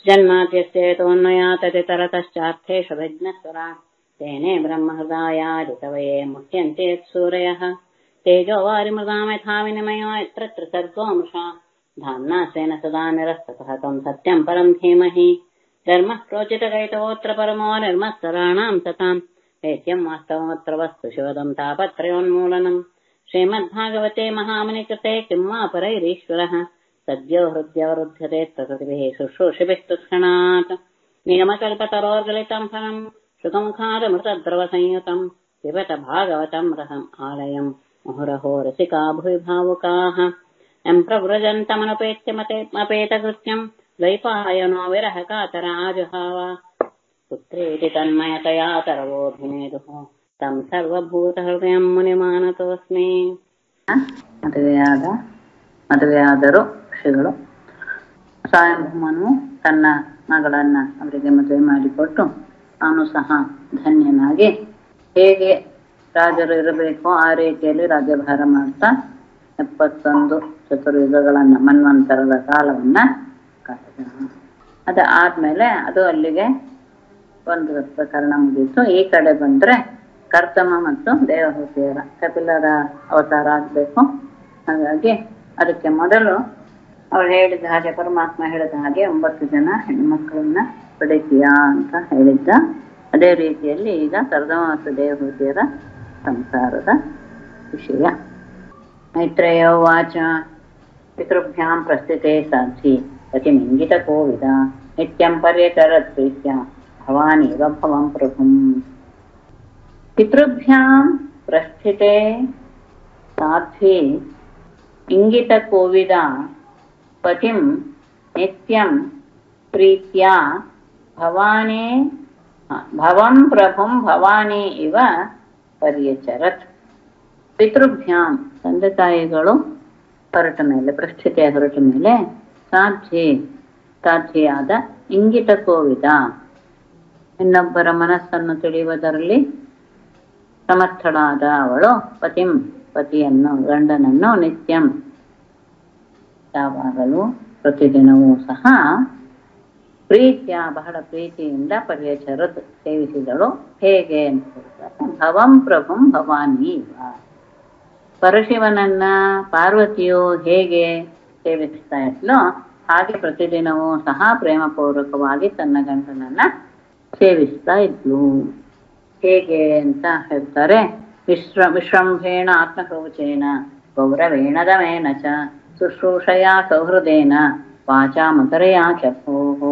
जन्माद्यस्येतोऽन्वयाततितरतश्चार्थेषु विघ्नस्वरा तेने ब्रह्महृदायादितवये मुह्यन्ते सूरयः तेजो वारिमृदां यथा विनिमयो यत्र त्रिसर्गोऽंशा धाम्ना स्वेन सदा निरस्ततः तं सत्यं परं धीमहि धर्मः प्रोचितकैतवोऽत्र परमो निर्मत्सराणां सताम् वेद्यं वास्तवमत्र वस्तु शिवदं तापत्रयोन्मूलनम् श्रीमद्भागवते महामुनिकृते किं वा परैरीश्वरः सद्यो हृद्यवरुध्यते प्रकृतिभिः शुश्रूषिभिः तुत्क्षणात् नियमकल्पतरोर्गलितं फलम् सुखमुखादमृतद्रवसंयुतम् पिबत भागवतम् रहम् आलयम् मुहुरहो रसिका भुवि भावुकाः यम् प्रव्रजन्तमनुपेत्यमपेतकृत्यम् द्वैपायनो विरह कातराजुहाव पुत्रेति तन्मयतया तरवोऽभिनेदुः तम् सर्वभूतहृदयम् मुनिमानतोऽस्मि ಮದುವೆಯಾದ ಮದುವೆಯಾದರು ಋಷಿಗಳು ಸ್ವಯಂಭೂಮನು ತನ್ನ ಮಗಳನ್ನ ಅವರಿಗೆ ಮದುವೆ ಮಾಡಿಕೊಟ್ಟು ತಾನು ಸಹ ಧನ್ಯನಾಗಿ ಹೇಗೆ ರಾಜರು ಇರಬೇಕೋ ಆ ರೀತಿಯಲ್ಲಿ ರಾಜ್ಯಭಾರ ಮಾಡ್ತಾ ಎಪ್ಪತ್ತೊಂದು ಚತುರ್ಯುಗಗಳನ್ನ ಮನ್ವಂತರದ ಕಾಲವನ್ನ ಕಳೆದ ಅದು ಆದ್ಮೇಲೆ ಅದು ಅಲ್ಲಿಗೆ ಒಂದು ಪ್ರಕರಣ ಮುಗೀತು ಈ ಕಡೆ ಬಂದ್ರೆ ಕರ್ತಮ ಮತ್ತು ದೇವಹೂತಿಯರ ಕಪಿಲರ ಅವತಾರ ಆಗ್ಬೇಕು ಹಾಗಾಗಿ ಅದಕ್ಕೆ ಮೊದಲು ಅವಳು ಹೇಳಿದ ಹಾಗೆ ಪರಮಾತ್ಮ ಹೇಳಿದ ಹಾಗೆ ಒಂಬತ್ತು ಜನ ಹೆಣ್ಮಕ್ಳನ್ನ ಪಡಿತೀಯಾ ಅಂತ ಹೇಳಿದ್ದ ಅದೇ ರೀತಿಯಲ್ಲಿ ಈಗ ಕರ್ದಮ ಮತ್ತು ದೇವಹೂತಿಯರ ಸಂಸಾರದ ವಿಷಯ ಮೈತ್ರೇಯ ವಾಚ ಪಿತೃಭ್ಯಾಂ ಪ್ರಸ್ಥಿತೆ ಸಾಕ್ಷಿ ಅತಿಮಿಂಗಿತ ಕೋವಿದ ನಿತ್ಯಂ ಪರ್ಯಚರತ್ ಪ್ರೀತ್ಯ ಭವಾನೇವ ಭವಂ ಪ್ರಭುಂ ಪಿತೃಭ್ಯಾಂ ಪ್ರಸ್ಥಿತೆ ಸಾಧ್ವಿ ಇಂಗಿತ ಕೋವಿದ ಪತಿಂ ನಿತ್ಯಂ ಪ್ರೀತ್ಯ ಭವಾನೇ ಭವಂ ಪ್ರಭುಂ ಭವಾನಿ ಇವ ಪರ್ಯಚರತ್ ಪಿತೃಭ್ಯಾಂ ತಂದೆ ತಾಯಿಗಳು ಹೊರಟ ಮೇಲೆ ಪ್ರಸ್ಥಿತಿಯ ಹೊರಟ ಮೇಲೆ ಸಾಧ್ವಿ ಸಾಧ್ವಿಯಾದ ಇಂಗಿತ ಕೋವಿದ ಇನ್ನೊಬ್ಬರ ಮನಸ್ಸನ್ನು ತಿಳಿಯುವುದರಲ್ಲಿ ಸಮರ್ಥಳಾದ ಅವಳು ಪತಿಂ ಪತಿಯನ್ನು ಗಂಡನನ್ನು ನಿತ್ಯಂ ಯಾವಾಗಲೂ ಪ್ರತಿದಿನವೂ ಸಹ ಪ್ರೀತಿಯ ಬಹಳ ಪ್ರೀತಿಯಿಂದ ಪರ್ಯಚರದು ಸೇವಿಸಿದಳು ಹೇಗೆ ಅಂತ ಹೇಳಿದ್ರೆ ಭವಂ ಪ್ರಭುಂ ಭವಾನಿ ಇವ ಪರಶಿವನನ್ನ ಪಾರ್ವತಿಯು ಹೇಗೆ ಸೇವಿಸ್ತಾ ಇದ್ಲೋ ಹಾಗೆ ಪ್ರತಿದಿನವೂ ಸಹ ಪ್ರೇಮಪೂರ್ವಕವಾಗಿ ತನ್ನ ಗಂಡನನ್ನ ಸೇವಿಸ್ತಾ ಇದ್ಲು ಹೇಗೆ ಅಂತ ಹೇಳ್ತಾರೆ ವಿಶ್ರ ವಿಶ್ರಂಭೇಣ ಆತ್ಮಶೌಚೇನ ಗೌರವೇಣ ದಮೇನ ಚ ಶುಶ್ರೂಷಯ ಸೌಹೃದೇನ ವಾಚಾ ಮಧುರೆಯ ಚ ಓಹೋ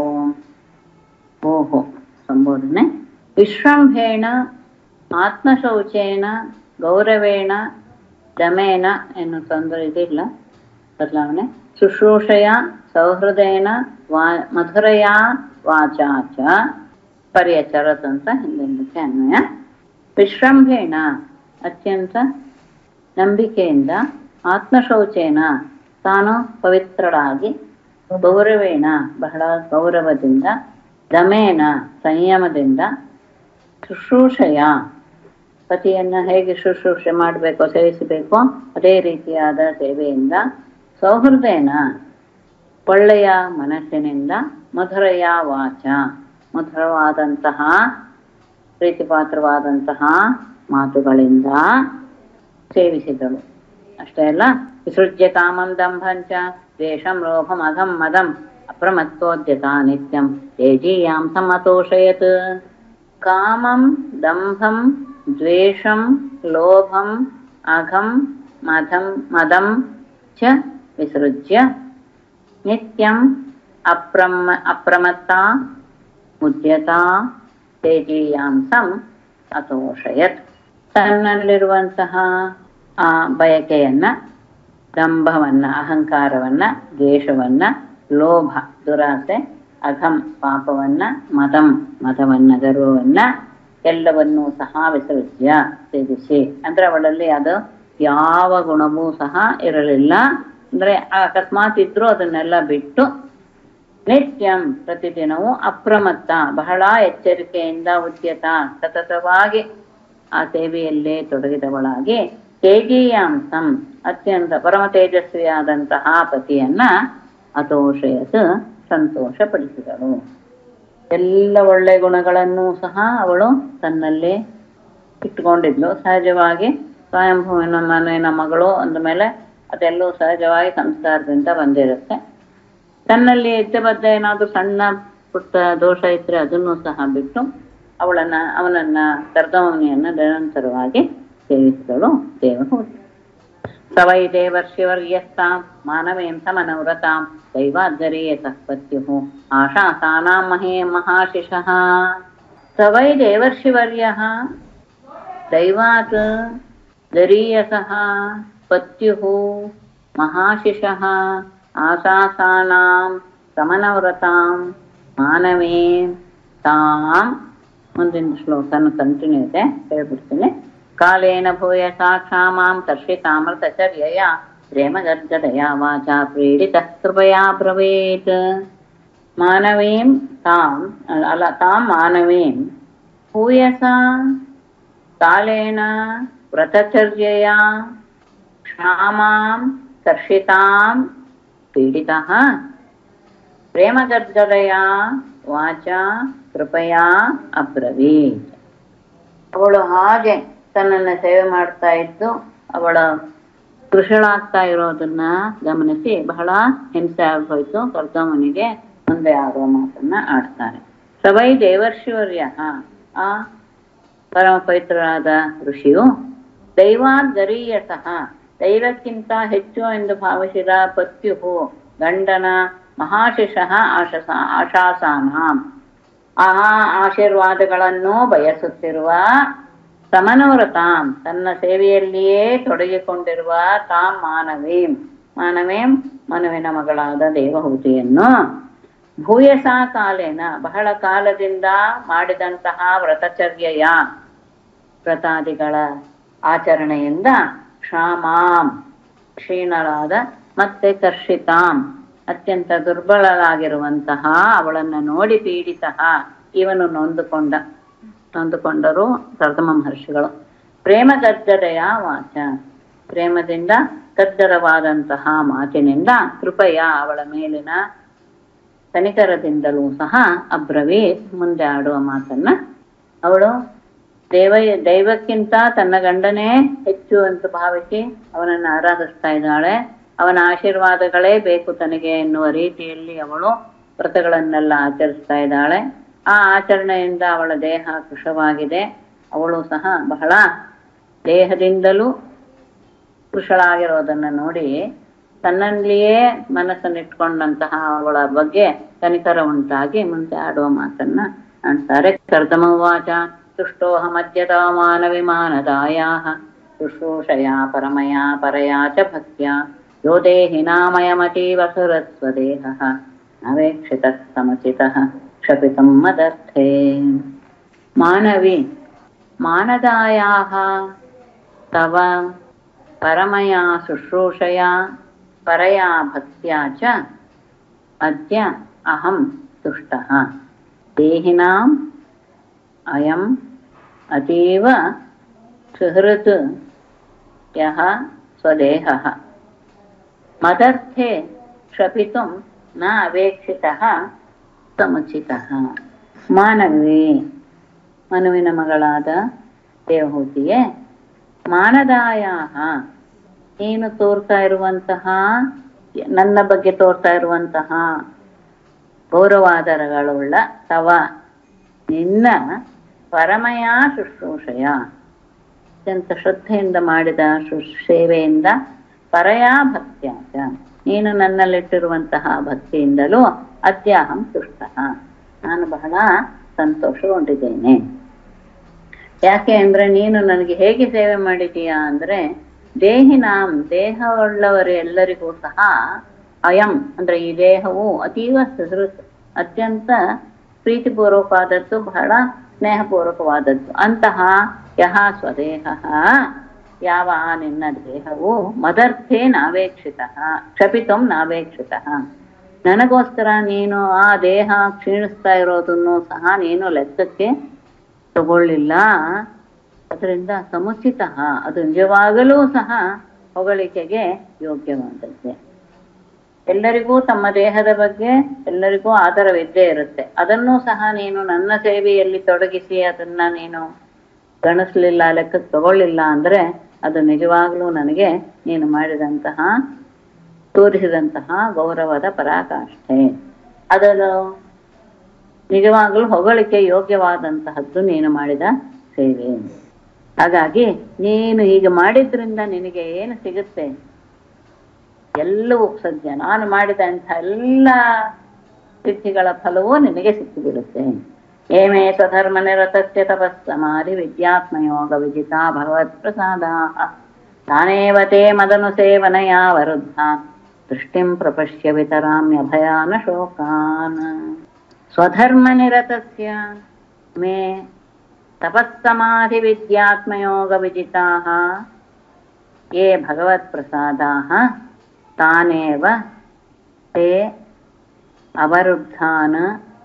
ಓಹೋ ಸಂಬೋಧನೆ ವಿಶ್ರಂಭೇಣ ಆತ್ಮಶೌಚೇನ ಗೌರವೇಣ ದಮೇನ ಎನ್ನು ತೊಂದರೆ ಇದಿಲ್ಲ ಬದಲಾವಣೆ ಶುಶ್ರೂಷಯ ಸೌಹೃದೇನ ವಾ ಮಧುರೆಯ ವಾಚಾ ಚ ಪರ್ಯಚರತ್ ಅಂತ ಹಿಂದಕ್ಕೆ ಅನ್ವಯ ವಿಶ್ರಂಭೇಣ ಅತ್ಯಂತ ನಂಬಿಕೆಯಿಂದ ಆತ್ಮಶೌಚೇನ ತಾನು ಪವಿತ್ರಳಾಗಿ ಗೌರವೇಣ ಬಹಳ ಗೌರವದಿಂದ ದಮೇನ ಸಂಯಮದಿಂದ ಶುಶ್ರೂಷೆಯ ಪತಿಯನ್ನ ಹೇಗೆ ಶುಶ್ರೂಷೆ ಮಾಡಬೇಕೋ ಸೇವಿಸಬೇಕೋ ಅದೇ ರೀತಿಯಾದ ಸೇವೆಯಿಂದ ಸೌಹೃದೇನ ಒಳ್ಳೆಯ ಮನಸ್ಸಿನಿಂದ ಮಧುರೆಯ ವಾಚ ಮಧುರವಾದಂತಹ ಪ್ರೀತಿಪಾತ್ರವಾದಂತಹ ಮಾತುಗಳಿಂದ ಸೇವಿಸಿದಳು ಅಷ್ಟೇ ಅಲ್ಲ ವಿಸೃಜ್ಯ ಕಾಮಂ ದಂಭಂಚ ದ್ವೇಷಂ ಲೋಭಂ ಅಘಂ ಮದಂ ಅಪ್ರಮತ್ತೋದ್ಯತ ನಿತ್ಯಂ ತೇಜೀಯಾಂ ಸಮತೋಷಯತ್ ಕಾಮಂ ದಂಭಂ ದ್ವೇಷಂ ಲೋಭಂ ಅಘಂ ಮದಂ ಮದಂ ಚ ವಿಸೃಜ್ಯ ನಿತ್ಯಂ ಅಪ್ರಮ ಅಪ್ರಮತ್ತಾ ಮುದ್ಯತಾ ತೇಜೀಯಾಂಸಂ ಅತೋಷಯತ್ ತನ್ನಲ್ಲಿರುವಂತಹ ಆ ಬಯಕೆಯನ್ನ ದಂಭವನ್ನ ಅಹಂಕಾರವನ್ನ ದ್ವೇಷವನ್ನ ಲೋಭ ದುರಾಸೆ ಅಘಂ ಪಾಪವನ್ನ ಮದಂ ಮದವನ್ನ ಗರ್ವವನ್ನ ಎಲ್ಲವನ್ನೂ ಸಹ ವಿಸರ್ಜ್ಯ ತ್ಯಜಿಸಿ ಅಂದ್ರೆ ಅವಳಲ್ಲಿ ಅದು ಯಾವ ಗುಣವೂ ಸಹ ಇರಲಿಲ್ಲ ಅಂದ್ರೆ ಅಕಸ್ಮಾತ್ ಇದ್ರೂ ಅದನ್ನೆಲ್ಲ ಬಿಟ್ಟು ನಿತ್ಯಂ ಪ್ರತಿದಿನವೂ ಅಪ್ರಮತ್ತ ಬಹಳ ಎಚ್ಚರಿಕೆಯಿಂದ ಉದ್ಯತ ಸತತವಾಗಿ ಆ ಸೇವೆಯಲ್ಲೇ ತೊಡಗಿದವಳಾಗಿ ತೇಜೀಯಾಂಸಂ ಅತ್ಯಂತ ಪರಮ ತೇಜಸ್ವಿಯಾದಂತಹ ಪತಿಯನ್ನ ಅತೋಷಯತ್ ಸಂತೋಷಪಡಿಸಿದಳು ಎಲ್ಲ ಒಳ್ಳೆ ಗುಣಗಳನ್ನು ಸಹ ಅವಳು ತನ್ನಲ್ಲೇ ಇಟ್ಕೊಂಡಿದ್ಲು ಸಹಜವಾಗಿ ಸ್ವಯಂಭುವಿನ ಮನೆಯ ಮಗಳು ಅಂದಮೇಲೆ ಅದೆಲ್ಲವೂ ಸಹಜವಾಗಿ ಸಂಸ್ಕಾರದಿಂದ ಬಂದಿರುತ್ತೆ ತನ್ನಲ್ಲಿ ಹೆಜ್ಜೆ ಬದ್ದ ಏನಾದ್ರೂ ಸಣ್ಣ ಪುಟ್ಟ ದೋಷ ಇದ್ರೆ ಅದನ್ನು ಸಹ ಬಿಟ್ಟು ಅವಳನ್ನ ಅವನನ್ನ ಕರ್ದಮನಿಯನ್ನ ನಿರಂತರವಾಗಿ ಸೇವಿಸಿದಳು ದೇವಹೂತಿ ಸವೈ ದೇವರ್ಷಿವರ್ಯಸ್ತಾಂ ಮಾನವೇಂ ಸಮನವ್ರತಾಂ ದೈವಾದ್ದರೀಯತಃ ಪತ್ಯುಃ ಆಶಾಸಾನಾಂ ಮಹೇ ಮಹಾಶಿಷಃ ಸವೈ ದೇವರ್ಷಿವರ್ಯಃ ದೈವಾತ್ ದರೀಯಸಃ ಪತ್ಯುಃ ಮಹಾಶಿಷಃ ಆಶಾಸಾನಾಂ ಸಮನವ್ರತಾಂ ಮಾನವೇ ತಾಂ ಮುಂದಿನ ಶ್ಲೋಕನ ಕಂಟಿನ್ಯೂ ಇದೆ ಹೇಳ್ಬಿಡ್ತೀನಿ ಕಾಲೇನ ಭೂಯ ಸಾಕ್ಷಾಮಾಂ ಕರ್ಷಿತಾಮೃತಚರ್ಯಯ ಪ್ರೇಮಗರ್ಜದಯ ವಾಚಾ ಪ್ರೀಡಿತ ಕೃಪಯಾ ಬ್ರವೇತ್ ಮಾನವೀಂ ತಾಂ ಅಲ್ಲ ತಾಂ ಮಾನವೀಂ ಭೂಯಸ ಕಾಲೇನ ವ್ರತಚರ್ಯಯ ಕ್ಷಾಮಾಂ ಕರ್ಷಿತಾಂ ಪೀಡಿತಃ ಪ್ರೇಮಗರ್ಜದಯ ವಾಚ ಕೃಪಯಾ ಅಬ್ರವೀತ್ ಅವಳು ಹಾಗೆ ತನ್ನನ್ನ ಸೇವೆ ಮಾಡ್ತಾ ಇದ್ದು ಅವಳ ಕೃಷಳಾಗ್ತಾ ಇರೋದನ್ನ ಗಮನಿಸಿ ಬಹಳ ಹಿಂಸೆ ಆಗೋಯ್ತು ಕರ್ದಮನಿಗೆ ಮುಂದೆ ಆಗುವ ಮಾತನ್ನ ಆಡ್ತಾರೆ ಸವೈ ದೇವರ್ಷಿವರ್ಯ ಆ ಪರಮ ಪವಿತ್ರರಾದ ಋಷಿಯು ದೈವಾದರೀಯತಃ ದೈವಕ್ಕಿಂತ ಹೆಚ್ಚು ಎಂದು ಭಾವಿಸಿದ ಪತ್ಯುಹು ಗಂಡನ ಮಹಾಶಿಷಃ ಆಶಸ ಆಶಾಸಾನಾಂ ಆ ಆಶೀರ್ವಾದಗಳನ್ನು ಬಯಸುತ್ತಿರುವ ಸಮನವ್ರತಾಂ ತನ್ನ ಸೇವೆಯಲ್ಲಿಯೇ ತೊಡಗಿಕೊಂಡಿರುವ ತಾಂ ಮಾನವೀಂ ಮಾನವೀಂ ಮನುವಿನ ಮಗಳಾದ ದೇವಹೂತಿಯನ್ನು ಭೂಯಸಾ ಕಾಲೇನ ಬಹಳ ಕಾಲದಿಂದ ಮಾಡಿದಂತಹ ವ್ರತಚರ್ಯೆಯ ವ್ರತಾದಿಗಳ ಆಚರಣೆಯಿಂದ ಕ್ಷಾಮಾಂ ಕ್ಷೀಣರಾದ ಮತ್ತೆ ಕರ್ಷಿತಾಂ ಅತ್ಯಂತ ದುರ್ಬಲರಾಗಿರುವಂತಹ ಅವಳನ್ನು ನೋಡಿ ಪೀಡಿತಃ ಇವನು ನೊಂದುಕೊಂಡ ನೊಂದುಕೊಂಡರು ಪ್ರಥಮ ಮಹರ್ಷಿಗಳು ಪ್ರೇಮ ಗದ್ದರೆಯ ವಾಚ ಪ್ರೇಮದಿಂದ ಗದ್ದರವಾದಂತಹ ಮಾತಿನಿಂದ ಕೃಪೆಯ ಅವಳ ಮೇಲಿನ ಕನಿಕರದಿಂದಲೂ ಸಹ ಅಬ್ರವೀತ್ ಮುಂದೆ ಆಡುವ ಮಾತನ್ನ ಅವಳು ದೇವ ದೈವಕ್ಕಿಂತ ತನ್ನ ಗಂಡನೇ ಹೆಚ್ಚು ಅಂತ ಭಾವಿಸಿ ಅವನನ್ನು ಆರಾಧಿಸ್ತಾ ಇದ್ದಾಳೆ ಅವನ ಆಶೀರ್ವಾದಗಳೇ ಬೇಕು ತನಗೆ ಎನ್ನುವ ರೀತಿಯಲ್ಲಿ ಅವಳು ವ್ರತಗಳನ್ನೆಲ್ಲ ಆಚರಿಸ್ತಾ ಇದ್ದಾಳೆ ಆ ಆಚರಣೆಯಿಂದ ಅವಳ ದೇಹ ಕೃಶವಾಗಿದೆ ಅವಳು ಸಹ ಬಹಳ ದೇಹದಿಂದಲೂ ಕೃಶಳಾಗಿರೋದನ್ನ ನೋಡಿ ತನ್ನಲ್ಲಿಯೇ ಮನಸ್ಸನ್ನಿಟ್ಕೊಂಡಂತಹ ಅವಳ ಬಗ್ಗೆ ಕನಿಕರ ಉಂಟಾಗಿ ಮುಂದೆ ಆಡುವ ಮಾತನ್ನ ಅಂತಾರೆ ಕರ್ದಮವಾಚ ತುಷ್ಟೋಹಮದ್ಯತ ಮಾನವಿಮಾನದಾಯಾಹ ಶುಶ್ರೂಷಯಾ ಪರಮಯಾ ಪರಯಾ ಚ ಭಕ್ತ್ಯಾ ಯೋ ದೇಹಿನಾಮಯಮತೀವ ಸುರತ್ವದೇಹಃ ಅವೇಕ್ಷಿತಃ ಸಮಚಿತಃ क्षपितं मदर्थे मानवी मानदायाः तव परमया शुश्रूषया परया भक्त्या च अद्य अहं तुष्टः देहिनाम् अयम् अतीव सुहृत् यः स्वदेहः मदर्थे क्षपितुं न अपेक्षितः ಸಮುಚಿತಃ ಮಾನವೇ ಮನುವಿನ ಮಗಳಾದ ದೇವಹೂತಿಯೇ ಮಾನದಾಯ ನೀನು ತೋರ್ತಾ ಇರುವಂತಹ ನನ್ನ ಬಗ್ಗೆ ತೋರ್ತಾ ಇರುವಂತಹ ಗೌರವಾದರಗಳುಳ್ಳ ತವ ನಿನ್ನ ಪರಮಯ ಶುಶ್ರೂಷಯ ಅತ್ಯಂತ ಶ್ರದ್ಧೆಯಿಂದ ಮಾಡಿದ ಶುಶ್ ಸೇವೆಯಿಂದ ಪರಯಾ ಭಕ್ತ್ಯಾಚ ನೀನು ನನ್ನಲ್ಲಿಟ್ಟಿರುವಂತಹ ಭಕ್ತಿಯಿಂದಲೂ ಅದ್ಯಾಹಂ ತುಷ್ಟ ನಾನು ಬಹಳ ಸಂತೋಷಗೊಂಡಿದ್ದೇನೆ ಯಾಕೆ ಅಂದ್ರೆ ನೀನು ನನಗೆ ಹೇಗೆ ಸೇವೆ ಮಾಡಿದೀಯಾ ಅಂದ್ರೆ ದೇಹಿನಾಂ ದೇಹವುಳ್ಳವರು ಎಲ್ಲರಿಗೂ ಸಹ ಅಯಂ ಅಂದ್ರೆ ಈ ದೇಹವು ಅತೀವ ಸುಹೃತ್ ಅತ್ಯಂತ ಪ್ರೀತಿಪೂರ್ವಕವಾದದ್ದು ಬಹಳ ಸ್ನೇಹಪೂರ್ವಕವಾದದ್ದು ಅಂತಹ ಯಹ ಸ್ವದೇಹ ಯಾವ ಆ ನಿನ್ನ ದೇಹವು ಮದರ್ಥೇ ನಾವೇಕ್ಷಿತ ಕ್ಷಪಿತಂ ನಾವೇಕ್ಷಿತ ನನಗೋಸ್ಕರ ನೀನು ಆ ದೇಹ ಕ್ಷೀಣಿಸ್ತಾ ಇರೋದನ್ನು ಸಹ ನೀನು ಲೆಕ್ಕಕ್ಕೆ ತಗೊಳ್ಳಿಲ್ಲ ಅದರಿಂದ ಸಮುಚಿತ ಅದು ನಿಜವಾಗಲೂ ಸಹ ಹೊಗಳಿಕೆಗೆ ಯೋಗ್ಯವಾದದ್ದೇ ಎಲ್ಲರಿಗೂ ತಮ್ಮ ದೇಹದ ಬಗ್ಗೆ ಎಲ್ಲರಿಗೂ ಆದರವಿದ್ದೇ ಇರುತ್ತೆ ಅದನ್ನೂ ಸಹ ನೀನು ನನ್ನ ಸೇವೆಯಲ್ಲಿ ತೊಡಗಿಸಿ ಅದನ್ನ ನೀನು ಗಣಿಸ್ಲಿಲ್ಲ ಲೆಕ್ಕಕ್ಕೆ ತಗೊಳ್ಳಿಲ್ಲ ಅಂದ್ರೆ ಅದು ನಿಜವಾಗ್ಲೂ ನನಗೆ ನೀನು ಮಾಡಿದಂತಹ ತೋರಿಸಿದಂತಹ ಗೌರವದ ಪರಾಕಾಷ್ಠೆ ಅದನ್ನು ನಿಜವಾಗ್ಲೂ ಹೊಗಳಿಕೆ ಯೋಗ್ಯವಾದಂತಹದ್ದು ನೀನು ಮಾಡಿದ ಸೇವೆ ಹಾಗಾಗಿ ನೀನು ಹೀಗೆ ಮಾಡಿದ್ರಿಂದ ನಿನಗೆ ಏನು ಸಿಗುತ್ತೆ ಎಲ್ಲವೂ ಸದ್ಯ ನಾನು ಮಾಡಿದಂಥ ಎಲ್ಲ ಸಿದ್ಧಿಗಳ ಫಲವೂ ನಿನಗೆ ಸಿಕ್ಕಿಬಿಡುತ್ತೆ ಏಮೇ ಸ್ವಧರ್ಮ ನಿರತಸ್ಯ ತಪಸ್ಸಮಾರಿ ವಿದ್ಯಾತ್ಮಯೋಗ ವಿಜಿತಾ ಭಗವತ್ ಪ್ರಸಾದ ತಾನೇವ ತೇ ಮದನು ಸೇವನಯ ವರುದ್ಧ ದೃಷ್ಟಿಂ ಪ್ರಪಶ್ಯ ವಿತರಾಮ್ಯಭಯಾನ ಶೋಕಾನ್ ಸ್ವಧರ್ಮ ನಿರತಸ್ಯ ಮೇ ತಪಸ್ಸಮಾಧಿ ವಿದ್ಯಾತ್ಮಯೋಗ ವಿಜಿತಾಃ ये भगवत्प्रसादाः तानेव ते अवरुद्धान्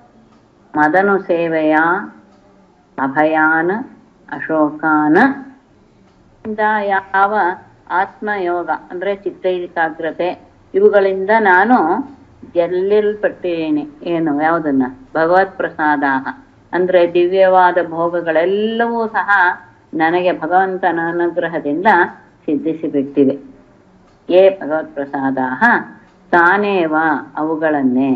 मदनुसेवया ಅಭಯಾನ್ ಅಶೋಕಾನ್ ಇಂದ ಯಾವ ಆತ್ಮಯೋಗ ಅಂದ್ರೆ ಚಿತ್ತ ಏಕಾಗ್ರತೆ ಇವುಗಳಿಂದ ನಾನು ಗೆಲ್ಲಿಲ್ಪಟ್ಟಿದ್ದೇನೆ ಏನು ಯಾವುದನ್ನ ಭಗವತ್ ಪ್ರಸಾದ ಅಂದ್ರೆ ದಿವ್ಯವಾದ ಭೋಗಗಳೆಲ್ಲವೂ ಸಹ ನನಗೆ ಭಗವಂತನ ಅನುಗ್ರಹದಿಂದ ಸಿದ್ಧಿಸಿ ಬಿಟ್ಟಿವೆ ಏ ಭಗವತ್ ಪ್ರಸಾದ ತಾನೇವ ಅವುಗಳನ್ನೇ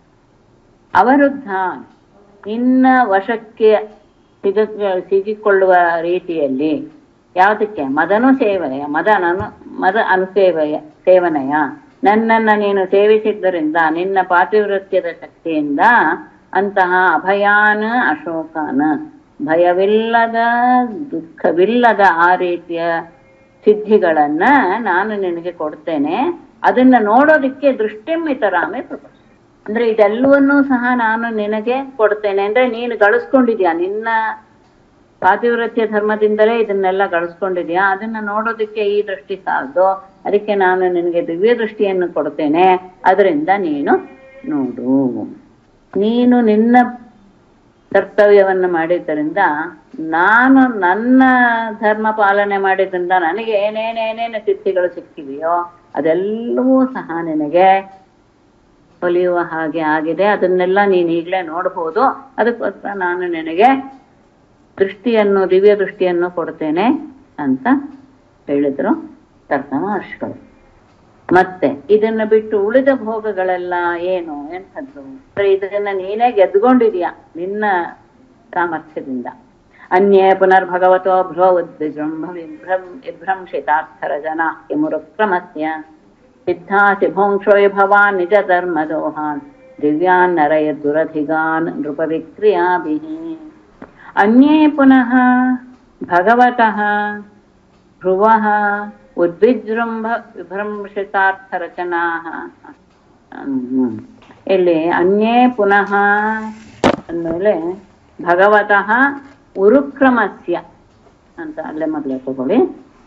ಅವರುದ್ಧ ನಿನ್ನ ವಶಕ್ಕೆ ಸಿಗ ಸಿಗಿಕೊಳ್ಳುವ ರೀತಿಯಲ್ಲಿ ಯಾವುದಕ್ಕೆ ಮದನು ಸೇವನೆಯ ಮದ ಅನು ಮದ ಅನುಸೇವೆಯ ಸೇವನೆಯ ನನ್ನನ್ನ ನೀನು ಸೇವಿಸಿದ್ದರಿಂದ ನಿನ್ನ ಪಾತಿವೃತ್ಯದ ಶಕ್ತಿಯಿಂದ ಅಂತಹ ಅಭಯಾನ ಅಶೋಕಾನ ಭಯವಿಲ್ಲದ ದುಃಖವಿಲ್ಲದ ಆ ರೀತಿಯ ಸಿದ್ಧಿಗಳನ್ನ ನಾನು ನಿನಗೆ ಕೊಡ್ತೇನೆ ಅದನ್ನ ನೋಡೋದಿಕ್ಕೆ ದೃಷ್ಟಿಮಿತರಾಮೆ ಪ್ರಪಂಚ ಅಂದ್ರೆ ಇದೆಲ್ಲವನ್ನೂ ಸಹ ನಾನು ನಿನಗೆ ಕೊಡ್ತೇನೆ ಅಂದ್ರೆ ನೀನು ಗಳಿಸ್ಕೊಂಡಿದ್ಯಾ ನಿನ್ನ ಪಾತಿವ್ರತ್ಯ ಧರ್ಮದಿಂದಲೇ ಇದನ್ನೆಲ್ಲ ಗಳಿಸ್ಕೊಂಡಿದ್ಯಾ ಅದನ್ನ ನೋಡೋದಕ್ಕೆ ಈ ದೃಷ್ಟಿ ಸಾಲದು ಅದಕ್ಕೆ ನಾನು ನಿನಗೆ ದಿವ್ಯ ದೃಷ್ಟಿಯನ್ನು ಕೊಡ್ತೇನೆ ಅದರಿಂದ ನೀನು ನೋಡು ನೀನು ನಿನ್ನ ಕರ್ತವ್ಯವನ್ನು ಮಾಡಿದ್ದರಿಂದ ನಾನು ನನ್ನ ಧರ್ಮ ಪಾಲನೆ ಮಾಡಿದ್ರಿಂದ ನನಗೆ ಏನೇನೇನೇನು ಸಿದ್ಧಿಗಳು ಸಿಕ್ಕಿವೆಯೋ ಅದೆಲ್ಲವೂ ಸಹ ನಿನಗೆ ಒಲಿಯುವ ಹಾಗೆ ಆಗಿದೆ ಅದನ್ನೆಲ್ಲ ನೀನು ಈಗಲೇ ನೋಡಬಹುದು ಅದಕ್ಕೋಸ್ಕರ ನಾನು ನಿನಗೆ ದೃಷ್ಟಿಯನ್ನು ದಿವ್ಯ ದೃಷ್ಟಿಯನ್ನು ಕೊಡ್ತೇನೆ ಅಂತ ಹೇಳಿದ್ರು ತರ್ಕ ಮಹರ್ಷಿಗಳು ಮತ್ತೆ ಇದನ್ನ ಬಿಟ್ಟು ಉಳಿದ ಭೋಗಗಳೆಲ್ಲ ಏನು ಎಂಥದ್ದು ಅಂದ್ರೆ ಇದನ್ನ ನೀನೇ ಗೆದ್ಕೊಂಡಿದ್ಯಾ ನಿನ್ನ ಸಾಮರ್ಥ್ಯದಿಂದ ಅನ್ಯೇ ಪುನರ್ಭಗವತೋ ಭ್ರೋ ಉದ್ವಿಜೃಂಭ ವಿಭ್ರಂ ವಿಭ್ರಂಶಿತಾರ್ಥರ ಜನ ಕಿಮುರುಕ್ರಮಸ್ಯ ಸಿದ್ಧಾಸಿ ಭೋಂಕ್ಷೋ ಭವಾನ್ ನಿಜ ಧರ್ಮದೋಹಾನ್ ದಿವ್ಯಾನ್ ನರಯ ದುರಧಿಗಾನ್ ನೃಪವಿಕ್ರಿಯಾಭಿಃ ಅನ್ಯೇ ಪುನಃ ಭಗವತಃ ಭ್ರುವಃ ಉದ್ವಿಜೃಂಭ ವಿಭ್ರಂಶಿತಾರ್ಥರಚನಾಃ ಹ್ಮ್. ಇಲ್ಲಿ ಅನ್ಯೇ ಪುನಃ ಅಂದಮೇಲೆ ಭಗವತಃ ಉರುಕ್ರಮಸ್ಯ ಅಂತ ಅಲ್ಲೇ ಮೊದಲೇ ತಗೊಳ್ಳಿ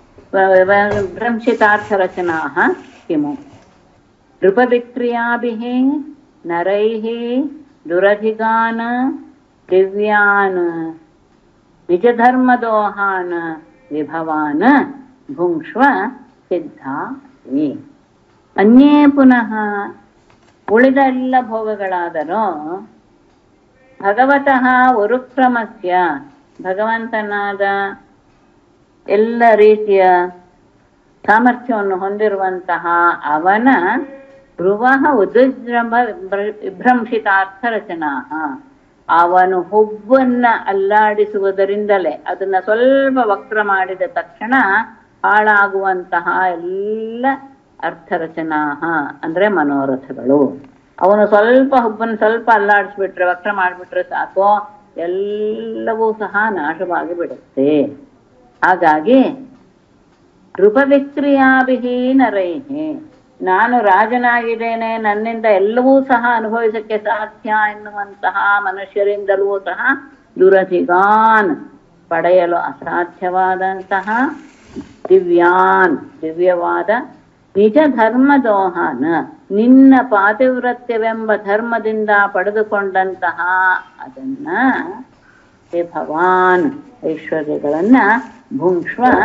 ಭ್ರಂಶಿತಾರ್ಥರಚನಾಃ किमु नृपविक्रियाभिः नरैः दुरधिगान् दिव्यान् निजधर्मदोहान् विभवान् भुङ्क्ष्व ಸಿದ್ಧಾ ಅನ್ಯೇ ಪುನಃ ಉಳಿದ ಎಲ್ಲ ಭೋಗಗಳಾದರೂ ಭಗವತಃ ಉರುಕ್ರಮಸ್ಯ ಭಗವಂತನಾದ ಎಲ್ಲ ರೀತಿಯ ಸಾಮರ್ಥ್ಯವನ್ನು ಹೊಂದಿರುವಂತಹ ಅವನ ಭ್ರುವಃ ಉದ್ವಿಜೃಂಭ ವಿಭ್ರಂಶಿತಾರ್ಥ ರಚನಾ ಅವನು ಹುಬ್ಬನ್ನ ಅಲ್ಲಾಡಿಸುವುದರಿಂದಲೇ ಅದನ್ನ ಸ್ವಲ್ಪ ವಕ್ರ ಮಾಡಿದ ತಕ್ಷಣ ಹಾಳಾಗುವಂತಹ ಎಲ್ಲ ಅರ್ಥರಚನಾ ಅಂದ್ರೆ ಮನೋರಥಗಳು ಅವನು ಸ್ವಲ್ಪ ಹುಬ್ಬನ್ನು ಸ್ವಲ್ಪ ಅಲ್ಲಾಡಿಸ್ಬಿಟ್ರೆ ವಕ್ರ ಮಾಡಿಬಿಟ್ರೆ ಸಾಕು ಎಲ್ಲವೂ ಸಹ ನಾಶವಾಗಿ ಬಿಡುತ್ತೆ ಹಾಗಾಗಿ ನೃಪವಿಕ್ರಿಯಾಭಿಹಿ ನರೈಹಿ ನಾನು ರಾಜನಾಗಿದ್ದೇನೆ ನನ್ನಿಂದ ಎಲ್ಲವೂ ಸಹ ಅನುಭವಿಸಕ್ಕೆ ಸಾಧ್ಯ ಎನ್ನುವಂತಹ ಮನುಷ್ಯರಿಂದಲೂ ಸಹ ದುರಧಿಗಾನ್ ಪಡೆಯಲು ಅಸಾಧ್ಯವಾದಂತಹ ದಿವ್ಯಾನ್ ದಿವ್ಯವಾದ ನಿಜ ಧರ್ಮದೋಹಾನ ನಿನ್ನ ಪಾತಿವ್ರತ್ಯವೆಂಬ ಧರ್ಮದಿಂದ ಪಡೆದುಕೊಂಡಂತಹ ಅದನ್ನ ಹೇ ಭವಾನ್ ಐಶ್ವರ್ಯಗಳನ್ನ ಭುಂಕ್ಷ್ವ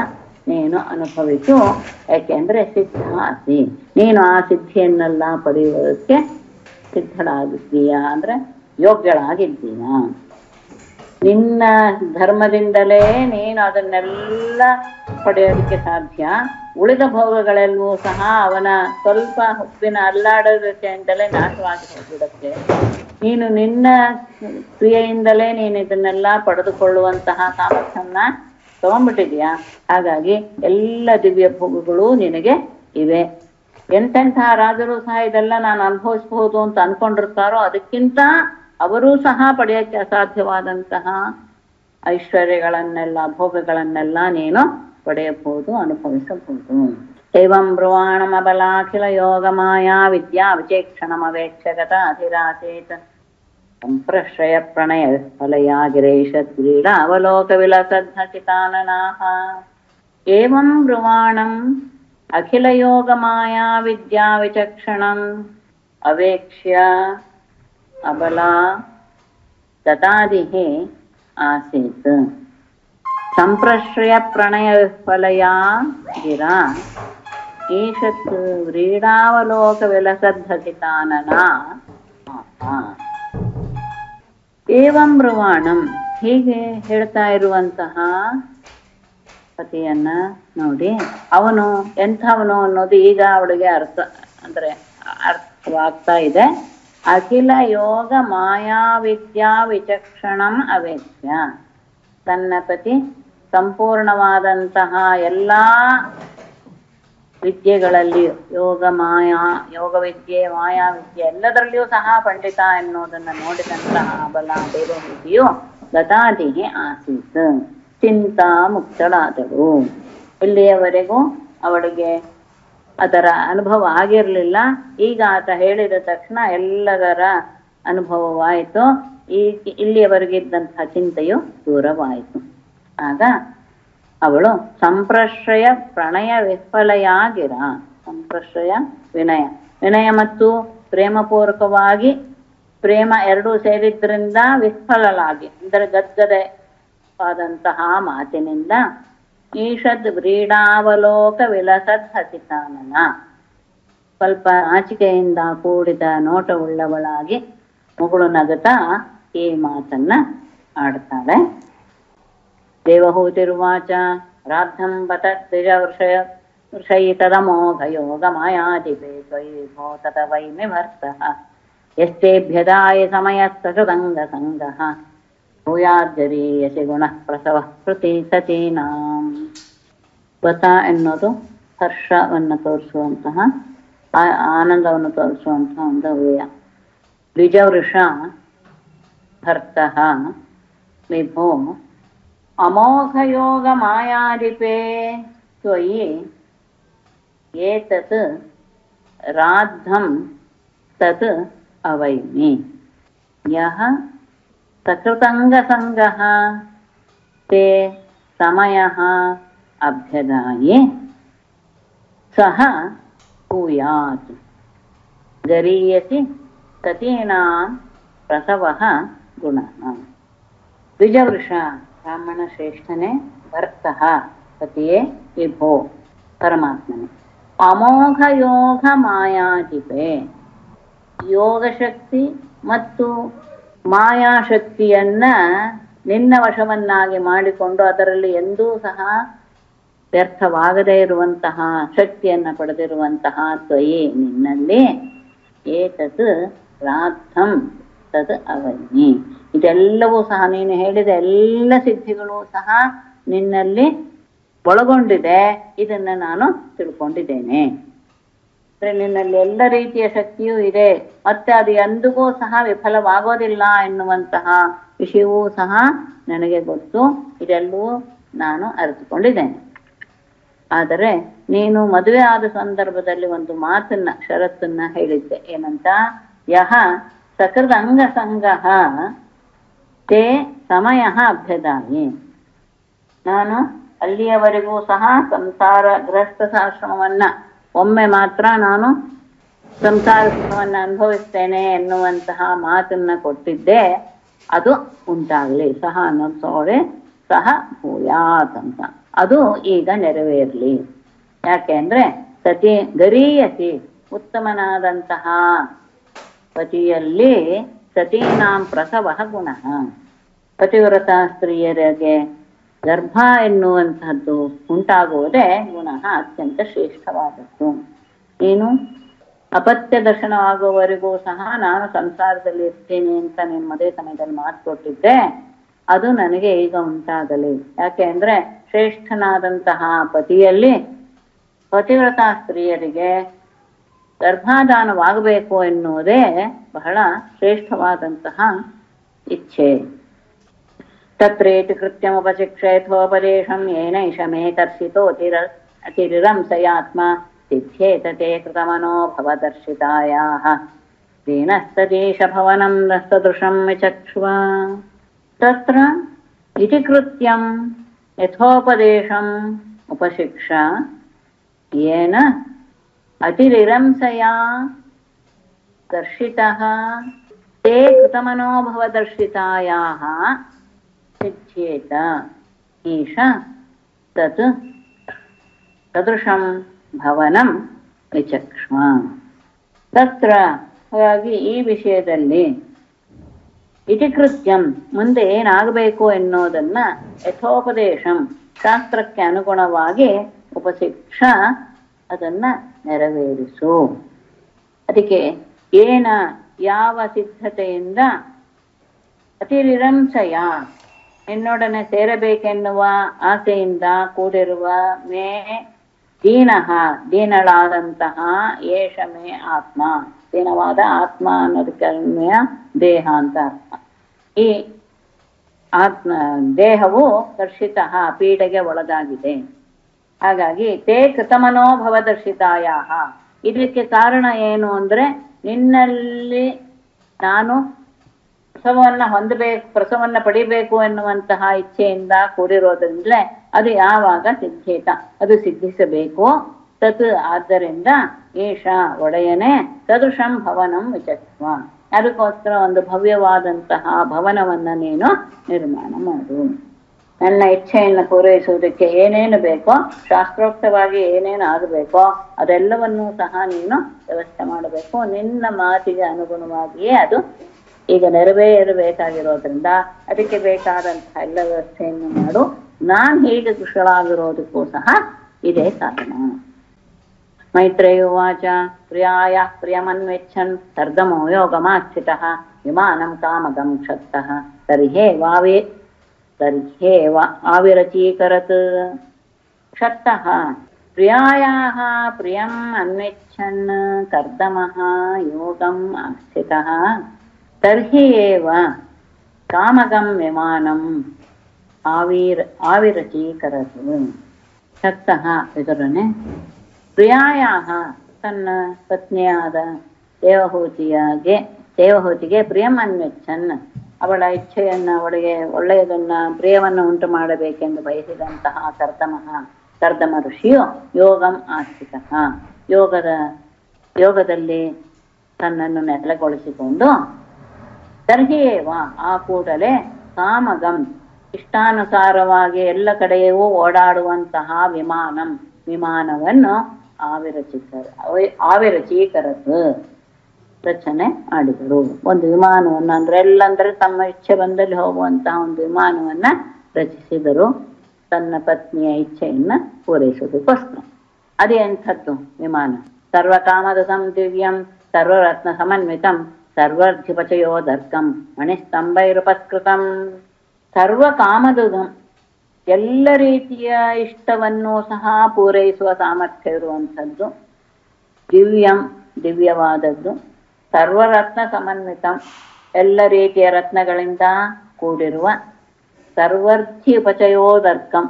ನೀನು ಅನುಭವಿಸು ಯಾಕೆಂದ್ರೆ ಸಿದ್ಧ ಆಸಿ ನೀನು ಆ ಸಿದ್ಧಿಯನ್ನೆಲ್ಲ ಪಡೆಯುವುದಕ್ಕೆ ಸಿದ್ಧಳಾಗಿದ್ದೀಯಾ ಅಂದ್ರೆ ಯೋಗ್ಯಳಾಗಿದ್ದೀಯಾ ನಿನ್ನ ಧರ್ಮದಿಂದಲೇ ನೀನು ಅದನ್ನೆಲ್ಲ ಪಡೆಯೋದಕ್ಕೆ ಸಾಧ್ಯ ಉಳಿದ ಭೋಗಗಳೆಲ್ಲವೂ ಸಹ ಅವನ ಸ್ವಲ್ಪ ಹುಪ್ಪಿನ ಅಲ್ಲಾಡೋದಕ್ಕಿಂತಲೇ ನಾಶವಾಗಿ ಹೋಗ್ಬಿಡುತ್ತೆ ನೀನು ನಿನ್ನ ಕ್ರಿಯೆಯಿಂದಲೇ ನೀನು ಇದನ್ನೆಲ್ಲ ಪಡೆದುಕೊಳ್ಳುವಂತಹ ಸಾಮರ್ಥ್ಯನ್ನ ತಗೊಂಡ್ಬಿಟ್ಟಿದ್ಯಾ ಹಾಗಾಗಿ ಎಲ್ಲ ದಿವ್ಯ ಭೋಗಗಳು ನಿನಗೆ ಇವೆ ಎಂತೆಂತಹ ರಾಜರು ಸಹ ಇದೆಲ್ಲ ನಾನು ಅನುಭವಿಸಬಹುದು ಅಂತ ಅನ್ಕೊಂಡಿರ್ತಾರೋ ಅದಕ್ಕಿಂತ ಅವರೂ ಸಹ ಪಡೆಯಕ್ಕೆ ಅಸಾಧ್ಯವಾದಂತಹ ಐಶ್ವರ್ಯಗಳನ್ನೆಲ್ಲ ಭೋಗಗಳನ್ನೆಲ್ಲ ನೀನು ಪಡೆಯಬಹುದು ಅನುಭವಿಸಬಹುದು ಏವಂ ಬ್ರುವಾಣಮಬಲಾಖಿಲ ಯೋಗ ಮಾಯಾ ವಿದ್ಯಾ ವಿಚೇಕ್ಷಣಮವೇಕ್ಷಗತ ಅಧಿರಾಸೇತ್ ಸಂಪ್ರಶ್ರಯ ಪ್ರಣಯ ಫಲಯಾ ಗಿರೇಶ ಕ್ರೀಡಾ ಅವಲೋಕ ವಿಲಸದ್ಧಚಿತಾನನಾಹ ಏವಂ ಬ್ರುವಾಣಂ ಅಖಿಲ ಯೋಗ ಮಾಯಾ ವಿದ್ಯಾ ವಿಚಕ್ಷಣಂ ಅವೇಕ್ಷ್ಯ ಅಬಲಾ ತತಾದಿಹಿ ಆಸೀತ್ ಸಂಪ್ರಶ್ರಯ ಪ್ರಣಯ ವಿಫಲಯಾ ಗಿರಾ ಈಶತ್ ವ್ರೀಡಾವಲೋಕ ವಿಲಸದ್ಧಚಿತಾನನ ಏವಂ ಬ್ರುವಾಣಂ ಹೀಗೆ ಹೇಳ್ತಾ ಇರುವಂತಹ ಪತಿಯನ್ನ ನೋಡಿ ಅವನು ಎಂಥವನು ಅನ್ನೋದು ಈಗ ಅವಳಿಗೆ ಅರ್ಥ ಅಂದ್ರೆ ಅರ್ಥವಾಗ್ತಾ ಇದೆ ಅಖಿಲ ಯೋಗ ಮಾಯಾ ವಿದ್ಯಾ ವಿಚಕ್ಷಣಂ ಅವೇಕ್ಷ್ಯ ತನ್ನ ಪತಿ ಸಂಪೂರ್ಣವಾದಂತಹ ಎಲ್ಲಾ ವಿದ್ಯೆಗಳಲ್ಲಿ ಯೋಗ ಮಾಯಾ ಯೋಗ ವಿದ್ಯೆ ಮಾಯಾ ವಿದ್ಯೆ ಎಲ್ಲದರಲ್ಲಿಯೂ ಸಹ ಪಂಡಿತ ಎನ್ನುವುದನ್ನ ನೋಡಿದಂತಹ ಬಲ ದೇವಹೂತಿಯು ಗತಾದಿಗೆ ಆಸೀತ್ ಚಿಂತಾ ಮುಕ್ತಳಾದಳು ಇಲ್ಲಿಯವರೆಗೂ ಅವಳಿಗೆ ಅದರ ಅನುಭವ ಆಗಿರಲಿಲ್ಲ ಈಗ ಆತ ಹೇಳಿದ ತಕ್ಷಣ ಎಲ್ಲದರ ಅನುಭವವಾಯಿತು ಈ ಇಲ್ಲಿಯವರೆಗಿದ್ದಂತಹ ಚಿಂತೆಯು ದೂರವಾಯಿತು ಆಗ ಅವಳು ಸಂಪ್ರಶ್ರಯ ಪ್ರಣಯ ವಿಫಲಯಾಗಿರ ಸಂಪ್ರಶ್ರಯ ವಿನಯ ವಿನಯ ಮತ್ತು ಪ್ರೇಮಪೂರ್ವಕವಾಗಿ ಪ್ರೇಮ ಎರಡೂ ಸೇರಿದ್ರಿಂದ ವಿಫಲಲಾಗಿ ಅಂದರೆ ಗದ್ಗದವಾದಂತಹ ಮಾತಿನಿಂದ ಈಷದ್ ವ್ರೀಡಾವಲೋಕ ವಿಲಸದ್ ಹಸಿತಾನನ ಸ್ವಲ್ಪ ನಾಚಿಕೆಯಿಂದ ಕೂಡಿದ ನೋಟವುಳ್ಳವಳಾಗಿ ಮುಗುಳು ನಗುತ್ತಾ ಈ ಮಾತನ್ನ ಆಡ್ತಾಳೆ ದೇವಹೂತಿರುವಾಚ ರಾಧಂ ಬತ ದ್ವಿಜ ವೃಷಯ ವೃಷಯಿತದಮೋಘಯೋಗ ಮಾಯಾದಿಪೇ ತ್ವಯಿ ಭೋ ತತ ವೈಮಿ ಭರ್ತಃ ಯಸ್ತೇಭ್ಯದಾಯ ಸಮಯಸ್ತೃದಂಗ ಸಂಗಃ ಭೂಯಾರ್ಜರೀಯಸಿ ಗುಣ ಪ್ರಸವ ಕೃತಿ ಸತೀನಾಂ ಬತ ಎನ್ನುವುದು ಹರ್ಷವನ್ನು ತೋರಿಸುವಂತಹ ಆ- ಆನಂದವನ್ನು ತೋರಿಸುವಂತಹ ಒಂದು ಅವ್ಯಯ ದ್ವಿಜವೃಷ ಭರ್ತಃ ವಿಭೋ ಅಮೋಘಯೋಗ ಮಾಯಾದಿಪೇ ತ್ವಯಿ ಏತತ್ ರಾद्धಂ ತತ್ ಅವೈಮಿ ಯಹ ಸಕೃತಂಗಸಂಗಃ ते समयः अभ्यदाये सः भूयात् गरीयसि सतीनां ಪ್ರಸವಃ ಗುಣಃ ದ್ವಿಜವೃಷ ಬ್ರಾಹ್ಮಣ ಶ್ರೇಷ್ಠನೇ ಭರ್ತಃ ಪತಿಯೇ ವಿಭೋ ಪರಮಾತ್ಮನೇ ಅಮೋಘ ಯೋಗ ಮಾಯಾಧಿಪೆ ಯೋಗಶಕ್ತಿ ಮತ್ತು ಮಾಯಾಶಕ್ತಿಯನ್ನ ನಿನ್ನ ವಶವನ್ನಾಗಿ ಮಾಡಿಕೊಂಡು ಅದರಲ್ಲಿ ಎಂದೂ ಸಹ ವ್ಯರ್ಥವಾಗದೇ ಇರುವಂತಹ ಶಕ್ತಿಯನ್ನ ಪಡೆದಿರುವಂತಹ ತ್ವಯಿ ನಿನ್ನಲ್ಲಿ ಏತತ್ ರಾಧಂ ತದ್ ಅವನ್ನಿ ಇದೆಲ್ಲವೂ ಸಹ ನೀನು ಹೇಳಿದ ಎಲ್ಲ ಸಿದ್ಧಿಗಳು ಸಹ ನಿನ್ನಲ್ಲಿ ಒಳಗೊಂಡಿದೆ ಇದನ್ನ ನಾನು ತಿಳ್ಕೊಂಡಿದ್ದೇನೆ ಅಂದ್ರೆ ನಿನ್ನಲ್ಲಿ ಎಲ್ಲ ರೀತಿಯ ಶಕ್ತಿಯೂ ಇದೆ ಮತ್ತೆ ಅದು ಎಂದಿಗೂ ಸಹ ವಿಫಲವಾಗೋದಿಲ್ಲ ಎನ್ನುವಂತಹ ವಿಷಯವೂ ಸಹ ನನಗೆ ಗೊತ್ತು ಇದೆಲ್ಲವೂ ನಾನು ಅರಿತುಕೊಂಡಿದ್ದೇನೆ ಆದರೆ ನೀನು ಮದುವೆ ಆದ ಸಂದರ್ಭದಲ್ಲಿ ಒಂದು ಮಾತನ್ನ ಷರತ್ತನ್ನ ಹೇಳಿದ್ದೆ ಏನಂತ ಯಹ ಸಕೃತ ಅಂಗ ಸಂಗಹ ತೇ ಸಮಯ ಅಭ್ಯದಾಯಿ ನಾನು ಅಲ್ಲಿಯವರೆಗೂ ಸಹ ಸಂಸಾರ ಗೃಹಸ್ಥಾಶ್ರಮವನ್ನ ಒಮ್ಮೆ ಮಾತ್ರ ನಾನು ಸಂಸಾರ ಸುಖವನ್ನ ಅನುಭವಿಸ್ತೇನೆ ಎನ್ನುವಂತಹ ಮಾತನ್ನ ಕೊಟ್ಟಿದ್ದೆ ಅದು ಉಂಟಾಗ್ಲಿ ಸಹ ಅನ್ನೋದು ಸಹ ಭೂಯಾತ್ ಅಂತ ಅದು ಈಗ ನೆರವೇರಲಿ ಯಾಕೆ ಅಂದ್ರೆ ಸತಿ ಗರೀಯಸಿ ಉತ್ತಮನಾದಂತಹ ಪತಿಯಲ್ಲಿ ಸತೀನಾಂ ಪ್ರಸವ ಗುಣ ಪತಿವ್ರತ ಸ್ತ್ರೀಯರಿಗೆ ಗರ್ಭ ಎನ್ನುವಂತಹದ್ದು ಉಂಟಾಗುವುದೇ ಗುಣ ಅತ್ಯಂತ ಶ್ರೇಷ್ಠವಾದದ್ದು ಏನು ಅಪತ್ಯ ದರ್ಶನವಾಗುವವರೆಗೂ ಸಹ ನಾನು ಸಂಸಾರದಲ್ಲಿ ಇರ್ತೀನಿ ಅಂತ ನೀನು ಮದುವೆ ಸಮಯದಲ್ಲಿ ಮಾತು ಕೊಟ್ಟಿದ್ದೆ ಅದು ನನಗೆ ಈಗ ಉಂಟಾಗಲಿ ಯಾಕೆ ಅಂದ್ರೆ ಶ್ರೇಷ್ಠನಾದಂತಹ ಪತಿಯಲ್ಲಿ ಪತಿವ್ರತ ಸ್ತ್ರೀಯರಿಗೆ ಗರ್ಭಾಧಾನವಾಗಬೇಕು ಎನ್ನುವುದೇ ಬಹಳ ಶ್ರೇಷ್ಠವಾದಂತಹ ಇಚ್ಛೆ ತತ್ರೇತಿ ಕೃತ್ಯಮುಪಶಿಕ್ಷೇಥೋಪದೇಶಂ ಏನೈಷ ಮೇ ಕರ್ಷಿತೋತಿರ ಅತಿರಿರಂಸಯಾತ್ಮ ಸಿದ್ಧೇತತೆ ಕೃತಮನೋ ಭವದರ್ಶಿತಾಯಾಃ ದೀನಸ್ತದೇಶ ಭವನಂ ನಸ್ತದೃಶಂ ವಿಚಕ್ಷ್ವ ತತ್ರ ಇತಿ ಕೃತ್ಯಂ ಯಥೋಪದೇಶಂ ಉಪಶಿಕ್ಷ येन अतिरिरंसया दर्शितः ते कृतमनो भवदर्शितायाः सिद्ध्येत ईश तत् ಸದೃಶಂ ಭವನಂ ವಿಚಕ್ಷ್ಮ ತತ್ರ ಹಾಗಾಗಿ ಈ ವಿಷಯದಲ್ಲಿ ಇತಿಕೃತ್ಯಂ ಮುಂದೆ ಏನಾಗಬೇಕು ಎನ್ನುವುದನ್ನ ಯಥೋಪದೇಶಂ ಶಾಸ್ತ್ರಕ್ಕೆ ಅನುಗುಣವಾಗಿ ಉಪಶಿಕ್ಷ ಅದನ್ನ ನೆರವೇರಿಸು ಅದಕ್ಕೆ ಏನ ಯಾವ ಸಿದ್ಧತೆಯಿಂದ ಅತಿರಿರಂಸಯ ನಿನ್ನೊಡನೆ ಸೇರಬೇಕೆನ್ನುವ ಆಸೆಯಿಂದ ಕೂಡಿರುವ ಮೇ ದೀನಃ ದೀನಳಾದಂತಹ ಏಷ ಮೇ ಆತ್ಮ ದೀನವಾದ ಆತ್ಮ ಅನ್ನೋದಕ್ಕೆ ಅನ್ವಯ ದೇಹ ಅಂತ ಅರ್ಥ ಈ ಆತ್ಮ ದೇಹವು ಕರ್ಷಿತ ಪೀಡೆಗೆ ಒಳಗಾಗಿದೆ ಹಾಗಾಗಿ ತೇ ಕೃತಮನೋಭವ ದರ್ಶಿತಾಯ ಇದಕ್ಕೆ ಕಾರಣ ಏನು ಅಂದ್ರೆ ನಿನ್ನಲ್ಲಿ ನಾನು ಪ್ರಸವವನ್ನ ಹೊಂದಬೇಕು ಪ್ರಸವನ್ನ ಪಡಿಬೇಕು ಎನ್ನುವಂತಹ ಇಚ್ಛೆಯಿಂದ ಕೂಡಿರೋದ್ರಿಂದಲೇ ಅದು ಯಾವಾಗ ಸಿದ್ಧೇತ ಅದು ಸಿದ್ಧಿಸಬೇಕು ತತ್ ಆದ್ದರಿಂದ ಏಷ ಒಡೆಯನೇ ಸದೃಶಂ ಭವನಂ ವಿಚಕ್ವ ಅದಕ್ಕೋಸ್ಕರ ಒಂದು ಭವ್ಯವಾದಂತಹ ಭವನವನ್ನ ನೀನು ನಿರ್ಮಾಣ ಮಾಡು ನನ್ನ ಇಚ್ಛೆಯನ್ನು ಪೂರೈಸುವುದಕ್ಕೆ ಏನೇನು ಬೇಕೋ ಶಾಸ್ತ್ರೋಕ್ತವಾಗಿ ಏನೇನು ಆಗಬೇಕೋ ಅದೆಲ್ಲವನ್ನೂ ಸಹ ನೀನು ವ್ಯವಸ್ಥೆ ಮಾಡಬೇಕು ನಿನ್ನ ಮಾತಿಗೆ ಅನುಗುಣವಾಗಿಯೇ ಅದು ಈಗ ನೆರವೇರಬೇಕಾಗಿರೋದ್ರಿಂದ ಅದಕ್ಕೆ ಬೇಕಾದಂತಹ ಎಲ್ಲ ವ್ಯವಸ್ಥೆಯನ್ನು ಮಾಡು ನಾನ್ ಹೀಗೆ ಕುಶಲಾಗಿರೋದಕ್ಕೂ ಸಹ ಇದೇ ಕಾರಣ ಮೈತ್ರೇಯುವಾಚ ಪ್ರಿಯಾಯ ಪ್ರಿಯಮನ್ವೆಚ್ಚನ್ ಸರ್ಗಮೋ ಯೋಗಮಾಸ್ಥಿತಃ ವಿಮಾನಂ ಕಾಮಗಂ ಕ್ಷತ್ತಃ ತರ್ಹೇವಾವೇ ತರ್ಹೇವ ಆವಿರಚೀಕರತ್ ಕ್ಷತ್ತಃ ಪ್ರಿಯಾಯಾः ಪ್ರಿಯम् अन्विच्छन् कर्दमः योगम् आस्थितः तर्हि एव कामगं विमानम् ಆವಿರ್ ಆವಿರಚೀಕರತು ಶಕ್ತಃ ವಿದುರನೆ ಪ್ರಿಯಾಯಾಹ ತನ್ನ ಪತ್ನಿಯಾದ ದೇವಹೂತಿಯಾಗೆ ದೇವಹೂತಿಗೆ ಪ್ರಿಯಮನ್ವೆಚ್ಚನ್ ಅವಳ ಇಚ್ಛೆಯನ್ನ ಅವಳಿಗೆ ಒಳ್ಳೆಯದನ್ನ ಪ್ರಿಯವನ್ನು ಉಂಟು ಮಾಡಬೇಕೆಂದು ಬಯಸಿದಂತಹ ಕರ್ದಮಃ ಕರ್ದಮ ಋಷಿಯು ಯೋಗಂ ಆಸ್ಥಿತಃ ಯೋಗದ ಯೋಗದಲ್ಲಿ ತನ್ನನ್ನು ನೆಲೆಗೊಳಿಸಿಕೊಂಡು ತರ್ಹಿಯೇವ ಆ ಕೂಡಲೇ ಕಾಮಗಂ ಇಷ್ಟಾನುಸಾರವಾಗಿ ಎಲ್ಲ ಕಡೆಯೂ ಓಡಾಡುವಂತಹ ವಿಮಾನಂ ವಿಮಾನವನ್ನು ಆವಿರಚಿಕರ ಆವಿರಚೀಕರದು ರಚನೆ ಮಾಡಿದರು ಒಂದು ವಿಮಾನವನ್ನು ಅಂದ್ರೆ ಎಲ್ಲಂದ್ರೆ ತಮ್ಮ ಇಚ್ಛೆ ಬಂದಲ್ಲಿ ಹೋಗುವಂತಹ ಒಂದು ವಿಮಾನವನ್ನ ರಚಿಸಿದರು ತನ್ನ ಪತ್ನಿಯ ಇಚ್ಛೆಯನ್ನ ಪೂರೈಸೋದಕ್ಕೋಸ್ಕರ ಅದೇ ಎಂಥದ್ದು ವಿಮಾನ ಸರ್ವಕಾಮದಂ ದಿವ್ಯಂ ಸರ್ವರತ್ನ ಸಮನ್ವಿತಂ ಸರ್ವರ್ಧಿಪಚಯೋದರ್ಕಂ ಮಣಿಸ್ತಂಭೈರುಪಸ್ಕೃತಂ ಸರ್ವಕಾಮದುಗಂ ಎಲ್ಲ ರೀತಿಯ ಇಷ್ಟವನ್ನು ಸಹ ಪೂರೈಸುವ ಸಾಮರ್ಥ್ಯ ಇರುವಂಥದ್ದು ದಿವ್ಯಂ ದಿವ್ಯವಾದದ್ದು ಸರ್ವರತ್ನ ಸಮನ್ವಿತಂ ಎಲ್ಲ ರೀತಿಯ ರತ್ನಗಳಿಂದ ಕೂಡಿರುವ ಸರ್ವರ್ಥಿ ಉಪಚಯೋದರ್ಕಂ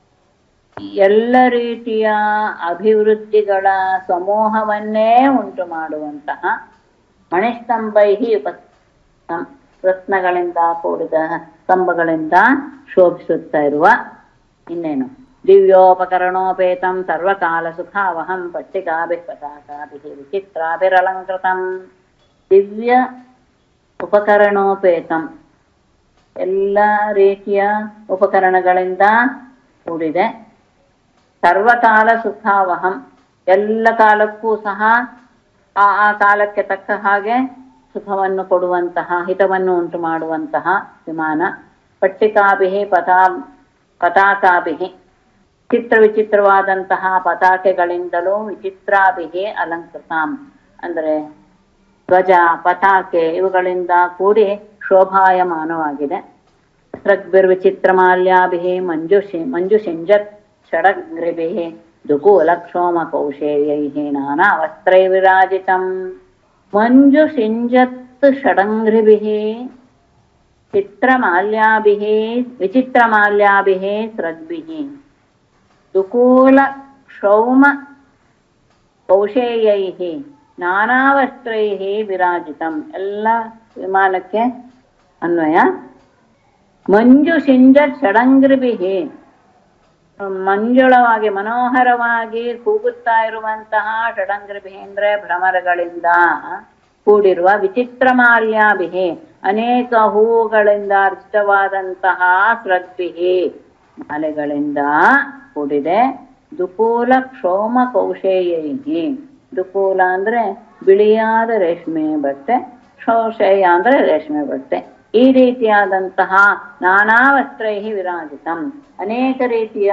ಎಲ್ಲ ರೀತಿಯ ಅಭಿವೃದ್ಧಿಗಳ ಸಮೂಹವನ್ನೇ ಉಂಟು ಮಾಡುವಂತಹ ಮಣಿಸ್ತಂಭೈಹಿ ಉಪ ರತ್ನಗಳಿಂದ ಕೂಡಿದ ಸ್ತಂಭಗಳಿಂದ ಶೋಭಿಸುತ್ತಾ ಇರುವ ಇನ್ನೇನು ದಿವ್ಯೋಪಕರಣೋಪೇತಂ ಸರ್ವಕಾಲ ಸುಖಾವಹಂ ಪಟ್ಟಿಕಾಭಿ ಪತಾಕಾಭಿ ವಿಚಿತ್ರಾಭಿರಲಂಕೃತಂ ದಿವ್ಯ ಉಪಕರಣೋಪೇತಂ ಎಲ್ಲ ರೀತಿಯ ಉಪಕರಣಗಳಿಂದ ಕೂಡಿದೆ ಸರ್ವಕಾಲ ಸುಖಾವಹಂ ಎಲ್ಲ ಕಾಲಕ್ಕೂ ಸಹ ಆ ಆ ಕಾಲಕ್ಕೆ ತಕ್ಕ ಹಾಗೆ ಸುಖವನ್ನು ಕೊಡುವಂತಹ ಹಿತವನ್ನು ಉಂಟು ಮಾಡುವಂತಹ ವಿಮಾನ ಪಟ್ಟಿಕಾಭಿಹಿ ಪತಾ ಪತಾಕಾಭಿಹಿ ಚಿತ್ರ ವಿಚಿತ್ರವಾದಂತಹ ಪತಾಕೆಗಳಿಂದಲೂ ವಿಚಿತ್ರಾಭಿಹಿ ಅಲಂಕೃತಾಂ ಅಂದ್ರೆ ಧ್ವಜ ಪತಾಕೆ ಇವುಗಳಿಂದ ಕೂಡಿ ಶೋಭಾಯಮಾನವಾಗಿದೆ ಸೃಗ್ಭಿರ್ವಿಚಿತ್ರಮಾಲ್ಯಾಭಿಃ ಮಂಜುಷಿ ಮಂಜುಷಿಂಜತ್ ಷಡಗ್ರಿಭಿಃ ದುಕೂಲಕ್ಷೋಮಕೌಶೇಯೈಃ ನಾನಾ ವಸ್ತ್ರೈ ವಿರಾಜಿತಂ ಮಂಜುಷಿಂಜತ್ ಷಡಂಗ್ರಿಭಿಃ ಚಿತ್ರಮಾಲ್ಯಾಭಿಃ ವಿಚಿತ್ರಮಾಲ್ಯಾಭಿಃ ಸೃಗ್ಭಿಃ ದುಕೂಲ ಕ್ಷೌಮ ಕೌಶೇಯೈಃ ನಾನಾವಸ್ತ್ರೈಃ ವಿರಾಜಿತಂ ಎಲ್ಲ ವಿಮಾನಕ್ಕೆ ಅನ್ವಯ ಮಂಜು ಸಿಂಜ ಷಡಂಗ್ರಿಭಿಹಿ ಮಂಜುಳವಾಗಿ ಮನೋಹರವಾಗಿ ಕೂಗುತ್ತಾ ಇರುವಂತಹ ಷಡಂಗ್ರಿಭಿಹಿ ಅಂದ್ರೆ ಭ್ರಮರಗಳಿಂದ ಕೂಡಿರುವ ವಿಚಿತ್ರ ಮಾಲ್ಯಾಭಿಹಿ ಅನೇಕ ಹೂವುಗಳಿಂದ ಅರ್ಚಿತವಾದಂತಹ ಸ್ರಗ್ಭಿಹಿ ಮಾಲೆಗಳಿಂದ ಕೂಡಿದೆ ದುಕೂಲ ಕ್ಷೋಮ ಕೌಶೇಯೈಹಿ ದುಕೂಲ ಅಂದ್ರೆ ಬಿಳಿಯಾದ ರೇಷ್ಮೆ ಬಟ್ಟೆ ಶೌಶೇಯ ಅಂದ್ರೆ ರೇಷ್ಮೆ ಬಟ್ಟೆ ಈ ರೀತಿಯಾದಂತಹ ನಾನಾ ವಸ್ತ್ರೈ ವಿರಾಜಿತಂ ಅನೇಕ ರೀತಿಯ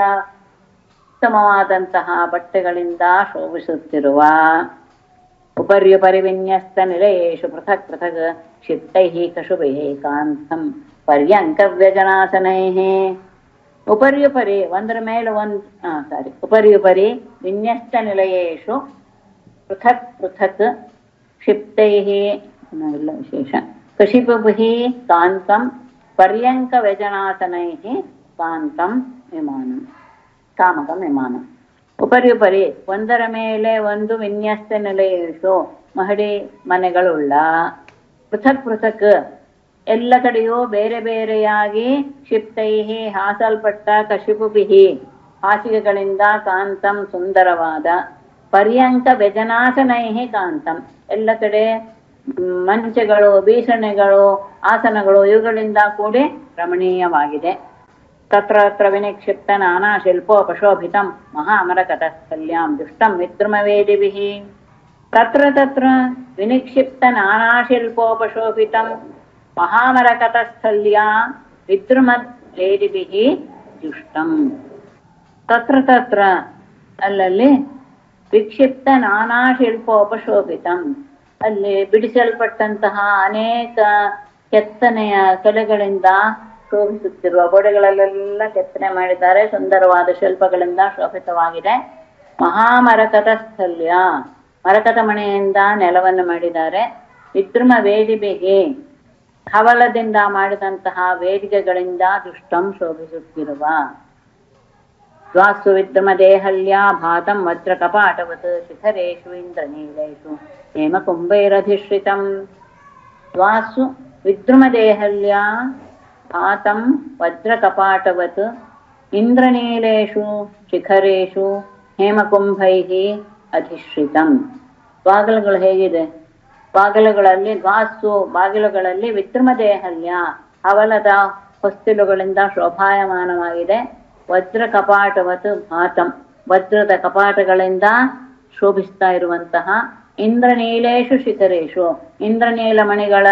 ಉತ್ತಮವಾದಂತಹ ಬಟ್ಟೆಗಳಿಂದ ಶೋಭಿಸುತ್ತಿರುವ ಉಪರ್ಯುಪರಿ ವಿನ್ಯಸ್ತ ನಿಲಯೇಶು ಪೃಥಕ್ ಪೃಥಕ್ ಕ್ಷಿಪ್ತೈ ಕಶುಭೈ ಕಾಂತಂ ಪರ್ಯಂಕ ವ್ಯಜನಾಸನೈ ಉಪರ್ಯುಪರಿ ಒಂದರ ಮೇಲೆ ಒಂದ್ ಸಾರಿ ಉಪರ್ಯುಪರಿ ವಿನ್ಯಸ್ತ ನಿಲಯೇಶು ಪೃಥಕ್ ಪೃಥಕ್ ಕ್ಷಿಪ್ತೈ ಇಲ್ಲ ವಿಶೇಷ ಕಶಿಪುಭಿಃ ಕಾಂತಂ ಪರ್ಯಂಕ ವ್ಯಜನಾಸನೈಃ ಕಾಂತಂ ವಿಮಾನಂ ಕಾಮಕಂ ವಿಮಾನಂ ಉಪರ್ಯುಪರಿ ಒಂದರ ಮೇಲೆ ಒಂದು ವಿನ್ಯಸ್ತ ನಿಲಯೇಶು ಮಹಡಿ ಮನೆಗಳುಳ್ಳ ಪೃಥಕ್ ಪೃಥಕ್ ಎಲ್ಲ ಕಡೆಯೂ ಬೇರೆ ಬೇರೆಯಾಗಿ ಕ್ಷಿಪ್ತೈಹಿ ಹಾಸಲ್ಪಟ್ಟ ಕಶಿಪುಭಿಹಿ ಹಾಸಿಗೆಗಳಿಂದ ಕಾಂತಂ ಸುಂದರವಾದ ಪರ್ಯಂಕ ವ್ಯಜನಾಸನೈಹಿ ಕಾಂತಂ ಎಲ್ಲ ಕಡೆ ಮ್, ಮಂಚಗಳು ಬೀಸಣೆಗಳು ಆಸನಗಳು ಇವುಗಳಿಂದ ಕೂಡಿ ರಮಣೀಯವಾಗಿದೆ ತತ್ರ ತತ್ರ ವಿನಿಕ್ಷಿಪ್ತ ನಾನಾ ಶಿಲ್ಪೋಪಶೋಭಿತಂ ಮಹಾಮರಕತಸ್ಥಲ್ಯಾಂ ದುಷ್ಟಂ ವಿದ್ರುಮವೇದಿಭಿಃ ತತ್ರ ತತ್ರ ವಿನಿಕ್ಷಿಪ್ತ ನಾನಾ ಶಿಲ್ಪೋಪಶೋಭಿತಂ ಮಹಾಮರಕತಸ್ಥಲ್ಯಾ ವಿದ್ರುಮದ್ ವೇದಿಭಿಃ ದುಷ್ಟಂ ತತ್ರ ತತ್ರ ಅಲ್ಲಲ್ಲಿ ವಿಕ್ಷಿಪ್ತ ನಾನಾ ಶಿಲ್ಪೋಪಶೋಭಿತಂ ಅಲ್ಲಿ ಬಿಡಿಸಲ್ಪಟ್ಟಂತಹ ಅನೇಕ ಕೆತ್ತನೆಯ ಕಲೆಗಳಿಂದ ಶೋಭಿಸುತ್ತಿರುವ ಗೋಡೆಗಳಲ್ಲೆಲ್ಲ ಕೆತ್ತನೆ ಮಾಡಿದ್ದಾರೆ ಸುಂದರವಾದ ಶಿಲ್ಪಗಳಿಂದ ಶೋಭಿತವಾಗಿದೆ ಮಹಾಮರಕತ ಸ್ಥಲ್ಯ ಮರಕತ ಮಣೆಯಿಂದ ನೆಲವನ್ನು ಮಾಡಿದ್ದಾರೆ ವಿದ್ರುಮ ವೇದಿಕೆಗೆ ಹವಳದಿಂದ ಮಾಡಿದಂತಹ ವೇದಿಕೆಗಳಿಂದ ದುಷ್ಟಂ ಶೋಭಿಸುತ್ತಿರುವ ದ್ವಾಸು ವಿದ್ರಮ ದೇಹಲ್ಯಾ ಭಾತಂ ವಜ್ರ ಕಪಾಟವತ್ ಶಿಖರೇಶು ಇಂದ್ರನೀಲೇಶು ಹೇಮಕುಂಭೈರಧಿಶ್ರಿತಂ ದ್ವಾಸು ವಿದ್ರುಮ ದೇಹಲ್ಯಾ ಭಾತಂ ವಜ್ರ ಕಪಾಟವತ್ ಇಂದ್ರನೀಲೇಶು ಶಿಖರೇಶು ಹೇಮಕುಂಭೈಃ ಅಧಿಶ್ರಿತಂ ಬಾಗಿಲುಗಳು ಹೇಗಿದೆ ಬಾಗಿಲುಗಳಲ್ಲಿ ದ್ವಾಸು ಬಾಗಿಲುಗಳಲ್ಲಿ ವಿದ್ರುಮ ದೇಹಲ್ಯ ಹವಲದ ಹೊಸ್ತಿಲುಗಳಿಂದ ಶೋಭಾಯಮಾನವಾಗಿದೆ ವಜ್ರ ಕಪಾಟವತ್ ಭಾತಂ ವಜ್ರದ ಕಪಾಟಗಳಿಂದ ಶೋಭಿಸ್ತಾ ಇರುವಂತಹ ಇಂದ್ರನೀಲೇಶು ಶಿಖರೇಶು ಇಂದ್ರನೀಲ ಮಣಿಗಳ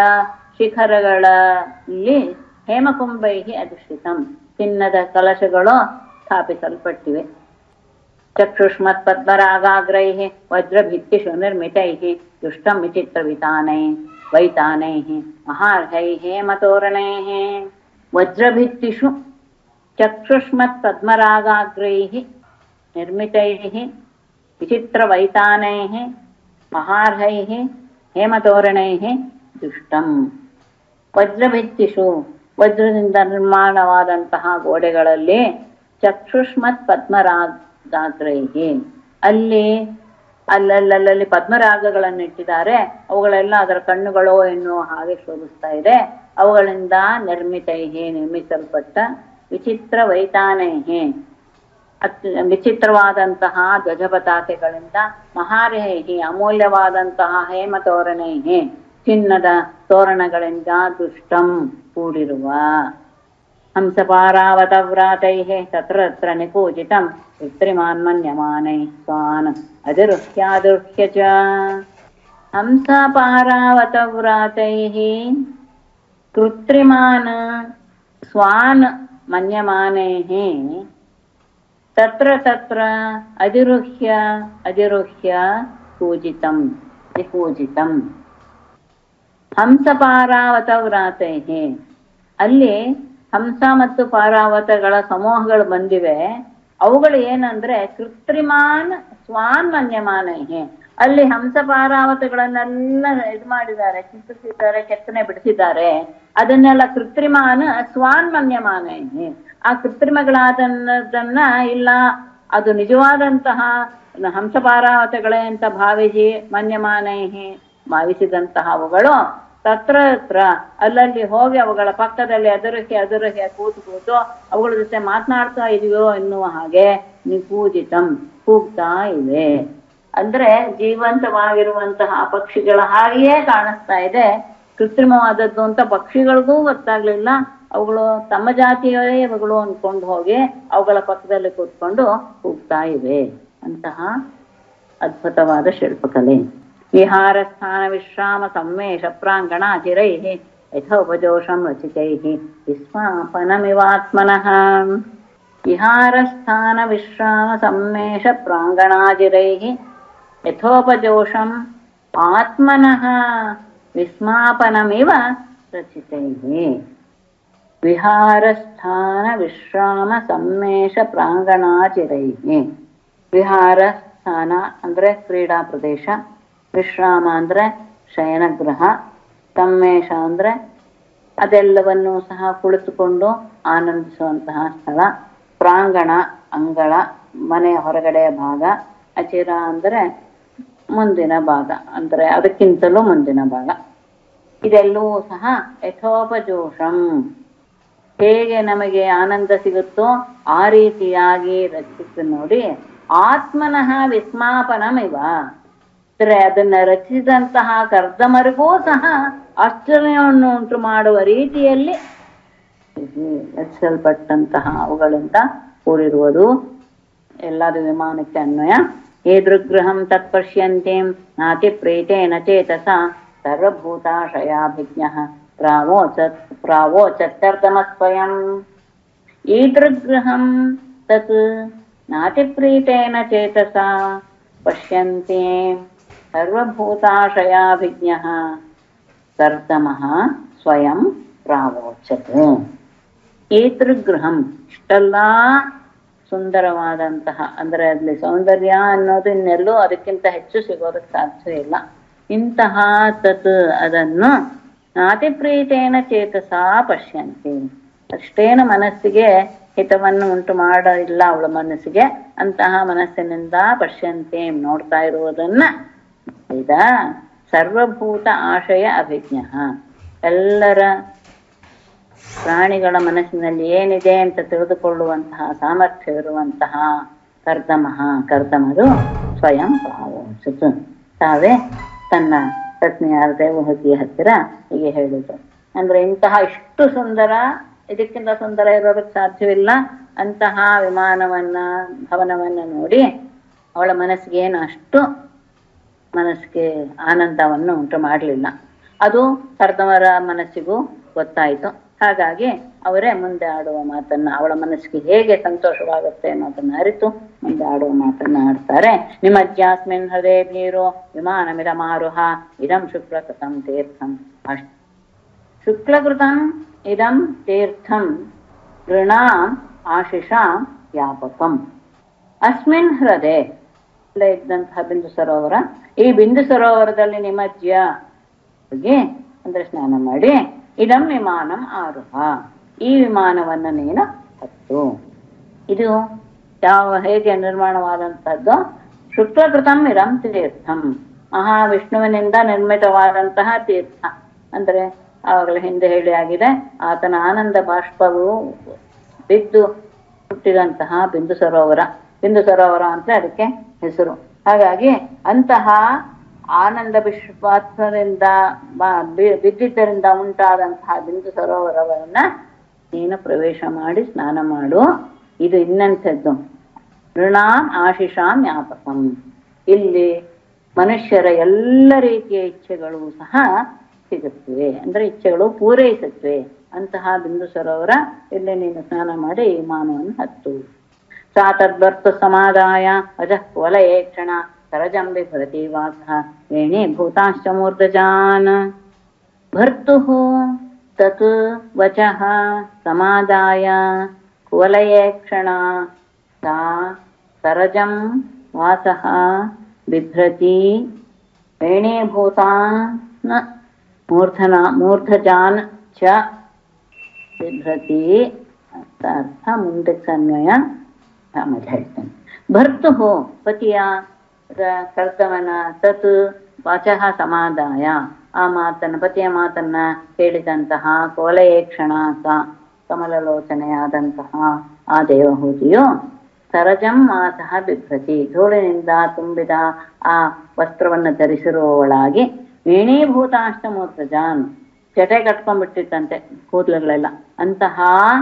ಶಿಖರಗಳಲ್ಲಿ ಹೇಮಕುಂಭೈಹಿ ಅಧಿಷ್ಠಿತಂ ಚಿನ್ನದ ಕಲಶಗಳು ಸ್ಥಾಪಿಸಲ್ಪಟ್ಟಿವೆ ಚಕ್ಷುಷ್ಮತ್ ಪದ್ಮರಾಗಾಗ್ರೈಃ ವಜ್ರಭಿತ್ತಿಷು ನಿರ್ಮಿತೈಃ ದುಷ್ಟಂ ವಿಚಿತ್ರವಿತಾನೈ ವೈತಾನೈಃ ಮಹಾರ್ಹೈಃ ಹೇಮತೋರಣೈಃ ವಜ್ರಭಿತ್ತಿಷು ಚಕ್ಷುಷ್ಮತ್ ಪದ್ಮರಾಗಾಗ್ರೈಃ ನಿರ್ಮಿತೈಃ ವಿಚಿತ್ರವೈತಾನೈಃ ಮಹಾರ್ಹೈಃ ಹೇಮತೋರಣೈಃ ದುಷ್ಟಂ ವಜ್ರಭಿತ್ತಿಷು ವಜ್ರದಿಂದ ನಿರ್ಮಾಣವಾದಂತಹ ಗೋಡೆಗಳಲ್ಲಿ ಚಕ್ಷುಷ್ಮತ್ ಪದ್ಮರಾಗಾಗ್ರೈಹಿ ಅಲ್ಲಿ ಅಲ್ಲಲ್ಲಲ್ಲಿ ಪದ್ಮರಾಗಗಳನ್ನು ಇಟ್ಟಿದ್ದಾರೆ ಅವುಗಳೆಲ್ಲ ಅದರ ಕಣ್ಣುಗಳು ಎನ್ನುವ ಹಾಗೆ ಶೋಭಿಸ್ತಾ ಇದೆ ಅವುಗಳಿಂದ ನಿರ್ಮಿತೈಹಿ ನಿರ್ಮಿಸಲ್ಪಟ್ಟ ವಿಚಿತ್ರ ವೈತಾನೈಹಿ ಅತ್ ವಿಚಿತ್ರವಾದಂತಹ ಧ್ವಜ ಪತಾಕೆಗಳಿಂದ ಮಹಾರೇಹಿ ಅಮೂಲ್ಯವಾದಂತಹ ಹೇಮ ತೋರಣೈಹಿ ಚಿನ್ನದ ತೋರಣಗಳಿಂದ ದುಷ್ಟಂ ಕೂಡಿರುವ ಹಂಸಪಾರಾವತವ್ರಾತೈः ತತ್ರ ತತ್ರ ನಿಪೂಜಿತಂ ಕೃತ್ರಿಮಾನ್ ಮನ್ಯಮಾನೈः ಸ್ವಾನ್ ಅದಿರುಹ್ಯಾದುರ್ಹ್ಯ ಚ ಹಂಸಪಾರಾವತವ್ರಾತೈः ಕೃತ್ರಿಮಾನ್ ಸ್ವಾನ್ ಮನ್ಯಮಾನೈः ತತ್ರ ತತ್ರ ಅಧಿರುಹ್ಯ ಅಧಿರುಹ್ಯ ಪೂಜಿತಂ ನಿಪೂಜಿತಂ ಹಂಸ ಪಾರಾವತವ್ರಾತೈಹಿ ಅಲ್ಲಿ ಹಂಸ ಮತ್ತು ಪಾರಾವತಗಳ ಸಮೂಹಗಳು ಬಂದಿವೆ ಅವುಗಳು ಏನಂದ್ರೆ ಕೃತ್ರಿಮಾನ್ ಸ್ವಾನ್ ಮನ್ಯಮಾನೈಹಿ ಅಲ್ಲಿ ಹಂಸ ಪಾರಾವತಗಳನ್ನೆಲ್ಲ ಇದು ಮಾಡಿದ್ದಾರೆ ಚಿತ್ರಿಸಿದ್ದಾರೆ ಕೆತ್ತನೆ ಬಿಡಿಸಿದ್ದಾರೆ ಅದನ್ನೆಲ್ಲ ಕೃತ್ರಿಮಾನ ಸ್ವಾನ್ ಮನ್ಯಮಾನೈಹಿ ಆ ಕೃತ್ರಿಮಗಳಾದನ್ನದನ್ನ ಇಲ್ಲ ಅದು ನಿಜವಾದಂತಹ ಹಂಸ ಪಾರಾವತಗಳೇ ಅಂತ ಭಾವಿಸಿ ಮನ್ಯಮಾನೈಹಿ ಭಾವಿಸಿದಂತಹ ಅವುಗಳು ತತ್ರ ಹತ್ರ ಅಲ್ಲಲ್ಲಿ ಹೋಗಿ ಅವುಗಳ ಪಕ್ಕದಲ್ಲಿ ಅದರಕ್ಕೆ ಅದರಕ್ಕೆ ಕೂತು ಕೂತು ಅವುಗಳ ಜೊತೆ ಮಾತನಾಡ್ತಾ ಇದೆಯೋ ಎನ್ನುವ ಹಾಗೆ ನಿಪೂಜಿತಂ ಕೂಗ್ತಾ ಇವೆ ಅಂದ್ರೆ ಜೀವಂತವಾಗಿರುವಂತಹ ಪಕ್ಷಿಗಳ ಹಾಗೆಯೇ ಕಾಣಿಸ್ತಾ ಇದೆ ಕೃತ್ರಿಮವಾದದ್ದು ಅಂತ ಪಕ್ಷಿಗಳಿಗೂ ಗೊತ್ತಾಗ್ಲಿಲ್ಲ ಅವುಗಳು ತಮ್ಮ ಜಾತಿಯವೇ ಇವುಗಳು ಅನ್ಕೊಂಡು ಹೋಗಿ ಅವುಗಳ ಪಕ್ಕದಲ್ಲಿ ಕೂತ್ಕೊಂಡು ಕೂಗ್ತಾ ಇವೆ ಅಂತಹ ಅದ್ಭುತವಾದ ಶಿಲ್ಪಕಲೆ ವಿಹಾರ ಸ್ಥಾನ ವಿಶ್ರಾಮ ಸಂವೇಶ ಪ್ರಾಂಗಣಾಚಿರೈಃ ಯಥೋಪಜೋಷಂ ರಚಿತೈಃ ವಿಸ್ಮಾಪನಮಿವಾತ್ಮನಃ ವಿಹಾರ ಸ್ಥಾನ ವಿಶ್ರಾಮ ಸಂವೇಶ ಪ್ರಾಂಗಣಾಚಿರೈಃ ಯಥೋಪಜೋಷಂ ಆತ್ಮನಃ ವಿಸ್ಮಾಪನಮಿವ ರಚಿತೈಃ ವಿಹಾರಸ್ಥಾನ ವಿಶ್ರಾಮ ಸಂಮೇಶ ಪ್ರಾಂಗಣಾಚಿರೈಹಿ ವಿಹಾರ ಸ್ಥಾನ ಅಂದ್ರೆ ಕ್ರೀಡಾ ಪ್ರದೇಶ ವಿಶ್ರಾಮ ಅಂದ್ರೆ ಶಯನಗೃಹ ಸಂಮೇಶ ಅಂದ್ರೆ ಅದೆಲ್ಲವನ್ನು ಸಹ ಕುಳಿತುಕೊಂಡು ಆನಂದಿಸುವಂತಹ ಸ್ಥಳ ಪ್ರಾಂಗಣ ಅಂಗಳ ಮನೆಯ ಹೊರಗಡೆಯ ಭಾಗ ಅಚಿರ ಅಂದ್ರೆ ಮುಂದಿನ ಭಾಗ ಅಂದ್ರೆ ಅದಕ್ಕಿಂತಲೂ ಮುಂದಿನ ಭಾಗ ಇದೆಲ್ಲವೂ ಸಹ ಯಥೋಪಜೋಷಂ ಹೇಗೆ ನಮಗೆ ಆನಂದ ಸಿಗುತ್ತೋ ಆ ರೀತಿಯಾಗಿ ರಚಿಸಿ ನೋಡಿ ಆತ್ಮನಃ ವಿಸ್ಮಾಪನಮಿವ ಅಂದ್ರೆ ಅದನ್ನ ರಚಿಸಿದಂತಹ ಕರ್ದಮರಿಗೂ ಸಹ ಆಶ್ಚರ್ಯವನ್ನು ಉಂಟು ಮಾಡುವ ರೀತಿಯಲ್ಲಿ ರಚಿಸಲ್ಪಟ್ಟಂತಹ ಅವುಗಳಿಂದ ಕೂಡಿರುವುದು ಎಲ್ಲದು ವಿಮಾನಕ್ಕೆ ಅನ್ವಯ ಏದೃಗ್ರಹಂ ತತ್ಪಶ್ಯಂತೀಂ ನಾತಿ ಪ್ರೀತೇನ ಚೇತಸ ಸರ್ವಭೂತಾಶಯಾಭಿಜ್ಞ ಪ್ರಾವೋಚತ್ ಪ್ರಾವೋಚತ್ಯರ್ಥಮಸ್ವಯಂ ಈದೃಗ್ರಹಂ ತತ್ ನಾತಿಪ್ರೀತೇನ ಚೇತಸ ಪಶ್ಯಂತೆ ಸರ್ವಭೂತಾಶಯಾಭಿಜ್ಞ ಕರ್ತಮಃ ಸ್ವಯಂ ಪ್ರಾವೋಚತ್ ಏತೃಗೃಹಂ ಇಷ್ಟೆಲ್ಲ ಸುಂದರವಾದಂತಹ ಅಂದ್ರೆ ಅಲ್ಲಿ ಸೌಂದರ್ಯ ಅನ್ನೋದು ಇನ್ನೆಲ್ಲೂ ಅದಕ್ಕಿಂತ ಹೆಚ್ಚು ಸಿಗೋದಕ್ಕೆ ಸಾಧ್ಯ ಇಲ್ಲ ಇಂತಹ ತತ್ ಅದನ್ನು ನಾತಿಪ್ರೀತೇನ ಚೇತಸ ಪಶ್ಯಂತಿ ಅಷ್ಟೇನು ಮನಸ್ಸಿಗೆ ಹಿತವನ್ನು ಉಂಟು ಮಾಡಿಲ್ಲ ಅವಳ ಮನಸ್ಸಿಗೆ ಅಂತಹ ಮನಸ್ಸಿನಿಂದ ಪಶ್ಯಂತೆ ನೋಡ್ತಾ ಇರುವುದನ್ನ ಇದ ಸರ್ವಭೂತ ಆಶಯ ಅಭಿಜ್ಞ ಎಲ್ಲರ ಪ್ರಾಣಿಗಳ ಮನಸ್ಸಿನಲ್ಲಿ ಏನಿದೆ ಅಂತ ತಿಳಿದುಕೊಳ್ಳುವಂತಹ ಸಾಮರ್ಥ್ಯವಿರುವಂತಹ ಕರ್ದಮಃ ಕರ್ದಮರು ಸ್ವಯಂ ಭಾವಿಸಿತು ತಾವೇ ತನ್ನ ಪತ್ನಿಯಾದ ದೇವಹತಿಯ ಹತ್ತಿರ ಹೀಗೆ ಹೇಳಿದ್ರು ಅಂದ್ರೆ ಇಂತಹ ಇಷ್ಟು ಸುಂದರ ಇದಕ್ಕಿಂತ ಸುಂದರ ಇರೋದಕ್ಕೆ ಸಾಧ್ಯವಿಲ್ಲ ಅಂತಹ ವಿಮಾನವನ್ನ ಭವನವನ್ನ ನೋಡಿ ಅವಳ ಮನಸ್ಸಿಗೆ ಏನು ಅಷ್ಟು ಮನಸ್ಸಿಗೆ ಆನಂದವನ್ನು ಉಂಟು ಮಾಡಲಿಲ್ಲ ಅದು ಕರ್ದಮರ ಮನಸ್ಸಿಗೂ ಗೊತ್ತಾಯಿತು ಹಾಗಾಗಿ ಅವರೇ ಮುಂದೆ ಆಡುವ ಮಾತನ್ನ ಅವಳ ಮನಸ್ಸಿಗೆ ಹೇಗೆ ಸಂತೋಷವಾಗುತ್ತೆ ಅನ್ನೋದನ್ನ ಅರಿತು ಮುಂದೆ ಆಡುವ ಮಾತನ್ನ ಆಡ್ತಾರೆ ನಿಮಜ್ಜಾಸ್ಮಿನ್ ಹೃದಯ ಭೀರೋ ವಿಮಾನಮಿದ ಮಾರುಹ ಇದಂ ಶುಕ್ಲಕೃತಂ ತೀರ್ಥಂ ಅಷ್ಟ ಶುಕ್ಲಕೃತಂ ಇದಂ ತೀರ್ಥಂ ಋಣಾಂ ಆಶಿಷಾಂ ವ್ಯಾಪಕಂ ಅಸ್ಮಿನ್ ಹೃದಯ ಇಲ್ಲೇ ಇದ್ದಂತಹ ಬಿಂದು ಸರೋವರ ಈ ಬಿಂದು ಸರೋವರದಲ್ಲಿ ನಿಮಜ್ಜ ಹೋಗಿ ಅಂದ್ರೆ ಸ್ನಾನ ಮಾಡಿ ಇದಂ ವಿಮಾನಂ ಆರುಹ ಈ ವಿಮಾನವನ್ನ ನೀನು ಹತ್ತು ಇದು ಯಾವ ಹೇಗೆ ನಿರ್ಮಾಣವಾದಂತಹದ್ದು ಶುಕ್ಲಕೃತಂ ಇರಂ ತೀರ್ಥಂ ಮಹಾವಿಷ್ಣುವಿನಿಂದ ನಿರ್ಮಿತವಾದಂತಹ ತೀರ್ಥ ಅಂದ್ರೆ ಆವಾಗಲೇ ಹಿಂದೆ ಹೇಳಿ ಆಗಿದೆ ಆತನ ಆನಂದ ಬಾಷ್ಪವು ಬಿದ್ದು ಹುಟ್ಟಿದಂತಹ ಬಿಂದು ಸರೋವರ ಬಿಂದು ಸರೋವರ ಅಂತ ಅದಕ್ಕೆ ಹೆಸರು ಹಾಗಾಗಿ ಅಂತಹ ಆನಂದ ವಿಶ್ವಾಸದಿಂದ ಬ- ಬಿ- ಬಿದ್ದಿದ್ದರಿಂದ ಉಂಟಾದಂತಹ ಬಿಂದು ಸರೋವರವನ್ನ ನೀನು ಪ್ರವೇಶ ಮಾಡಿ ಸ್ನಾನ ಮಾಡು ಇದು ಇನ್ನಂಥದ್ದು ಋಣಾಂ ಆಶಿಷಾಂ ಜ್ಞಾಪಕಂ ಇಲ್ಲಿ ಮನುಷ್ಯರ ಎಲ್ಲ ರೀತಿಯ ಇಚ್ಛೆಗಳು ಸಹ ಸಿಗುತ್ತವೆ ಅಂದ್ರೆ ಇಚ್ಛೆಗಳು ಪೂರೈಸುತ್ತವೆ ಅಂತಹ ಬಿಂದು ಸರೋವರ ಇಲ್ಲಿ ನೀನು ಸ್ನಾನ ಮಾಡಿ ಈ ಮಾನವನ್ನು ಹತ್ತು ಸಾ ತದ್ವರ್ತು ಸಮಾದಾಯ ಅಜಃ ವಲಯೇ ಕ್ಷಣ ಸರಜಂಬಿ ಭರತಿ ವಾಸ ವೇಣಿ ಭೂತಾಶ್ಚ ಮೂರ್ಧಜಾನ್ ಭರ್ತುಃ ತತ್ ವಚಃ ಸಮಾದಾಯ ಕುವಲಯೇ ಕ್ಷಣ सा सरजं वासः बिभ्रती वेणीभूतान् मूर्धना मूर्धजान् च ಬಿಭ್ರತಿ ಅಂತ ಅರ್ಥ ಮುಂದಕ್ಕೆ ಅನ್ವಯ ಆಮೇಲೆ ಹೇಳ್ತೇನೆ ಭರ್ತುಃ ಪತಿಯ ರ- ಕರ್ತವನ ತತ್ ವಾಚಃ ಸಮಾದಾಯ ಆ ಮಾತನ್ನ ಪತಿಯ ಮಾತನ್ನ ಕೇಳಿದಂತಹ ಕೋಲೆಯೇ ಕ್ಷಣ ಸ ಕಮಲಲೋಚನೆಯಾದಂತಹ ಆ ದೇವಹೂತಿಯು ಸರಜಂ ಮಾಸಃ ಬಿಭ್ರತಿ ಧೂಳಿನಿಂದ ತುಂಬಿದ ಆ ವಸ್ತ್ರವನ್ನು ಧರಿಸಿರುವವಳಾಗಿ ವೀಣೀಭೂತಾಷ್ಟಮೂರ್ಧಜಾನ್ ಚಟೆ ಕಟ್ಕೊಂಡ್ಬಿಟ್ಟಿತ್ತಂತೆ ಕೂದಲುಗಳೆಲ್ಲ ಅಂತಹ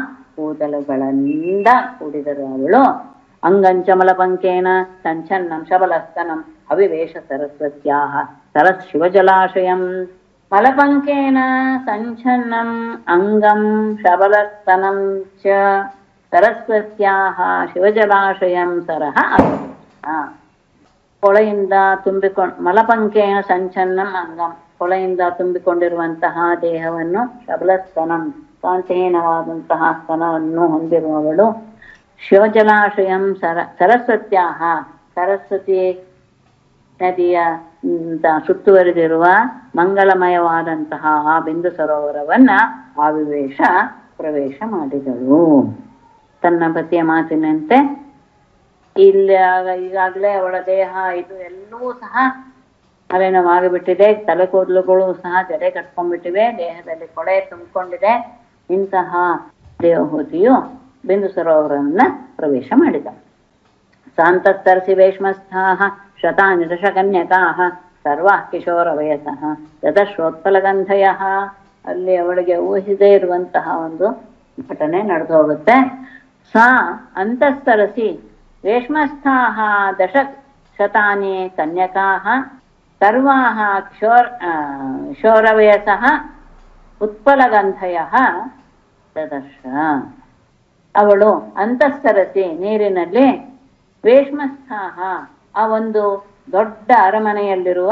ಕೂದಲುಗಳಿಂದ ಕೂಡಿದರು ಅವಳು ಅಂಗಂಚಮಲ ಪಂಕೇನ ಸಂಚನ್ನಂ ಶಬಲಸ್ತನಂ ಅವಿವೇಶ ಸರಸ್ವತ್ಯಾಹ ಸರಸ್ ಶಿವಜಲಾಶಯಂ ಮಲಪಂಕೇನ ಸಂಚನ್ನಂ ಅಂಗಂ ಶಬಲಸ್ತನಂ ಚ ಸರಸ್ವತ್ಯಾಹ ಶಿವಜಲಾಶಯಂ ಸರಹ ಆ ಕೊಳೆಯಿಂದ ತುಂಬಿಕೊಂಡ್ ಮಲಪಂಕೇನ ಸಂಚನ್ನಂ ಅಂಗಂ ಕೊಳೆಯಿಂದ ತುಂಬಿಕೊಂಡಿರುವಂತಹ ದೇಹವನ್ನು ಶಬಲಸ್ತನಂ ಕಾಂತಹೀನವಾದಂತಹ ಸ್ತನವನ್ನು ಹೊಂದಿರುವವಳು ಶಿವಜಲಾಶಯಂ ಸರ ಸರಸ್ವತ್ಯಾಹ ಸರಸ್ವತಿ ನದಿಯ ಂತ ಸುತ್ತುವರಿದಿರುವ ಮಂಗಳಮಯವಾದಂತಹ ಆ ಬಿಂದು ಸರೋವರವನ್ನ ಆವಿವೇಶ ಪ್ರವೇಶ ಮಾಡಿದಳು ತನ್ನ ಪತಿಯ ಮಾತಿನಂತೆ ಇಲ್ಲಿ ಆಗ ಈಗಾಗಲೇ ಅವಳ ದೇಹ ಇದು ಎಲ್ಲವೂ ಸಹ ಮಲಿನವಾಗಿಬಿಟ್ಟಿದೆ ತಲೆ ಕೂದಲುಗಳು ಸಹ ಜಡೆ ಕಟ್ಕೊಂಡ್ಬಿಟ್ಟಿವೆ ದೇಹದಲ್ಲಿ ಕೊಳೆ ತುಂಬಿಕೊಂಡಿದೆ ಇಂತಹ ದೇವಹೂತಿಯು ಬಿಂದು ಸರೋವರವನ್ನ ಪ್ರವೇಶ ಮಾಡಿದ ಸಾಂತಸ್ತರ್ಸಿ ವೇಶ್ಮಸ್ಥಾಃ ಶತಾನಿ ದಶಕನ್ಯಕಾಃ ಸರ್ವಾಃ ಕಿಶೋರವಯಸಃ ದದಶ್ರೋತ್ಪಲಗಂಧಯಃ ಅಲ್ಲಿ ಅವಳಿಗೆ ಊಹಿಸದೇ ಇರುವಂತಹ ಒಂದು ಘಟನೆ ನಡೆದು ಹೋಗುತ್ತೆ ಸಾ ಅಂತಸ್ತರಸಿ ರೇಷ್ಮಸ್ಥಾಃ ದಶ ಶತಾನಿ ಕನ್ಯಕಾಃ ಸರ್ವಾಃ ಕಿಶೋರ್ ಆ, ಕಿಶೋರವಯಸಃ ಉತ್ಪಲಗಂಧಯಃ ದದರ್ಶ ಅವಳು ಅಂತಸ್ತರಸಿ ನೀರಿನಲ್ಲಿ ವೇಶ್ಮಸ್ಥಾಹ ಆ ಒಂದು ದೊಡ್ಡ ಅರಮನೆಯಲ್ಲಿರುವ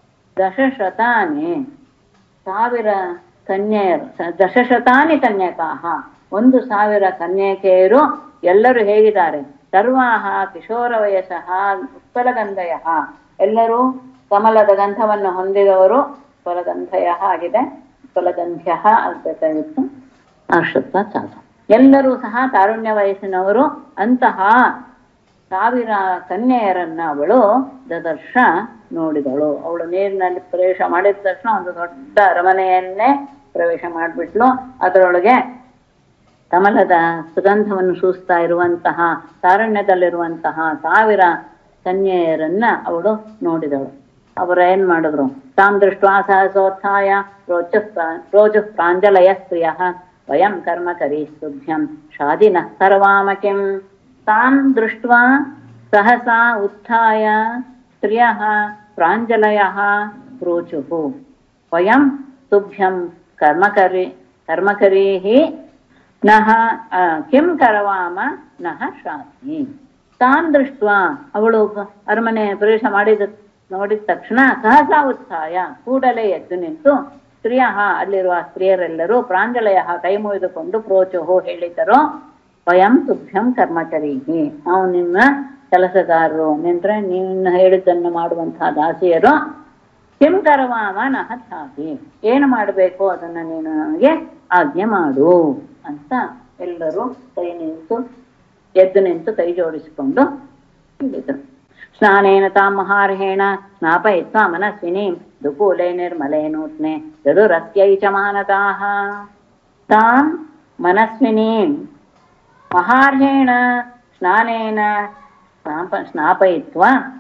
ದಶಶತಾನಿ ಸಾವಿರ ಕನ್ಯೆಯರು ಸ- ದಶಶತಾನಿ ಕನ್ಯಕಾಹ ಒಂದು ಸಾವಿರ ಕನ್ಯಕೆಯರು ಎಲ್ಲರೂ ಹೇಗಿದ್ದಾರೆ ಸರ್ವಾಹ ಕಿಶೋರ ವಯಸ್ಸಃ ಉತ್ಪಲಗಂಧಯ ಎಲ್ಲರೂ ಕಮಲದ ಗಂಧವನ್ನು ಹೊಂದಿದವರು ಉತ್ಪಲಗಂಧಯ ಆಗಿದೆ ಉತ್ಪಲಗಂಧ್ಯ ಆಗ್ಬೇಕಾಗಿತ್ತು ಅರ್ಷತ್ವ ಸಾಧು ಎಲ್ಲರೂ ಸಹ ತಾರುಣ್ಯ ವಯಸ್ಸಿನವರು ಅಂತಹ ಸಾವಿರ ಕನ್ಯೆಯರನ್ನ ಅವಳು ದದರ್ಶ ನೋಡಿದಳು ಅವಳು ನೀರಿನಲ್ಲಿ ಪ್ರವೇಶ ಮಾಡಿದ ತಕ್ಷಣ ಒಂದು ದೊಡ್ಡ ಅರಮನೆಯನ್ನೇ ಪ್ರವೇಶ ಮಾಡಿಬಿಟ್ಲು ಅದರೊಳಗೆ ಕಮಲದ ಸುಗಂಧವನ್ನು ಸೂಸ್ತಾ ಇರುವಂತಹ ತಾರಣ್ಯದಲ್ಲಿರುವಂತಹ ಸಾವಿರ ಕನ್ಯೆಯರನ್ನ ಅವಳು ನೋಡಿದಳು ಅವರು ಏನ್ ಮಾಡಿದ್ರು ತಾಂ ದೃಷ್ಟ ಸಹಸೋತ್ಥಾಯ ರೋಚು ರೋಜು ಪ್ರಾಂಜಲಯ ಸ್ತ್ರಿಯ ವಯಂ ಕರ್ಮ ಕರೀಸ್ತುಭ್ಯಂ ಶಾದಿನ ಸರ್ವಾಮ ಕಿಂ ತಾಂ ದೃಷ್ಟ ಸಹಸಾ ಉತ್ಥಾಯ ಸ್ತ್ರಿಯ ಪ್ರಾಂಜಲಯ ರೋಚುಃ ವಯಂ ತುಭ್ಯಂ ಕರ್ಮಕರಿ ಕರ್ಮಕರೀಃ ನಹ ಆ, ಕಿಂ ಕರವಾಮ ನಹ ಶಾಸ್ಮಿ ತಾನ್ ದೃಷ್ಟ ಅವಳು ಬ- ಅರಮನೆ ಪ್ರವೇಶ ಮಾಡಿದ ನೋಡಿದ ತಕ್ಷಣ ಸಹಸಾ ಉತ್ಸಾಹ ಕೂಡಲೇ ಎದ್ದು ನಿಂತು ಸ್ತ್ರೀಯ ಅಲ್ಲಿರುವ ಸ್ತ್ರೀಯರೆಲ್ಲರೂ ಪ್ರಾಂಜಲಯ ಕೈ ಮುಗಿದುಕೊಂಡು ಪ್ರೋಚುಹು ಹೇಳಿದರು ವಯಂ ತುಭ್ಯಂ ಕರ್ಮಚರೀಹಿ ನಾವು ನಿಮ್ಮ ಕೆಲಸಗಾರರು ನಿಂತ್ರೆ ನೀನು ಹೇಳಿದ್ದನ್ನು ಮಾಡುವಂತಹ ದಾಸಿಯರು ಕಿಂ ಕರವಾಮ ನಹ ಛಾತಿ ಏನು ಮಾಡಬೇಕು ಅದನ್ನ ನೀನು ನನಗೆ ಆಜ್ಞೆ ಮಾಡು ಅಂತ ಎಲ್ಲರೂ ಕೈ ನಿಂತು ಎದ್ದು ನಿಂತು ಕೈ ಜೋಡಿಸಿಕೊಂಡು ಹೇಳಿದರು ಸ್ನಾನೇನ ತಾಂ ಮಹಾರ್ಹೇಣ ಸ್ನಾಪಯಿತ್ವ ಮನಸ್ವಿನೀಂ ದುಕೂಲೆ ನಿರ್ಮಲೆ ನೂತ್ನೆ ಗಡುರತ್ಯೈ ಚ ಮಾನತಾಃ ತಾಂ ಮನಸ್ವಿನೀಂ ಮಹಾರ್ಹೇಣ ಸ್ನಾನೇನ ಸ್ನಾಪ ಸ್ನಾಪಯಿತ್ವ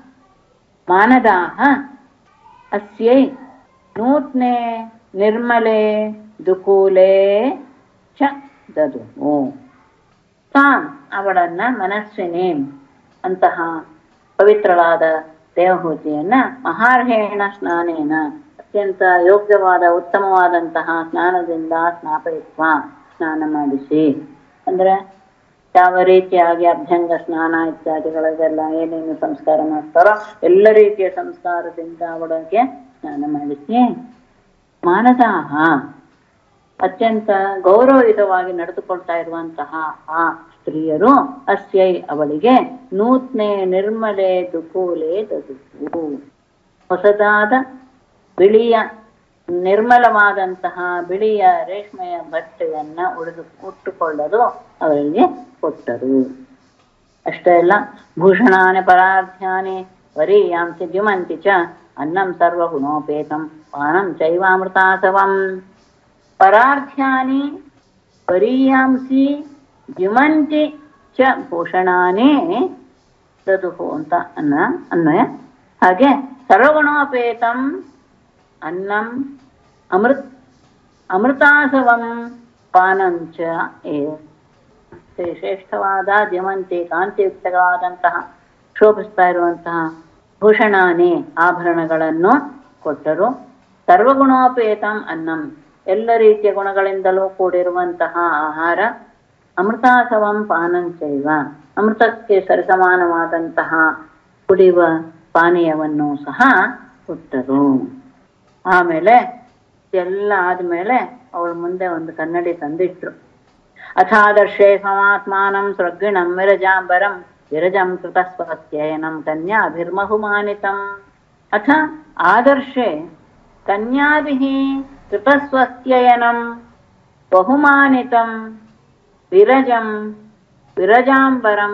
ಮಾನದಾಃ अस्यै नूत्ने निर्मले दुकूले च ದದುಹು ತಾಂ ಅವಳನ್ನ ಮನಸ್ವಿನಿ ಅಂತಹ ಪವಿತ್ರಳಾದ ದೇವಹೂತಿಯನ್ನ ಮಹಾರ್ಹೇಣ ಸ್ನಾನೇನ ಅತ್ಯಂತ ಯೋಗ್ಯವಾದ ಉತ್ತಮವಾದಂತಹ ಸ್ನಾನದಿಂದ ಸ್ನಾಪಯಿತ್ವ ಸ್ನಾನ ಮಾಡಿಸಿ ಅಂದ್ರೆ ಯಾವ ರೀತಿಯಾಗಿ ಅಭ್ಯಂಗ ಸ್ನಾನ ಇತ್ಯಾದಿಗಳಿಗೆಲ್ಲ ಏನೇನು ಸಂಸ್ಕಾರ ಮಾಡ್ತಾರೋ ಎಲ್ಲ ರೀತಿಯ ಸಂಸ್ಕಾರದಿಂದ ಅವಳಿಗೆ ಸ್ನಾನ ಮಾಡಿಸಿ ಮಾನದಾಹ ಅತ್ಯಂತ ಗೌರವಯುತವಾಗಿ ನಡೆದುಕೊಳ್ತಾ ಇರುವಂತಹ ಆ ಸ್ತ್ರೀಯರು ಅಸ್ಯೈ ಅವಳಿಗೆ ನೂತ್ನೆ ನಿರ್ಮಲೆ ದುಕೂಲೆ ದದುಕು ಹೊಸದಾದ ಬಿಳಿಯ ನಿರ್ಮಲವಾದಂತಹ ಬಿಳಿಯ ರೇಷ್ಮೆಯ ಬಟ್ಟೆಯನ್ನ ಉಳಿದು ಉಟ್ಟುಕೊಳ್ಳಲು ಅವರಿಗೆ ಕೊಟ್ಟರು ಅಷ್ಟೇ ಅಲ್ಲ ಭೂಷಣಾನಿ ಪರಾರ್ಧ್ಯಾನಿ ವರೀಯಾಂಸಿ ದ್ಯುಮಂತಿ ಚ ಅನ್ನಂ ಸರ್ವಗುಣೋಪೇತಂ ಪಾನಂ ಚೈವಾಮೃತಾಸವಂ ಪರಾರ್ಧ್ಯಾನಿ ಪರೀಯಾಂಸಿ ದ್ಯುಮಂತಿ ಚ ಭೂಷಣಾನೇ ದದುಹು ಅಂತ ಅನ್ನ ಅನ್ವಯ ಹಾಗೆ ಸರ್ವಗುಣೋಪೇತಂ ಅನ್ನಂ ಅಮೃತ್ ಅಮೃತಾಸವಂ ಪಾನಂ ಚ ಏ ಶ್ರೇ- ಶ್ರೇಷ್ಠವಾದ ದ್ಯಮಂತಿ ಕಾಂತಿಯುಕ್ತವಾದಂತಹ ಶೋಭಿಸ್ತಾ ಇರುವಂತಹ ಭೂಷಣಾನೇ ಆಭರಣಗಳನ್ನು ಕೊಟ್ಟರು ಸರ್ವಗುಣೋಪೇತಂ ಅನ್ನಂ ಎಲ್ಲ ರೀತಿಯ ಗುಣಗಳಿಂದಲೂ ಕೂಡಿರುವಂತಹ ಆಹಾರ ಅಮೃತಾಸವಂ ಪಾನಂಚೈವ ಅಮೃತಕ್ಕೆ ಸರಿಸಮಾನವಾದಂತಹ ಕುಡಿಯುವ ಪಾನೀಯವನ್ನು ಸಹ ಕೊಟ್ಟರು ಆಮೇಲೆ ಎಲ್ಲ ಆದ್ಮೇಲೆ ಅವಳ ಮುಂದೆ ಒಂದು ಕನ್ನಡಿ ತಂದಿಟ್ರು ಅಥಾದರ್ಶೇ ಸಮಾತ್ಮಾನಂ ಸೃಗ್ಗಿಣಂ ವಿರಜಾಂಬರಂ ವಿರಜಂ ಕೃತಸ್ವಸ್ಯಯನಂ ಕನ್ಯಾಭಿರ್ಮಹುಮಾನಿತಂ ಅಥ ಆದರ್ಶೆ ಕನ್ಯಾಭಿः ಕೃತಸ್ವಸ್ಯಯನಂ ಬಹುಮಾನಿತಂ ವಿರಜಂ ವಿರಜಾಂಬರಂ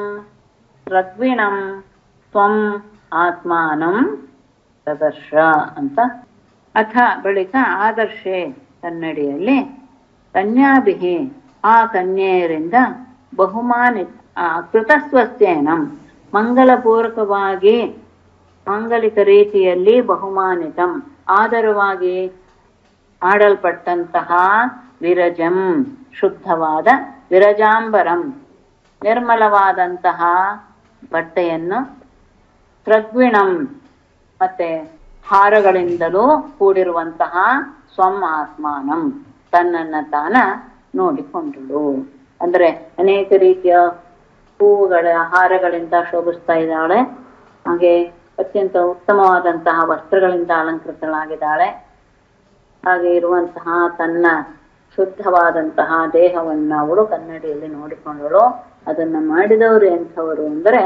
ರಗ್ವಿಣಂ ತ್ವಂ ಆತ್ಮಾನಂ ತದರ್ಶ ಅಂತ ಅಥ ಬಳಿಕ ಆದರ್ಶೆ ಕನ್ನಡಿಯಲ್ಲಿ ಕನ್ಯಾಭಿಹಿ ಆ ಕನ್ಯೆಯರಿಂದ ಬಹುಮಾನಿ ಆ ಕೃತಸ್ವಸ್ಯೇನಂ ಮಂಗಲಪೂರ್ವಕವಾಗಿ ಮಾಂಗಲಿಕ ರೀತಿಯಲ್ಲಿ ಬಹುಮಾನಿತಂ ಆದರವಾಗಿ ಮಾಡಲ್ಪಟ್ಟಂತಹ ವಿರಜಂ ಶುದ್ಧವಾದ ವಿರಜಾಂಬರಂ ನಿರ್ಮಲವಾದಂತಹ ಬಟ್ಟೆಯನ್ನು ಪ್ರಗ್ವಿಣಂ ಮತ್ತೆ ಹಾರಗಳಿಂದಲೂ ಕೂಡಿರುವಂತಹ ಸ್ವಂ ಆತ್ಮಾನಂ ತನ್ನನ್ನ ತಾನ ನೋಡಿಕೊಂಡಳು ಅಂದ್ರೆ ಅನೇಕ ರೀತಿಯ ಹೂವುಗಳ ಹಾರಗಳಿಂದ ಶೋಭಿಸ್ತಾ ಇದ್ದಾಳೆ ಹಾಗೆ ಅತ್ಯಂತ ಉತ್ತಮವಾದಂತಹ ವಸ್ತ್ರಗಳಿಂದ ಅಲಂಕೃತಳಾಗಿದ್ದಾಳೆ ಹಾಗೆ ಇರುವಂತಹ ತನ್ನ ಶುದ್ಧವಾದಂತಹ ದೇಹವನ್ನು ಅವಳು ಕನ್ನಡಿಯಲ್ಲಿ ನೋಡಿಕೊಂಡಳು ಅದನ್ನ ಮಾಡಿದವರು ಎಂಥವರು ಅಂದರೆ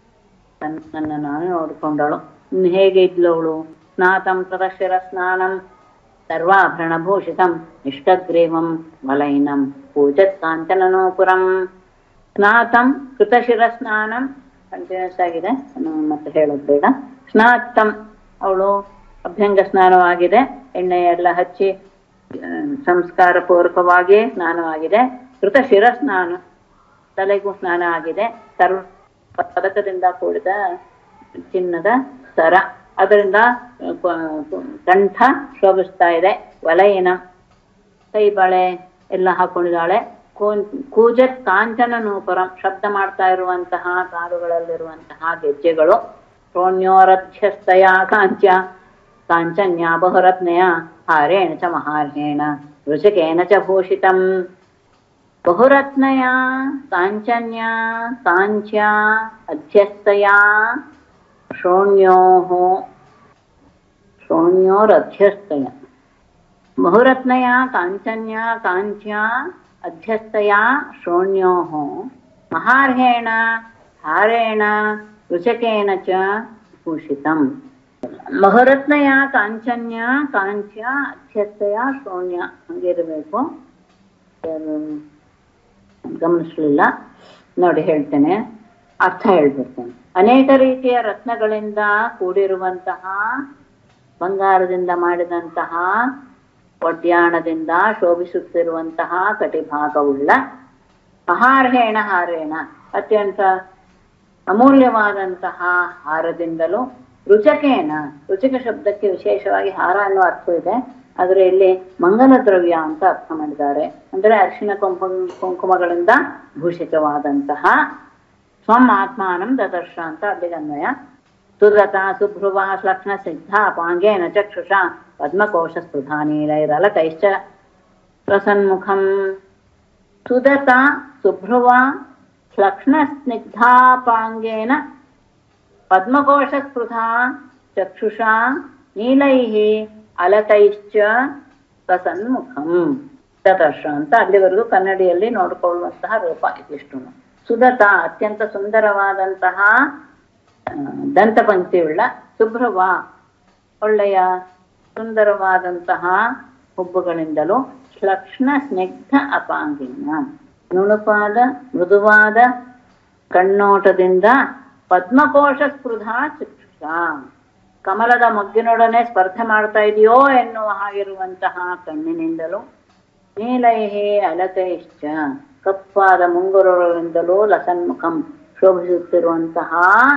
ತನ್ನ ನಾನು ನೋಡಿಕೊಂಡಳು ಇನ್ನು ಹೇಗೆ ಇದ್ಲು ಅವಳು ಸ್ನಾತಂ ಪ್ರದಶಿರ ಸ್ನಾನಂ ಸರ್ವಾಭರಣಭೂಷಿತಂ ನಿಷ್ಠಗ್ರೀವಂ ವಲೈನಂ ಪೂಜತ್ ಕಾಂಚನನೋಪುರಂ ಸ್ನಾತಂ ಕೃತಶಿರ ಸ್ನಾನಂ ಕಂಟಿನ್ಯೂಸ್ ಆಗಿದೆ ನಾನು ಮತ್ತೆ ಹೇಳೋದು ಬೇಡ ಸ್ನಾತಂ ಅವಳು ಅಭ್ಯಂಗ ಸ್ನಾನವಾಗಿದೆ ಎಣ್ಣೆ ಎಲ್ಲ ಹಚ್ಚಿ ಆ, ಸಂಸ್ಕಾರ ಪೂರ್ವಕವಾಗಿ ಸ್ನಾನವಾಗಿದೆ ಕೃತ ಶಿರ ಸ್ನಾನ ತಲೆಗೂ ಸ್ನಾನ ಆಗಿದೆ ಸರ್ವ ಪದಕದಿಂದ ಕೂಡಿದ ಚಿನ್ನದ ಸರ ಅದರಿಂದ ಆ, ಕ- ಕಂಠ ಶೋಭಿಸ್ತಾ ಇದೆ ವಲಯಿನ ಕೈ ಬಳೆ ಎಲ್ಲ ಹಾಕೊಂಡಿದ್ದಾಳೆ ಕೂ- ಕೂಜತ್ ಕಾಂಚನ ನೂಪುರಂ ಶಬ್ದ ಮಾಡ್ತಾ ಇರುವಂತಹ ಕಾಲುಗಳಲ್ಲಿರುವಂತಹ ಗೆಜ್ಜೆಗಳು ಶ್ರೋಣ್ಯೋರಧ್ಯಸ್ತಯ ಕಾಂಚ ಕಾಂಚನ್ಯ ಬಹುರತ್ನಯ ಹಾರೇಣ ಚ ಮಹಾರ್ಹೇಣ ರುಚಕೇನ ಚ ಭೂಷಿತಂ ಬಹುರತ್ನಯ ಕಾಂಚನ್ಯ ಕಾಂಚ್ಯ ಅಧ್ಯಸ್ತಯ ಶ್ರೋಣ್ಯೋಃ ಶ್ರೋಣ್ಯೋರಧ್ಯಸ್ತಯ ಬಹುರತ್ನಯ ಕಾಂಚನ್ಯ ಕಾಂಚ್ಯ ಅಧ್ಯಸ್ತಯ ಶ್ರೋಣ್ಯೋಃ ಮಹಾರ್ಹೇಣ ಹಾರೇಣ ರುಚಕೇನ ಚ ಭೂಷಿತಂ ಬಹುರತ್ನಯ ಕಾಂಚನ್ಯ ಕಾಂಚ್ಯ ಅಧ್ಯಸ್ತಯ ಶ್ರೋಣ್ಯ ಹಂಗಿರಬೇಕು ಯಾರು ಗಮನಿಸ್ಲಿಲ್ಲ ನೋಡಿ ಹೇಳ್ತೇನೆ ಅರ್ಥ ಹೇಳ್ಬಿಡ್ತೇನೆ ಅನೇಕ ರೀತಿಯ ರತ್ನಗಳಿಂದ ಕೂಡಿರುವಂತಹ ಬಂಗಾರದಿಂದ ಮಾಡಿದಂತಹ ಒಡ್ಯಾಣದಿಂದ ಶೋಭಿಸುತ್ತಿರುವಂತಹ ಕಟಿಭಾಗವುಳ್ಳ ಮಹಾರ್ಹೇಣ ಹಾರೇಣ ಅತ್ಯಂತ ಅಮೂಲ್ಯವಾದಂತಹ ಹಾರದಿಂದಲೂ ರುಚಕೇನ ರುಚಿಕ ಶಬ್ದಕ್ಕೆ ವಿಶೇಷವಾಗಿ ಹಾರ ಅನ್ನೋ ಅರ್ಥ ಇದೆ ಆದ್ರೆ ಇಲ್ಲಿ ಮಂಗಲ ದ್ರವ್ಯ ಅಂತ ಅರ್ಥ ಮಾಡಿದ್ದಾರೆ ಅಂದ್ರೆ ಅರಿಶಿನ ಕುಂಕುಮ ಕುಂಕುಮಗಳಿಂದ ಭೂಷಿತವಾದಂತಹ ಸ್ವಂ ಆತ್ಮಾನಂ ದದರ್ಶ ಅಂತ ಅಲ್ಲಿಗೆ ಅನ್ವಯ ಸುರತ ಸುಭ್ರುವ ಲಕ್ಷ್ಣ ಸಿದ್ಧ ಪಾಂಗೇನ ಚಕ್ಷುಷ ಪದ್ಮಕೋಶ ಸ್ಪೃಧಾ ನೀಲೈರಲಕೈಶ್ಚ ಪ್ರಸನ್ಮುಖಂ ಸುದತ ಸುಭ್ರುವ ಲಕ್ಷ್ಣ ಸ್ನಿಗ್ಧಾಪಾಂಗೇನ ಪದ್ಮಕೋಶ ಸ್ಪೃಧಾ ಚಕ್ಷುಷಾ ನೀಲೈಃ ಅಲಕೈಶ್ಚ ಪ್ರಸನ್ಮುಖಂ ತದರ್ಶ ಅಂತ ಅಲ್ಲಿವರೆಗೂ ಕನ್ನಡಿಯಲ್ಲಿ ನೋಡಿಕೊಳ್ಳುವಂತಹ ರೂಪ ಇದಿಷ್ಟು ಸುದತ ಅತ್ಯಂತ ಸುಂದರವಾದಂತಹ ಆ, ದಂತಪಂಕ್ತಿಯುಳ್ಳ ಸುಭ್ರವ ಒಳ್ಳೆಯ ಸುಂದರವಾದಂತಹ ಹುಬ್ಬುಗಳಿಂದಲೂ ಲಕ್ಷ್ಣ ಸ್ನಿಗ್ಧ ಅಪಾಂಗಿನ ನುಣುಪಾದ ಮೃದುವಾದ ಕಣ್ಣೋಟದಿಂದ ಪದ್ಮಕೋಶ ಸ್ಪೃಧಾ ಚಕ್ಷುಷ ಕಮಲದ ಮೊಗ್ಗಿನೊಡನೆ ಸ್ಪರ್ಧೆ ಮಾಡ್ತಾ ಇದೆಯೋ ಎನ್ನುವ ಹಾಗಿರುವಂತಹ ಕಣ್ಣಿನಿಂದಲೂ ನೀಲೈಹೇ ಅಲಕೈಶ್ಚ ಕಪ್ಪಾದ ಮುಂಗುರುಗಳಿಂದಲೂ ಲಸನ್ಮುಖಂ ಶೋಭಿಸುತ್ತಿರುವಂತಹ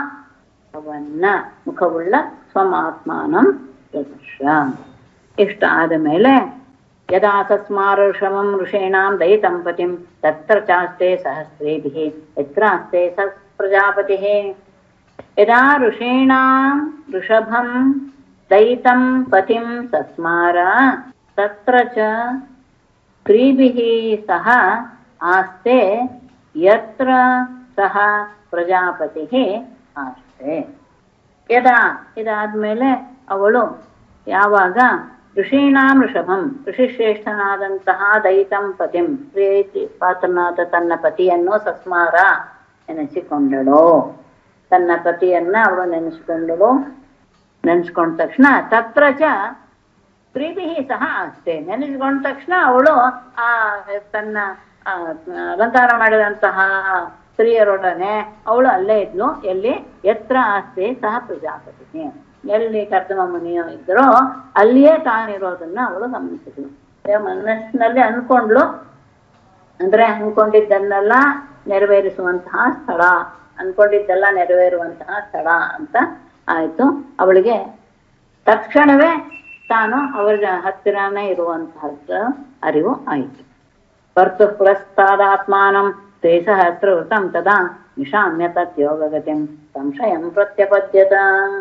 ಅವನ್ನ ಮುಖವುಳ್ಳ ಸ್ವಮಾತ್ಮಾನಂ ಯದರ್ಶ ಇಷ್ಟ ಆದ ಮೇಲೆ ಯದಾ ಸಸ್ಮಾರುಷಮಂ ಋಷೀಣಾಂ ದಯಿತಂ ಪತಿಂ ತತ್ರ ಚಾಸ್ತೆ ಸಹಸ್ರೇಭಿಃ ಯತ್ರಾಸ್ತೆ ಸ ಪ್ರಜಾಪತಿಃ ಯದಾ ಋಷೀಣಾಂ ಋಷಭಂ ದಯಿತಂ ಪತಿಂ ಸಸ್ಮಾರ ತತ್ರ ಚ ಸ್ತ್ರೀಭಿः ಸಹ ಆಸ್ತೆ ಯತ್ರ ಸಹ ಪ್ರಜಾಪತಿಃ ಆಸ್ತೆ ಯದಾ ಇದಾದ್ಮೇಲೆ ಅವಳು ಯಾವಾಗ ಋಷೀಣಾಂ ಋಷಭಂ ಋಷಿಶ್ರೇಷ್ಠನಾದಂತಹ ದಯಿತಂ ಪತಿಂ ಪ್ರೀತಿ ಪಾತ್ರನಾದ ತನ್ನ ಪತಿಯನ್ನು ಸಸ್ಮಾರ ನೆನೆಸಿಕೊಂಡಳು ತನ್ನ ಪತಿಯನ್ನ ಅವಳು ನೆನೆಸಿಕೊಂಡಳು ನೆನೆಸ್ಕೊಂಡ ತಕ್ಷಣ ತತ್ರ ಚ ಪ್ರೀತಿ ಸಹ ಅಷ್ಟೇ ನೆನೆಸ್ಕೊಂಡ ತಕ್ಷಣ ಅವಳು ಆ ತನ್ನ ಆ, ಅಲಂಕಾರ ಮಾಡಿದಂತಹ ಸ್ತ್ರೀಯರೊಡನೆ ಅವಳು ಅಲ್ಲೇ ಇದ್ಲು ಎಲ್ಲಿ ಎತ್ರ ಆಸ್ತಿ ಸಹ ಪ್ರಜಾಪತಿ ಎಲ್ಲಿ ಕರ್ದಮ ಮುನಿಯೋ ಇದ್ರೋ ಅಲ್ಲಿಯೇ ತಾನಿರೋದನ್ನ ಅವಳು ಗಮನಿಸಿದ್ಳು ಏ ಮನಸ್ಸಿನಲ್ಲಿ ಅನ್ಕೊಂಡ್ಲು ಅಂದ್ರೆ ಅನ್ಕೊಂಡಿದ್ದನ್ನೆಲ್ಲ ನೆರವೇರಿಸುವಂತಹ ಸ್ಥಳ ಅನ್ಕೊಂಡಿದ್ದೆಲ್ಲ ನೆರವೇರುವಂತಹ ಸ್ಥಳ ಅಂತ ಆಯ್ತು ಅವಳಿಗೆ ತಕ್ಷಣವೇ ತಾನು ಅವರ ಹತ್ತಿರನೇ ಇರುವಂತಹದ್ದು ಅರಿವು ಆಯಿತು ಭರ್ತು ಪುರಸ್ತಾದಾತ್ಮಾನಂ ತೇ ಸಹಸ್ರವೃತಂ ತದಾ ನಿಶಾಮ್ಯ ತದ್ಯೋಗಗತಿಂ ಸಂಶಯಂ ಪ್ರತ್ಯಪದ್ಯತ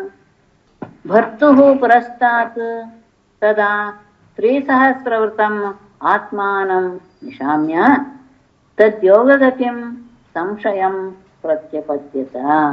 ಭರ್ತುಃ ಪುರಸ್ತಾತ್ ತದಾ ತ್ರಿಸಹಸ್ರವೃತಂ ಆತ್ಮಾನಂ ನಿಶಾಮ್ಯ ತದ್ಯೋಗಗತಿಂ ಸಂಶಯಂ ಪ್ರತ್ಯಪದ್ಯತ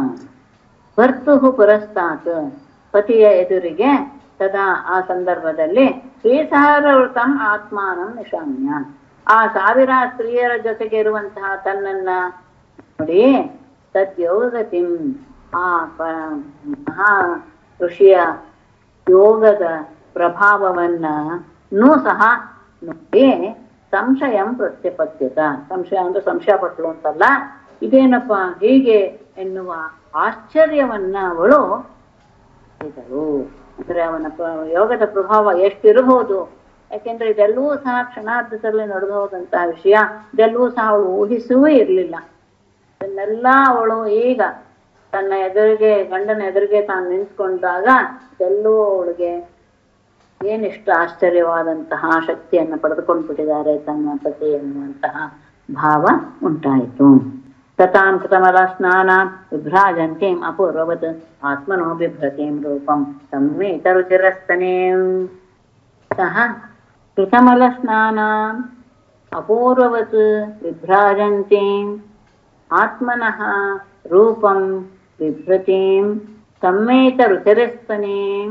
ಭರ್ತುಃ ಪುರಸ್ತಾತ್ ಪತಿಯ ಎದುರಿಗೆ ತದಾ ಆ ಸಂದರ್ಭದಲ್ಲಿ ಶ್ರೀಸಹಸ್ರವೃತಂ ಆತ್ಮಾನಂ ನಿಶಾಮ್ಯ ಆ ಸಾವಿರ ಸ್ತ್ರೀಯರ ಜೊತೆಗೆ ಇರುವಂತಹ ತನ್ನನ್ನ ನೋಡಿ ತದ್ಯೋಗತಿಂ ಆ ಪ ಮಹಾ ಋಷಿಯ ಯೋಗದ ಪ್ರಭಾವವನ್ನ ನೂ ಸಹ ನೋಡಿ ಸಂಶಯಂ ಪ್ರತ್ಯಪದ್ಯತ ಸಂಶಯ ಅಂದ್ರೆ ಸಂಶಯ ಪಟ್ಲು ಅಂತಲ್ಲ ಇದೇನಪ್ಪ ಹೀಗೆ ಎನ್ನುವ ಆಶ್ಚರ್ಯವನ್ನ ಅವಳು ಇದ್ದರು ಅಂದ್ರೆ ಅವನ ಪ್ರ- ಯೋಗದ ಪ್ರಭಾವ ಎಷ್ಟಿರಬಹುದು ಯಾಕೆಂದ್ರೆ ಇದೆಲ್ಲವೂ ಸಹ ಕ್ಷಣಾರ್ಧದಲ್ಲಿ ನಡೆದು ಹೋದಂತಹ ವಿಷಯ ಇದೆಲ್ಲವೂ ಸಹ ಅವಳು ಊಹಿಸುವೇ ಇರಲಿಲ್ಲ ಇದನ್ನೆಲ್ಲ ಅವಳು ಈಗ ತನ್ನ ಎದುರಿಗೆ ಗಂಡನ ಎದುರಿಗೆ ತಾನು ನಿಂತ್ಕೊಂಡಾಗ ಇದೆಲ್ಲವೂ ಅವಳಿಗೆ ಏನಿಷ್ಟು ಆಶ್ಚರ್ಯವಾದಂತಹ ಶಕ್ತಿಯನ್ನು ಪಡೆದುಕೊಂಡು ಬಿಟ್ಟಿದ್ದಾರೆ ತನ್ನ ಪತಿ ಎನ್ನುವಂತಹ ಭಾವ ಉಂಟಾಯಿತು ತತಾಂ ಕೃತಮಲ ಸ್ನಾನ ವಿಭ್ರಾಜಂತೀಂ ಅಪೂರ್ವವತ್ ಆತ್ಮನೋ ಬಿಭ್ರತೀಂ ರೂಪಂ ಸಂವೇತ ರುಚಿರಸ್ತನೇಂ ಸಹ ಕೃತಮಲ ಸ್ನಾನ ಅಪೂರ್ವವತ್ ವಿಭ್ರಾಜಂತೀಂ ಆತ್ಮನಃ ರೂಪಂ ಬಿಭ್ರತೀಂ ಸಂವೇತ ರುಚಿರಸ್ತನೇಂ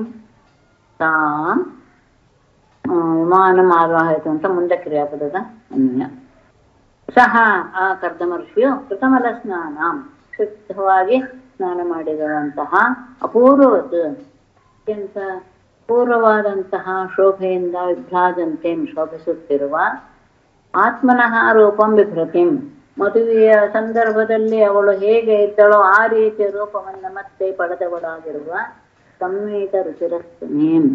ತಾಂ ಆ, ವಿಮಾನಂ ಆವಾಹಿತು ಅಂತ ಮುಂದೆ ಕ್ರಿಯಾಪದದ ಅನ್ವಯ ಸಹ ಆ ಕರ್ದಮ ಋಷಿಯು ಕೃತಮಲ ಸ್ನಾನ ಶುದ್ಧವಾಗಿ ಸ್ನಾನ ಮಾಡಿರುವಂತಹ ಅಪೂರ್ವವತ್ ಅತ್ಯಂತ ಪೂರ್ವವಾದಂತಹ ಶೋಭೆಯಿಂದ ವಿಭ್ರಾಜಂತೆ ಶೋಭಿಸುತ್ತಿರುವ ಆತ್ಮನಃ ರೂಪಂ ಬಿಭ್ರತಿಂ ಮದುವೆಯ ಸಂದರ್ಭದಲ್ಲಿ ಅವಳು ಹೇಗೆ ಇದ್ದಳೋ ಆ ರೀತಿಯ ರೂಪವನ್ನು ಮತ್ತೆ ಪಡೆದವಳಾಗಿರುವ ಸಂವೇತ ರುಚಿರಸ್ತನೇಂ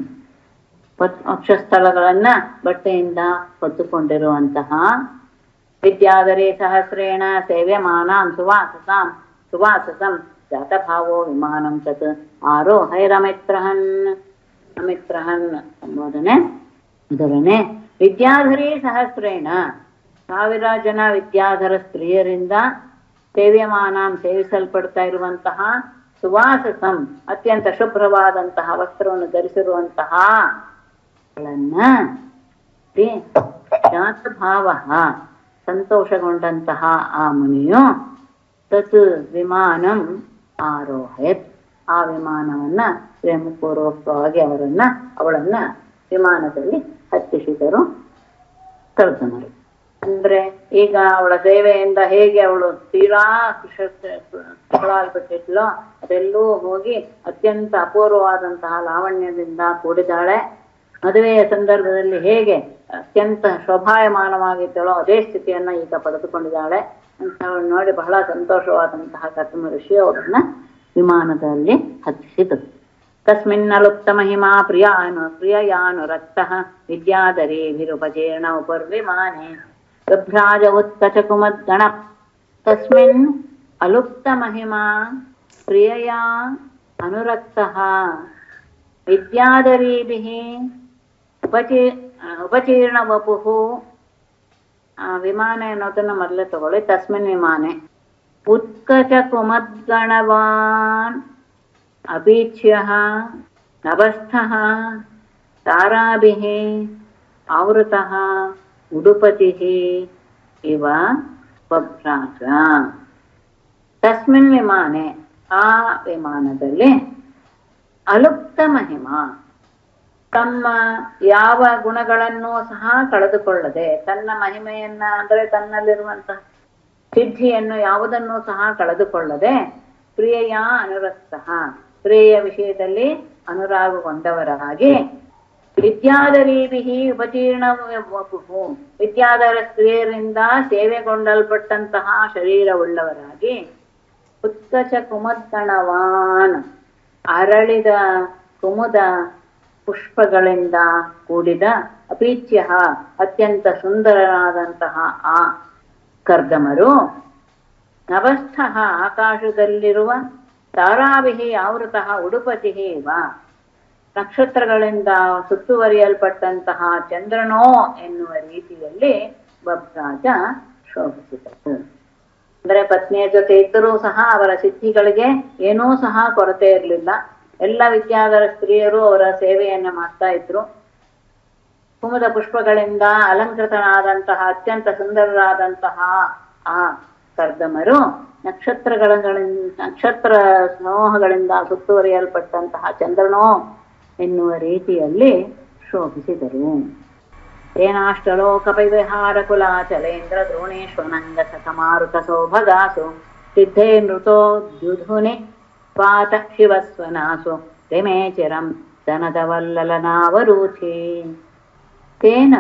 ವಕ್ಷಸ್ಥಳಗಳನ್ನ ಬಟ್ಟೆಯಿಂದ ಹೊತ್ತುಕೊಂಡಿರುವಂತಹ ವಿದ್ಯಾಧರೆ ಸಹಸ್ರೇಣ ಸೇವ್ಯಮಾನಾಂ ಸುವಾಸಸಾಂ ಸುವಾಸಸಂ ಜಾತಭಾವೋ ವಿಮಾನಂ ತತ್ ಆರೋಹೈರಮಿತ್ರಹನ್ ಅಮಿತ್ರಹನ್ ಸಂಬೋಧನೆ ಮೊದಲನೇ ವಿದ್ಯಾಧರಿ ಸಹಸ್ರೇಣ ಸಾವಿರ ಜನ ವಿದ್ಯಾಧರ ಸ್ತ್ರೀಯರಿಂದ ಸೇವ್ಯಮಾನಾಂ ಸೇವಿಸಲ್ಪಡ್ತಾ ಇರುವಂತಹ ಸುವಾಸಸಂ ಅತ್ಯಂತ ಶುಭ್ರವಾದಂತಹ ವಸ್ತ್ರವನ್ನು ಧರಿಸಿರುವಂತಹ ಗಳನ್ನ ಜಾತಭಾವ ಸಂತೋಷಗೊಂಡಂತಹ ಆ ಮುನಿಯು ತತ್ ವಿಮಾನಂ ಆರೋಹಯತ್ ಆ ವಿಮಾನವನ್ನ ಪ್ರೇಮಪೂರ್ವಕವಾಗಿ ಅವರನ್ನ ಅವಳನ್ನ ವಿಮಾನದಲ್ಲಿ ಹತ್ತಿಸಿದರು ಕಳ್ಕೊಂಡರು ಅಂದ್ರೆ ಈಗ ಅವಳ ಸೇವೆಯಿಂದ ಹೇಗೆ ಅವಳು ತೀರಾ ಬಿಟ್ಟಿದ್ಲೋ ಅದೆಲ್ಲೂ ಹೋಗಿ ಅತ್ಯಂತ ಅಪೂರ್ವವಾದಂತಹ ಲಾವಣ್ಯದಿಂದ ಕೂಡಿದಾಳೆ ಮದುವೆಯ ಸಂದರ್ಭದಲ್ಲಿ ಹೇಗೆ ಅತ್ಯಂತ ಶೋಭಾಯಮಾನವಾಗಿದ್ದಳೋ ಅದೇ ಸ್ಥಿತಿಯನ್ನ ಈಗ ಪಡೆದುಕೊಂಡಿದ್ದಾಳೆ ಅಂತ ಅವಳು ನೋಡಿ ಬಹಳ ಸಂತೋಷವಾದಂತಹ ಕರ್ತಮ ಋಷಿ ಅವಳನ್ನ ವಿಮಾನದಲ್ಲಿ ಹತ್ತಿಸಿದರು ತಸ್ಮಿನ್ನಲುಪ್ತ ಮಹಿಮಾ ಪ್ರಿಯಾನು ಪ್ರಿಯಯಾನುರಕ್ತ ವಿದ್ಯಾಧರಿ ವಿರುಪಜೀರ್ಣ ಉಪರ್ವಿಮಾನೆ ಗಭ್ರಾಜ ಉತ್ಕಚ ಕುಮದ್ಗಣ ತಸ್ಮಿನ್ ಅಲುಪ್ತ ಮಹಿಮಾ ಪ್ರಿಯಯಾ ಅನುರಕ್ತಃ ವಿದ್ಯಾಧರೀಭಿः ಉಪಚೀ ಉಪಚೀರ್ಣ ವಪುಃ ಆ ವಿಮಾನ ಅನ್ನೋದನ್ನ ಮೊದಲೇ ತಗೊಳ್ಳಿ ತಸ್ಮಿನ್ ವಿಮಾನೆ ಉತ್ಕಚ ಕುಮದ್ಗಣವಾನ್ ಅಪೀಚ್ಯಃ ನಭಸ್ಥಃ ತಾರಾಭಿः ಆವೃತಃ ಉಡುಪತಿः ಇವ ಬಭ್ರಾಜ ತಸ್ಮಿನ್ ವಿಮಾನೆ ಆ ವಿಮಾನದಲ್ಲಿ ಅಲುಪ್ತ ಮಹಿಮಾ ತಮ್ಮ ಯಾವ ಗುಣಗಳನ್ನು ಸಹ ಕಳೆದುಕೊಳ್ಳದೆ ತನ್ನ ಮಹಿಮೆಯನ್ನ ಅಂದ್ರೆ ತನ್ನಲ್ಲಿರುವಂತಹ ಸಿದ್ಧಿಯನ್ನು ಯಾವುದನ್ನು ಸಹ ಕಳೆದುಕೊಳ್ಳದೆ ಪ್ರಿಯೆಯ ಅನುರಕ್ತ ಪ್ರಿಯ ವಿಷಯದಲ್ಲಿ ಅನುರಾಗಗೊಂಡವರಾಗಿ ವಿದ್ಯಾಧರೀಭಿ ಉಪತೀರ್ಣ ವಪುಃ ವಿದ್ಯಾಧರ ಸ್ತ್ರೀಯರಿಂದ ಸೇವೆಗೊಂಡಲ್ಪಟ್ಟಂತಹ ಶರೀರವುಳ್ಳವರಾಗಿ ಉತ್ಕಚ ಕುಮದ್ಗಣವಾನ್ ಅರಳಿದ ಕುಮುದ ಪುಷ್ಪಗಳಿಂದ ಕೂಡಿದ ಅಪೀಚ್ಯ ಅತ್ಯಂತ ಸುಂದರನಾದಂತಹ ಆ ಕರ್ದಮರು ನಭಸ್ಥ ಆಕಾಶದಲ್ಲಿರುವ ತಾರಾಭಿಹಿ ಆವೃತಃ ಉಡುಪತಿ ಇವ ನಕ್ಷತ್ರಗಳಿಂದ ಸುತ್ತುವರಿಯಲ್ಪಟ್ಟಂತಹ ಚಂದ್ರನೋ ಎನ್ನುವ ರೀತಿಯಲ್ಲಿ ಬಬ್ರಾಜ ಶೋಭಿಸಿದರು ಅಂದ್ರೆ ಪತ್ನಿಯ ಜೊತೆ ಇದ್ದರೂ ಸಹ ಅವರ ಸಿದ್ಧಿಗಳಿಗೆ ಏನೂ ಸಹ ಕೊರತೆ ಇರಲಿಲ್ಲ ಎಲ್ಲ ವಿದ್ಯಾಧರ ಸ್ತ್ರೀಯರು ಅವರ ಸೇವೆಯನ್ನ ಮಾಡ್ತಾ ಇದ್ರು ಕುಮುದ ಪುಷ್ಪಗಳಿಂದ ಅಲಂಕೃತನಾದಂತಹ ಅತ್ಯಂತ ಸುಂದರರಾದಂತಹ ಆ ಕರ್ದಮರು ನಕ್ಷತ್ರಗಳಿಂದ ನಕ್ಷತ್ರ ಸಮೂಹಗಳಿಂದ ಸುತ್ತುವರಿಯಲ್ಪಟ್ಟಂತಹ ಚಂದ್ರನೋ ಎನ್ನುವ ರೀತಿಯಲ್ಲಿ ಶೋಭಿಸಿದರು ತೇನಾಷ್ಟಲೋಕಪವಿಹಾರ ಕುಲಾಚಲೇಂದ್ರ ದ್ರೋಣೇಶ್ವನಂಗ ಸಖಮಾರುತ ಸೌಭಗಾಸು ಸಿದ್ಧೇ ನೃತೋ ದ್ಯುಧುನಿ ಪಾತ ಶಿವಸ್ವನಾಸು ರಿಮೇ ಚಿರಂ ದನದವಲ್ಲಲನಾವರೂಥಿ ತೇನ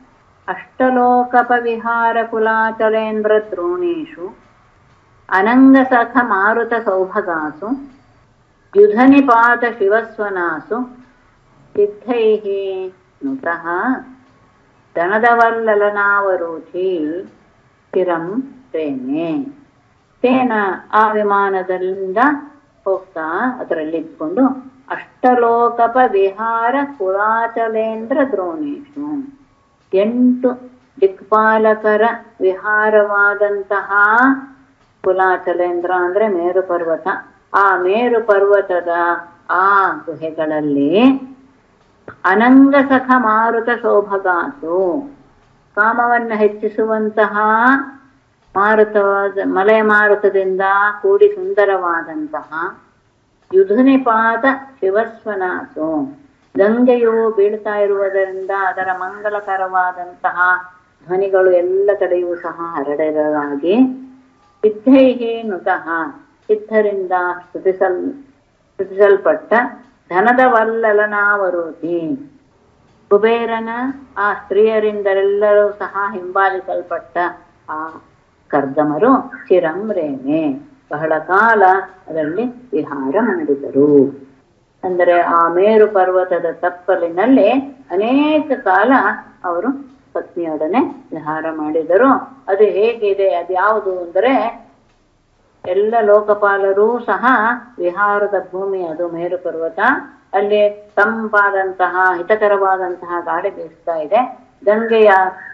ಅಷ್ಟಲೋಕಪವಿಹಾರ ಕುಲಾಚಲೇಂದ್ರ ದ್ರೋಣೇಶು ಅನಂಗಸಖ ಮಾರುತ ಸೌಭಗಾಸು ಯುಧನಿಪಾತ ಶಿವಸ್ವನಾಸು ಸಿದ್ಧೈಃ ನುತಃ ದಣದವಲ್ಲಲನಾವರೂಥಿ ಚಿರಂ ಪ್ರೇಮೆ ತೇನ ಆ ವಿಮಾನದಿಂದ ಹೋಗ್ತಾ ಅದರಲ್ಲಿ ಇದ್ಕೊಂಡು ಅಷ್ಟಲೋಕಪ ವಿಹಾರ ಕುಲಾಚಲೇಂದ್ರ ದ್ರೋಣೇಶು ಎಂಟು ದಿಕ್ಪಾಲಕರ ವಿಹಾರವಾದಂತಹ ಕುಲಾಚಲೇಂದ್ರ ಅಂದ್ರೆ ಮೇರು ಪರ್ವತ ಆ ಮೇರು ಪರ್ವತದ ಆ ಗುಹೆಗಳಲ್ಲಿ ಅನಂಗಸಖ ಮಾರುತ ಶೋಭಗಾಸು ಕಾಮವನ್ನು ಹೆಚ್ಚಿಸುವಂತಹ ಮಾರುತವಾದ ಮಲೆ ಮಾರುತದಿಂದ ಕೂಡಿ ಸುಂದರವಾದಂತಹ ಯುಧುನಿಪಾತ ಶಿವಸ್ವನಾಸು ಗಂಗೆಯು ಬೀಳ್ತಾ ಇರುವುದರಿಂದ ಅದರ ಮಂಗಲಕರವಾದಂತಹ ಧ್ವನಿಗಳು ಎಲ್ಲ ಕಡೆಯೂ ಸಹ ಹರಡಿರಲಾಗಿ ಸಿದ್ಧೈಹಿ ನುತಃ ಸಿದ್ಧರಿಂದ ಸ್ತುತಿಸಲ್ ಸ್ತುತಿಸಲ್ಪಟ್ಟ ಧನದ ವಲ್ಲಲನಾವರೋತಿ ಕುಬೇರನ ಆ ಸ್ತ್ರೀಯರಿಂದರೆಲ್ಲರೂ ಸಹ ಹಿಂಬಾಲಿಸಲ್ಪಟ್ಟ ಆ ಕರ್ದಮರು ಚಿರಂರೇನೆ ಬಹಳ ಕಾಲ ಅದರಲ್ಲಿ ವಿಹಾರ ಮಾಡಿದರು ಅಂದರೆ ಆ ಮೇರು ಪರ್ವತದ ತಪ್ಪಲಿನಲ್ಲಿ ಅನೇಕ ಕಾಲ ಅವರು ಪತ್ನಿಯೊಡನೆ ವಿಹಾರ ಮಾಡಿದರು ಅದು ಹೇಗಿದೆ ಅದ್ಯಾವುದು ಅಂದರೆ ಎಲ್ಲ ಲೋಕಪಾಲರೂ ಸಹ ವಿಹಾರದ ಭೂಮಿ ಅದು ಮೇರು ಪರ್ವತ ಅಲ್ಲಿ ತಂಪಾದಂತಹ ಹಿತಕರವಾದಂತಹ ಗಾಳಿ ಬೀಸ್ತಾ ಇದೆ ಗಂಗೆಯ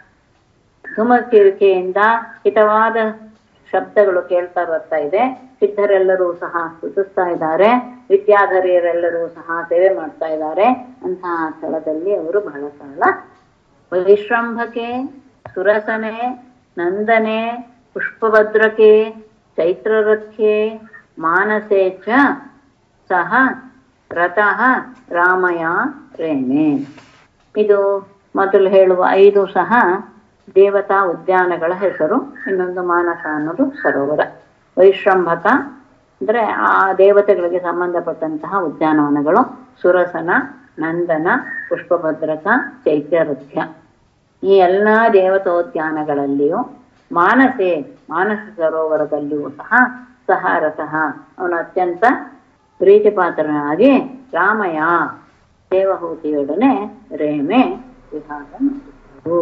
ಧುಮಕಿರಿಕೆಯಿಂದ ಹಿತವಾದ ಶಬ್ದಗಳು ಕೇಳ್ತಾ ಬರ್ತಾ ಇದೆ ಸಿದ್ಧರೆಲ್ಲರೂ ಸಹ ಸ್ತುತಿಸ್ತಾ ಇದ್ದಾರೆ ವಿದ್ಯಾಧರಿಯರೆಲ್ಲರೂ ಸಹ ಸೇವೆ ಮಾಡ್ತಾ ಇದ್ದಾರೆ ಅಂತಹ ಸ್ಥಳದಲ್ಲಿ ಅವರು ಬಹಳ ಕಾಲ ವೈಶ್ರಂಭಕೆ ಸುರಸನೆ ನಂದನೆ ಪುಷ್ಪಭದ್ರಕೆ ಚೈತ್ರರಥ್ಯೆ ಮಾನಸೇ ಚ ಸಹ ರಥಃ ರಾಮಯ ರೇಣೆ ಇದು ಮೊದಲು ಹೇಳುವ ಐದು ಸಹ ದೇವತಾ ಉದ್ಯಾನಗಳ ಹೆಸರು ಇನ್ನೊಂದು ಮಾನಸ ಅನ್ನೋದು ಸರೋವರ ವೈಶ್ರಂಭಕ ಅಂದ್ರೆ ಆ ದೇವತೆಗಳಿಗೆ ಸಂಬಂಧಪಟ್ಟಂತಹ ಉದ್ಯಾನವನಗಳು ಸುರಸನ ನಂದನ ಪುಷ್ಪಭದ್ರಕ ಚೈತ್ಯರಥ್ಯ ಈ ಎಲ್ಲಾ ದೇವತೋದ್ಯಾನಗಳಲ್ಲಿಯೂ ಮಾನಸೆ ಮಾನಸ ಸರೋವರದಲ್ಲಿಯೂ ಸಹ ಸಹ ರಥಃ ಅವನು ಅತ್ಯಂತ ಪ್ರೀತಿಪಾತ್ರನಾಗಿ ರಾಮಯ್ಯ ದೇವಹೂತಿಯೊಡನೆ ರೇಮೆ ವಿಹಾರ ಮಾಡಿದರು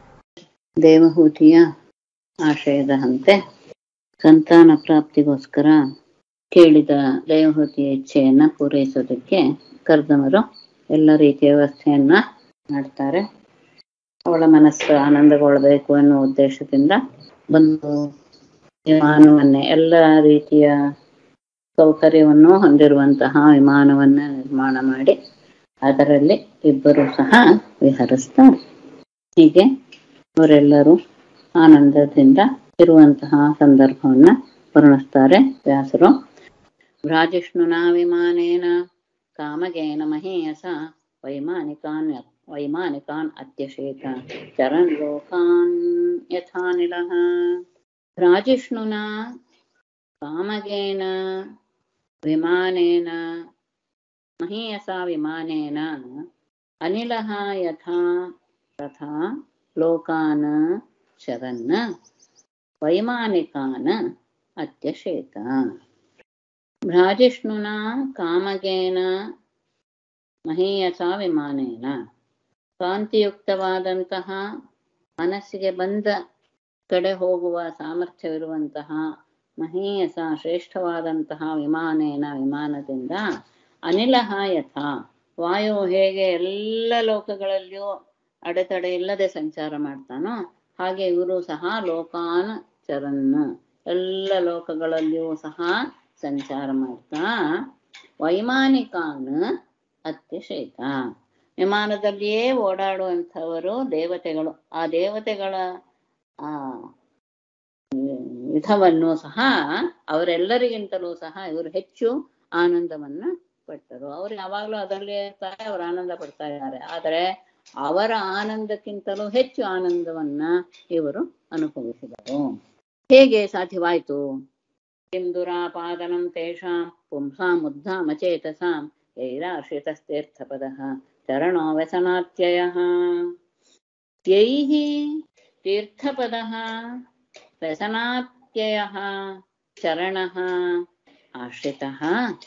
ದೇವಹೂತಿಯ ಆಶಯದ ಹಂತೆ ಸಂತಾನ ಪ್ರಾಪ್ತಿಗೋಸ್ಕರ ಕೇಳಿದ ದೇವಹೂತಿಯ ಇಚ್ಛೆಯನ್ನ ಪೂರೈಸೋದಕ್ಕೆ ಕರೆದವರು ಎಲ್ಲ ರೀತಿಯ ವ್ಯವಸ್ಥೆಯನ್ನ ಮಾಡ್ತಾರೆ ಅವಳ ಮನಸ್ಸು ಆನಂದಗೊಳ್ಳಬೇಕು ಎನ್ನುವ ಉದ್ದೇಶದಿಂದ ಬಂದು ವಿಮಾನವನ್ನೇ ಎಲ್ಲ ರೀತಿಯ ಸೌಕರ್ಯವನ್ನು ಹೊಂದಿರುವಂತಹ ವಿಮಾನವನ್ನ ನಿರ್ಮಾಣ ಮಾಡಿ ಅದರಲ್ಲಿ ಇಬ್ಬರು ಸಹ ವಿಹರಿಸ್ತಾರೆ ಹೀಗೆ ಅವರೆಲ್ಲರೂ ಆನಂದದಿಂದ ಇರುವಂತಹ ಸಂದರ್ಭವನ್ನ ವರ್ಣಿಸ್ತಾರೆ ವ್ಯಾಸರು ಭ್ರಾಜಿಷ್ಣುನಾ ವಿಮಾನೇನ ಕಾಮಗೇನ ಮಹೇಯಸ ವೈಮಾನಿಕಾನ್ ವೈಮಾನಿಕಾನ್ ಅತ್ಯಶೇತ ಚರನ್ ಲೋಕಾನ್ ಯಥಾನಿಲಃ ಭ್ರಾಜಿಷ್ಣುನಾ ಕಾಮಗೇನ ವಿಮಾನೇನ ಮಹೀಯಸ ವಿಮಾನೇನ ಅನಿಲಃ ಯಥಾ ತಥಾ ಲೋಕಾನ್ ಶರನ್ ವೈಮಾನಿಕಾನ್ ಅತ್ಯಶೇತ ಭ್ರಾಜಿಷ್ಣುನಾ ಕಾಮಗೇನ ಮಹೀಯಸ ವಿಮಾನೇನ ಕಾಂತಿಯುಕ್ತವಾದಂತಹ ಮನಸ್ಸಿಗೆ ಬಂದ ಕಡೆ ಹೋಗುವ ಸಾಮರ್ಥ್ಯವಿರುವಂತಹ ಮಹೀಯಸ ಶ್ರೇಷ್ಠವಾದಂತಹ ವಿಮಾನೇನ ವಿಮಾನದಿಂದ ಅನಿಲಹ ಯಥಾ ವಾಯು ಹೇಗೆ ಎಲ್ಲ ಲೋಕಗಳಲ್ಲಿಯೂ ಅಡೆತಡೆ ಇಲ್ಲದೆ ಸಂಚಾರ ಮಾಡ್ತಾನೋ ಹಾಗೆ ಇವರು ಸಹ ಲೋಕಾನ್ ಚರನ್ ಎಲ್ಲ ಲೋಕಗಳಲ್ಲಿಯೂ ಸಹ ಸಂಚಾರ ಮಾಡ್ತಾ ವೈಮಾನಿಕಾನ್ ಅತ್ಯಶೇತ ವಿಮಾನದಲ್ಲಿಯೇ ಓಡಾಡುವಂಥವರು ದೇವತೆಗಳು ಆ ದೇವತೆಗಳ ಆ ವಿಧವನ್ನು ಸಹ ಅವರೆಲ್ಲರಿಗಿಂತಲೂ ಸಹ ಇವರು ಹೆಚ್ಚು ಆನಂದವನ್ನ ಪಟ್ಟರು ಅವ್ರು ಯಾವಾಗಲೂ ಅದರಲ್ಲಿ ಇರ್ತಾರೆ ಅವರು ಆನಂದ ಪಡ್ತಾ ಇದ್ದಾರೆ ಆದರೆ ಅವರ ಆನಂದಕ್ಕಿಂತಲೂ ಹೆಚ್ಚು ಆನಂದವನ್ನ ಇವರು ಅನುಭವಿಸಿದರು ಹೇಗೆ ಸಾಧ್ಯವಾಯಿತು ಕಿಂ ದುರಾಪಾದನಂ ತೇಷಾಂ ಪುಂಸಾಂ ಉದ್ಧಾಮ ಚೇತಸಾಂ ಯೈರಾಶ್ರಿತಸ್ತೀರ್ಥಪದಃ ಚರಣೋ ವ್ಯಸನಾತ್ಯಯಃ ಯೈಃ ತೀರ್ಥಪದಃ ವ್ಯಸನಾತ್ಯಯಃ ಚರಣಃ ಆಶ್ರಿತಃ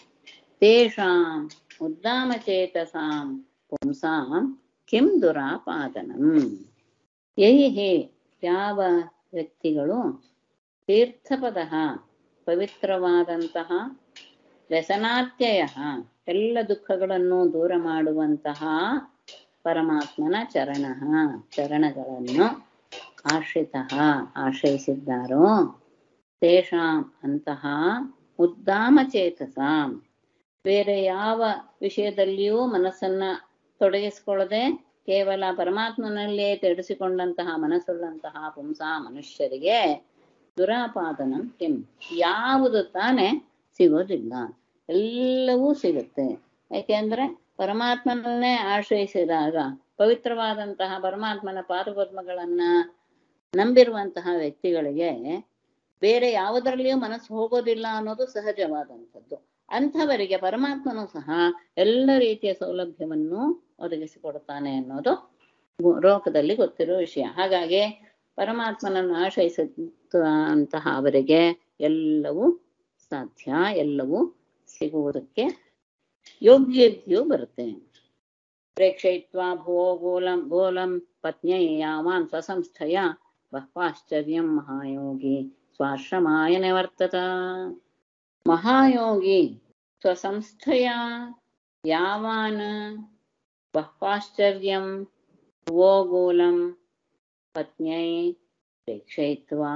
ತೇಷಾಂ ಉದ್ದಾಮಚೇತಸಾಂ ಪುಂಸಾಂ ಕಿಂ ದುರಾಪಾದನಂ ಯೈಃ ಯಾವ ವ್ಯಕ್ತಿಗಳು ತೀರ್ಥಪದ ಪವಿತ್ರವಾದಂತಹ ವ್ಯಸನಾತ್ಯಯ ಎಲ್ಲ ದುಃಖಗಳನ್ನು ದೂರ ಮಾಡುವಂತಹ ಪರಮಾತ್ಮನ ಚರಣ ಚರಣಗಳನ್ನು ಆಶ್ರಿತ ಆಶ್ರಯಿಸಿದ್ದಾರೋ ತೇಷಾಂ ಅಂತಹ ಉದ್ದಾಮ ಚೇತಸಾಂ ಬೇರೆ ಯಾವ ವಿಷಯದಲ್ಲಿಯೂ ಮನಸ್ಸನ್ನ ತೊಡಗಿಸಿಕೊಳ್ಳದೆ ಕೇವಲ ಪರಮಾತ್ಮನಲ್ಲೇ ತೆರೆಸಿಕೊಂಡಂತಹ ಮನಸ್ಸುಳ್ಳಂತಹ ಪುಂಸ ಮನುಷ್ಯರಿಗೆ ದುರಾಪಾದನಂ ಕೆಂ ಯಾವುದು ತಾನೇ ಸಿಗೋದಿಲ್ಲ ಎಲ್ಲವೂ ಸಿಗುತ್ತೆ ಯಾಕೆಂದ್ರೆ ಪರಮಾತ್ಮನನ್ನೇ ಆಶ್ರಯಿಸಿದಾಗ ಪವಿತ್ರವಾದಂತಹ ಪರಮಾತ್ಮನ ಪಾದಪದ್ಮಗಳನ್ನ ನಂಬಿರುವಂತಹ ವ್ಯಕ್ತಿಗಳಿಗೆ ಬೇರೆ ಯಾವುದರಲ್ಲಿಯೂ ಮನಸ್ಸು ಹೋಗೋದಿಲ್ಲ ಅನ್ನೋದು ಸಹಜವಾದಂಥದ್ದು ಅಂಥವರಿಗೆ ಪರಮಾತ್ಮನು ಸಹ ಎಲ್ಲ ರೀತಿಯ ಸೌಲಭ್ಯವನ್ನು ಒದಗಿಸಿಕೊಡುತ್ತಾನೆ ಅನ್ನೋದು ಲೋಕದಲ್ಲಿ ಗೊತ್ತಿರೋ ವಿಷಯ ಹಾಗಾಗಿ ಪರಮಾತ್ಮನನ್ನು ಆಶ್ರಯಿಸಿದಂತಹ ಅವರಿಗೆ ಎಲ್ಲವೂ ಸಾಧ್ಯ ಎಲ್ಲವೂ ಸಿಗುವುದಕ್ಕೆ ಯೋಗ್ಯತೆಯೂ ಬರುತ್ತೆ ಪ್ರೇಕ್ಷಯಿತ್ವಾ ಭುವೋ ಗೋಲಂ ಗೋಲಂ ಪತ್ನ್ಯೈ ಯಾವಾನ್ ಸ್ವಸಂಸ್ಥಯ ಬಹ್ವಾಶ್ಚರ್ಯಂ ಮಹಾಯೋಗಿ ಸ್ವಾಶ್ರಮಾಯ ನಿವರ್ತತ ಮಹಾಯೋಗಿ ಸ್ವಸಂಸ್ಥಯ ಯಾವಾನ್ ಬಹ್ವಾಶ್ಚರ್ಯಂ ಭುವೋಗೋಲಂ ಪತ್ನ್ಯೈ ಪ್ರೇಕ್ಷಯಿತ್ವಾ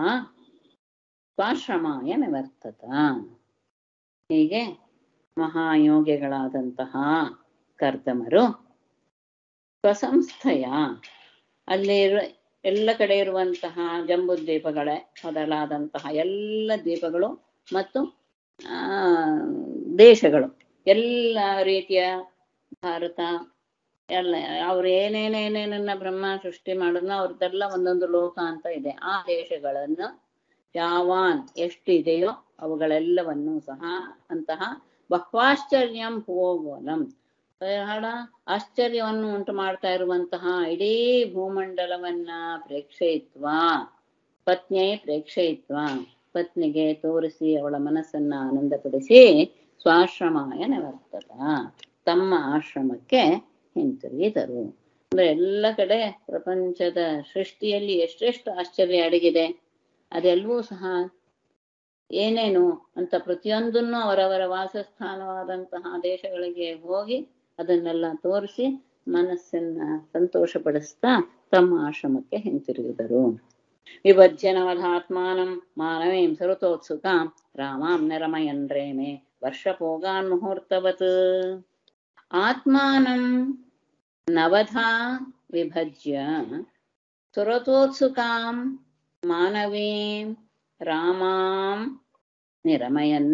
ಸ್ವಾಶ್ರಮಾಯ ನಿವರ್ತತ ಹೀಗೆ ಮಹಾಯೋಗಿಗಳಾದಂತಹ ಕರ್ದಮರು ಸ್ವಸಂಸ್ಥೆಯ ಅಲ್ಲಿ ಎಲ್ಲ ಕಡೆ ಇರುವಂತಹ ಜಂಬುದ್ವೀಪಗಳೇ ಮೊದಲಾದಂತಹ ಎಲ್ಲ ದ್ವೀಪಗಳು ಮತ್ತು ಆ ದೇಶಗಳು ಎಲ್ಲ ರೀತಿಯ ಭಾರತ ಎಲ್ಲ ಅವ್ರು ಏನೇನೇನೇನನ್ನ ಬ್ರಹ್ಮ ಸೃಷ್ಟಿ ಮಾಡಿದ್ನೋ ಅವ್ರದ್ದೆಲ್ಲ ಒಂದೊಂದು ಲೋಕ ಅಂತ ಇದೆ ಆ ದೇಶಗಳನ್ನು ಯಾವಾನ್ ಎಷ್ಟಿದೆಯೋ ಅವುಗಳೆಲ್ಲವನ್ನು ಸಹ ಅಂತಹ ಬಹ್ವಾಶ್ಚರ್ಯಂ ಭೂಗೋಲಂ ಬಹಳ ಆಶ್ಚರ್ಯವನ್ನು ಉಂಟು ಮಾಡ್ತಾ ಇರುವಂತಹ ಇಡೀ ಭೂಮಂಡಲವನ್ನ ಪ್ರೇಕ್ಷಯಿತ್ವ ಪತ್ನಿಯೇ ಪ್ರೇಕ್ಷಯಿತ್ವ ಪತ್ನಿಗೆ ತೋರಿಸಿ ಅವಳ ಮನಸ್ಸನ್ನ ಆನಂದಪಡಿಸಿ ಸ್ವಾಶ್ರಮಾಯ ನಿವರ್ತತ ತಮ್ಮ ಆಶ್ರಮಕ್ಕೆ ಹಿಂತಿರುಗಿದರು ಅಂದ್ರೆ ಎಲ್ಲ ಕಡೆ ಪ್ರಪಂಚದ ಸೃಷ್ಟಿಯಲ್ಲಿ ಎಷ್ಟೆಷ್ಟು ಆಶ್ಚರ್ಯ ಅಡಗಿದೆ ಅದೆಲ್ಲವೂ ಸಹ ಏನೇನು ಅಂತ ಪ್ರತಿಯೊಂದನ್ನು ಅವರವರ ವಾಸಸ್ಥಾನವಾದಂತಹ ದೇಶಗಳಿಗೆ ಹೋಗಿ ಅದನ್ನೆಲ್ಲ ತೋರಿಸಿ ಮನಸ್ಸನ್ನ ಸಂತೋಷಪಡಿಸ್ತಾ ತಮ್ಮ ಆಶ್ರಮಕ್ಕೆ ಹಿಂತಿರುಗಿದರು ವಿಭಜ್ಯನವಧಾತ್ಮಾನಂ ಮಾನವೀಂ ಸರುತೋತ್ಸುಕಾಂ ರಾಮಾಂ ನಿರಮಯನ್ ರೇಮೆ ವರ್ಷಪೋಗಾನ್ ಮುಹೂರ್ತವತ್ ಆತ್ಮಾನಂ ನವಧಾ ವಿಭಜ್ಯ ಸುರತೋತ್ಸುಕಾಂ ಮಾನವೀಂ ರಾಮಾಂ ನಿರಮಯನ್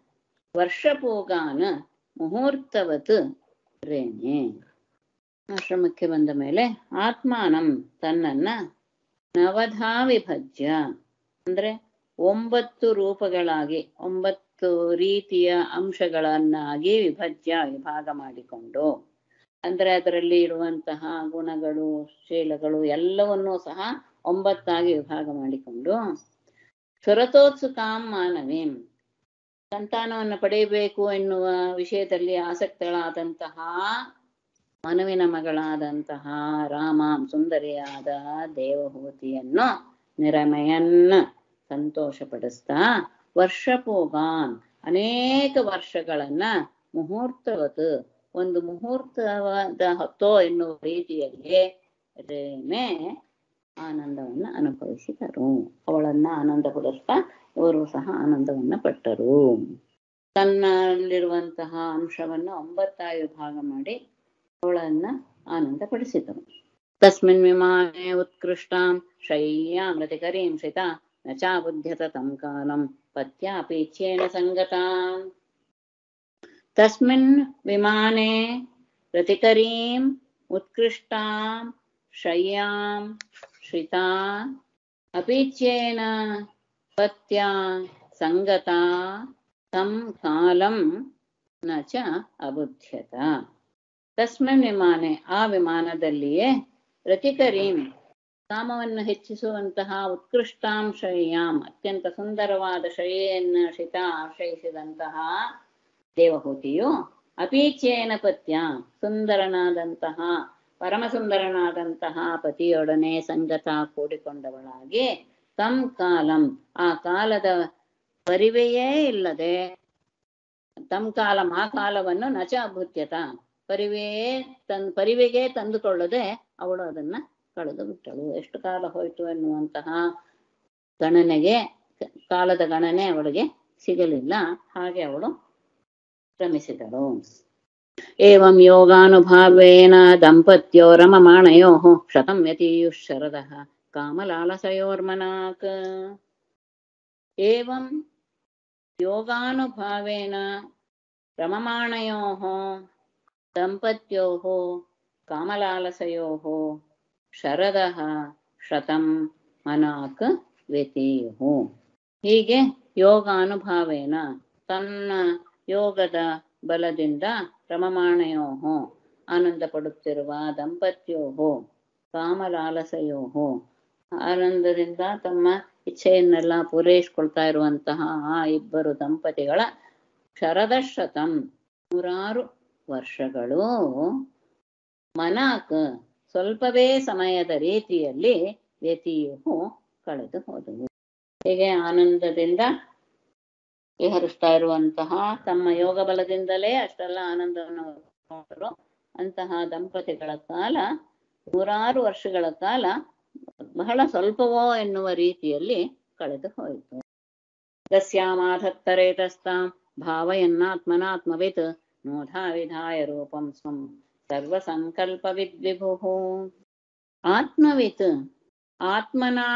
ವರ್ಷಪೋಗಾನ್ ಮುಹೂರ್ತವತ್ ರೇಣೆ ಆಶ್ರಮಕ್ಕೆ ಬಂದ ಮೇಲೆ ಆತ್ಮಾನಂ ತನ್ನನ್ನ ನವಧಾ ವಿಭಜ್ಯ ಅಂದ್ರೆ ಒಂಬತ್ತು ರೂಪಗಳಾಗಿ ಒಂಬತ್ತು ರೀತಿಯ ಅಂಶಗಳನ್ನಾಗಿ ವಿಭಜ್ಯ ವಿಭಾಗ ಮಾಡಿಕೊಂಡು ಅಂದ್ರೆ ಅದರಲ್ಲಿ ಇರುವಂತಹ ಗುಣಗಳು ಶೀಲಗಳು ಎಲ್ಲವನ್ನೂ ಸಹ ಒಂಬತ್ತಾಗಿ ವಿಭಾಗ ಮಾಡಿಕೊಂಡು ಸುರತೋತ್ಸುಕಾಂ ಮಾನವೀಂ ಸಂತಾನವನ್ನು ಪಡೆಯಬೇಕು ಎನ್ನುವ ವಿಷಯದಲ್ಲಿ ಆಸಕ್ತಳಾದಂತಹ ಮನುವಿನ ಮಗಳಾದಂತಹ ರಾಮಾಂ ಸುಂದರಿಯಾದ ದೇವಹೂತಿಯನ್ನು ನಿರಮಯನ್ನ ಸಂತೋಷಪಡಿಸ್ತಾ ವರ್ಷಪೋಗಾನ್ ಅನೇಕ ವರ್ಷಗಳನ್ನ ಮುಹೂರ್ತವತ್ ಒಂದು ಮುಹೂರ್ತವಾದ ಹೊತ್ತೋ ಎನ್ನುವ ರೀತಿಯಲ್ಲಿ ರೇಮೆ ಆನಂದವನ್ನ ಅನುಭವಿಸಿದರು ಅವಳನ್ನ ಆನಂದ ಪಡಿಸ್ತಾ ಇವರು ಸಹ ಆನಂದವನ್ನ ಪಟ್ಟರು ತನ್ನಲ್ಲಿರುವಂತಹ ಅಂಶವನ್ನ ಒಂಬತ್ತಾಗಿ ವಿಭಾಗ ಮಾಡಿ ಅವಳನ್ನ ಆನಂದ ಪಡಿಸಿದರು ತಸ್ಮಿನ್ ವಿಮಾನೆ ಉತ್ಕೃಷ್ಟಾಂ ಶಯ್ಯಾಂ ರತಿಕರೀಂ ಶಿತಾ ನ ಚಾಬುಧ್ಯತ ತಂ ಕಾಲಂ ಪತ್ಯಾಪೀಚ್ಯೇನ ಸಂಗತಾಂ ತಸ್ಮಿನ್ ವಿಮಾನೆ ರತಿಕರೀಂ ಉತ್ಕೃಷ್ಟಾಂ ಶಯ್ಯಾಂ ಶ್ರಿತಾ ಅಪೀಚ್ಯೇನ ಪತ್ಯ ಸಂಗತಾ ತಂ ಕಾಲಂ ನ ಚ ಅಬುಧ್ಯತ ತಸ್ಮಿನ್ ವಿಮಾನೆ ಆ ವಿಮಾನದಲ್ಲಿಯೇ ರತಿಕರೀಂ ಕಾಮವನ್ನು ಹೆಚ್ಚಿಸುವಂತಹ ಉತ್ಕೃಷ್ಟಾಂ ಶಯ್ಯಾಂ ಅತ್ಯಂತ ಸುಂದರವಾದ ಶಯ್ಯೆಯನ್ನು ಶಿತ ಆಶ್ರಯಿಸಿದಂತಹ ದೇವಹೂತಿಯು ಅಪೀಚೇನ ಪತ್ಯ ಸುಂದರನಾದಂತಹ ಪರಮಸುಂದರನಾದಂತಹ ಪತಿಯೊಡನೆ ಸಂಗತ ಕೂಡಿಕೊಂಡವಳಾಗಿ ತಂ ಕಾಲಂ ಆ ಕಾಲದ ಪರಿವೆಯೇ ಇಲ್ಲದೆ ತಂ ಕಾಲಂ ಆ ಕಾಲವನ್ನು ನಚ ಅಭುತ್ಯತ ಪರಿವೆಯೇ ತನ್ ಪರಿವೆಗೆ ತಂದುಕೊಳ್ಳದೆ ಅವಳು ಅದನ್ನ ಕಳೆದು ಬಿಟ್ಟಳು ಎಷ್ಟು ಕಾಲ ಹೋಯ್ತು ಎನ್ನುವಂತಹ ಗಣನೆಗೆ ಕಾಲದ ಗಣನೆ ಅವಳಿಗೆ ಸಿಗಲಿಲ್ಲ ಹಾಗೆ ಅವಳು ಶ್ರಮಿಸಿದಳು ಏವಂ ಯೋಗಾನುಭಾವೇನ ದಂಪತ್ಯೋ ರಮಮಾಣಯೋ ಶತಂ ಯತೀಯುಃ ಶರದಃ ಕಾಮಲಾಲಸಯೋರ್ಮನಾಕ್ ಏವಂ ಯೋಗಾನುಭಾವೇನ ರಮಮಾಣಯೋಃ ದಂಪತ್ಯೋಃ ಕಾಮಲಾಲಸಯೋಃ ಶರದಃ ಶತಂ ಮನಾಕ್ ವ್ಯತೀಯುಃ ಹೀಗೆ ಯೋಗಾನುಭಾವೇನ ತನ್ನ ಯೋಗದ ಬಲದಿಂದ ರಮಮಾಣಯೋ ಆನಂದ ಪಡುತ್ತಿರುವ ದಂಪತ್ಯೋ ಕಾಮಲಾಲಸಯೋ ಆನಂದದಿಂದ ತಮ್ಮ ಇಚ್ಛೆಯನ್ನೆಲ್ಲ ಪೂರೈಸ್ಕೊಳ್ತಾ ಇರುವಂತಹ ಆ ಇಬ್ಬರು ದಂಪತಿಗಳ ಶರದಶತಂ ನೂರಾರು ವರ್ಷಗಳು ಮನಾಕ್ ಸ್ವಲ್ಪವೇ ಸಮಯದ ರೀತಿಯಲ್ಲಿ ವ್ಯತಿಯು ಕಳೆದು ಹೋದವು ಹೀಗೆ ಆನಂದದಿಂದ ವಿಹರಿಸ್ತಾ ಇರುವಂತಹ ತಮ್ಮ ಯೋಗ ಬಲದಿಂದಲೇ ಅಷ್ಟೆಲ್ಲ ಆನಂದವನ್ನು ಮಾಡಿಕೊಂಡರು ಅಂತಹ ದಂಪತಿಗಳ ಕಾಲ ನೂರಾರು ವರ್ಷಗಳ ಕಾಲ ಬಹಳ ಸ್ವಲ್ಪವೋ ಎನ್ನುವ ರೀತಿಯಲ್ಲಿ ಕಳೆದು ಹೋಯಿತು ತಸ್ಯಾಮಾಧತ್ತರೇತಸ್ತಾಂ ಭಾವಯನ್ನಾತ್ಮನಾತ್ಮವಿತ್ ನೋಧಾ ವಿಧಾಯ ರೂಪಂ ಸ್ವಂ ಸರ್ವಸಂಕಲ್ಪವಿದ್ ವಿಭುಃ ಆತ್ಮವಿತ್ ಆತ್ಮನಾ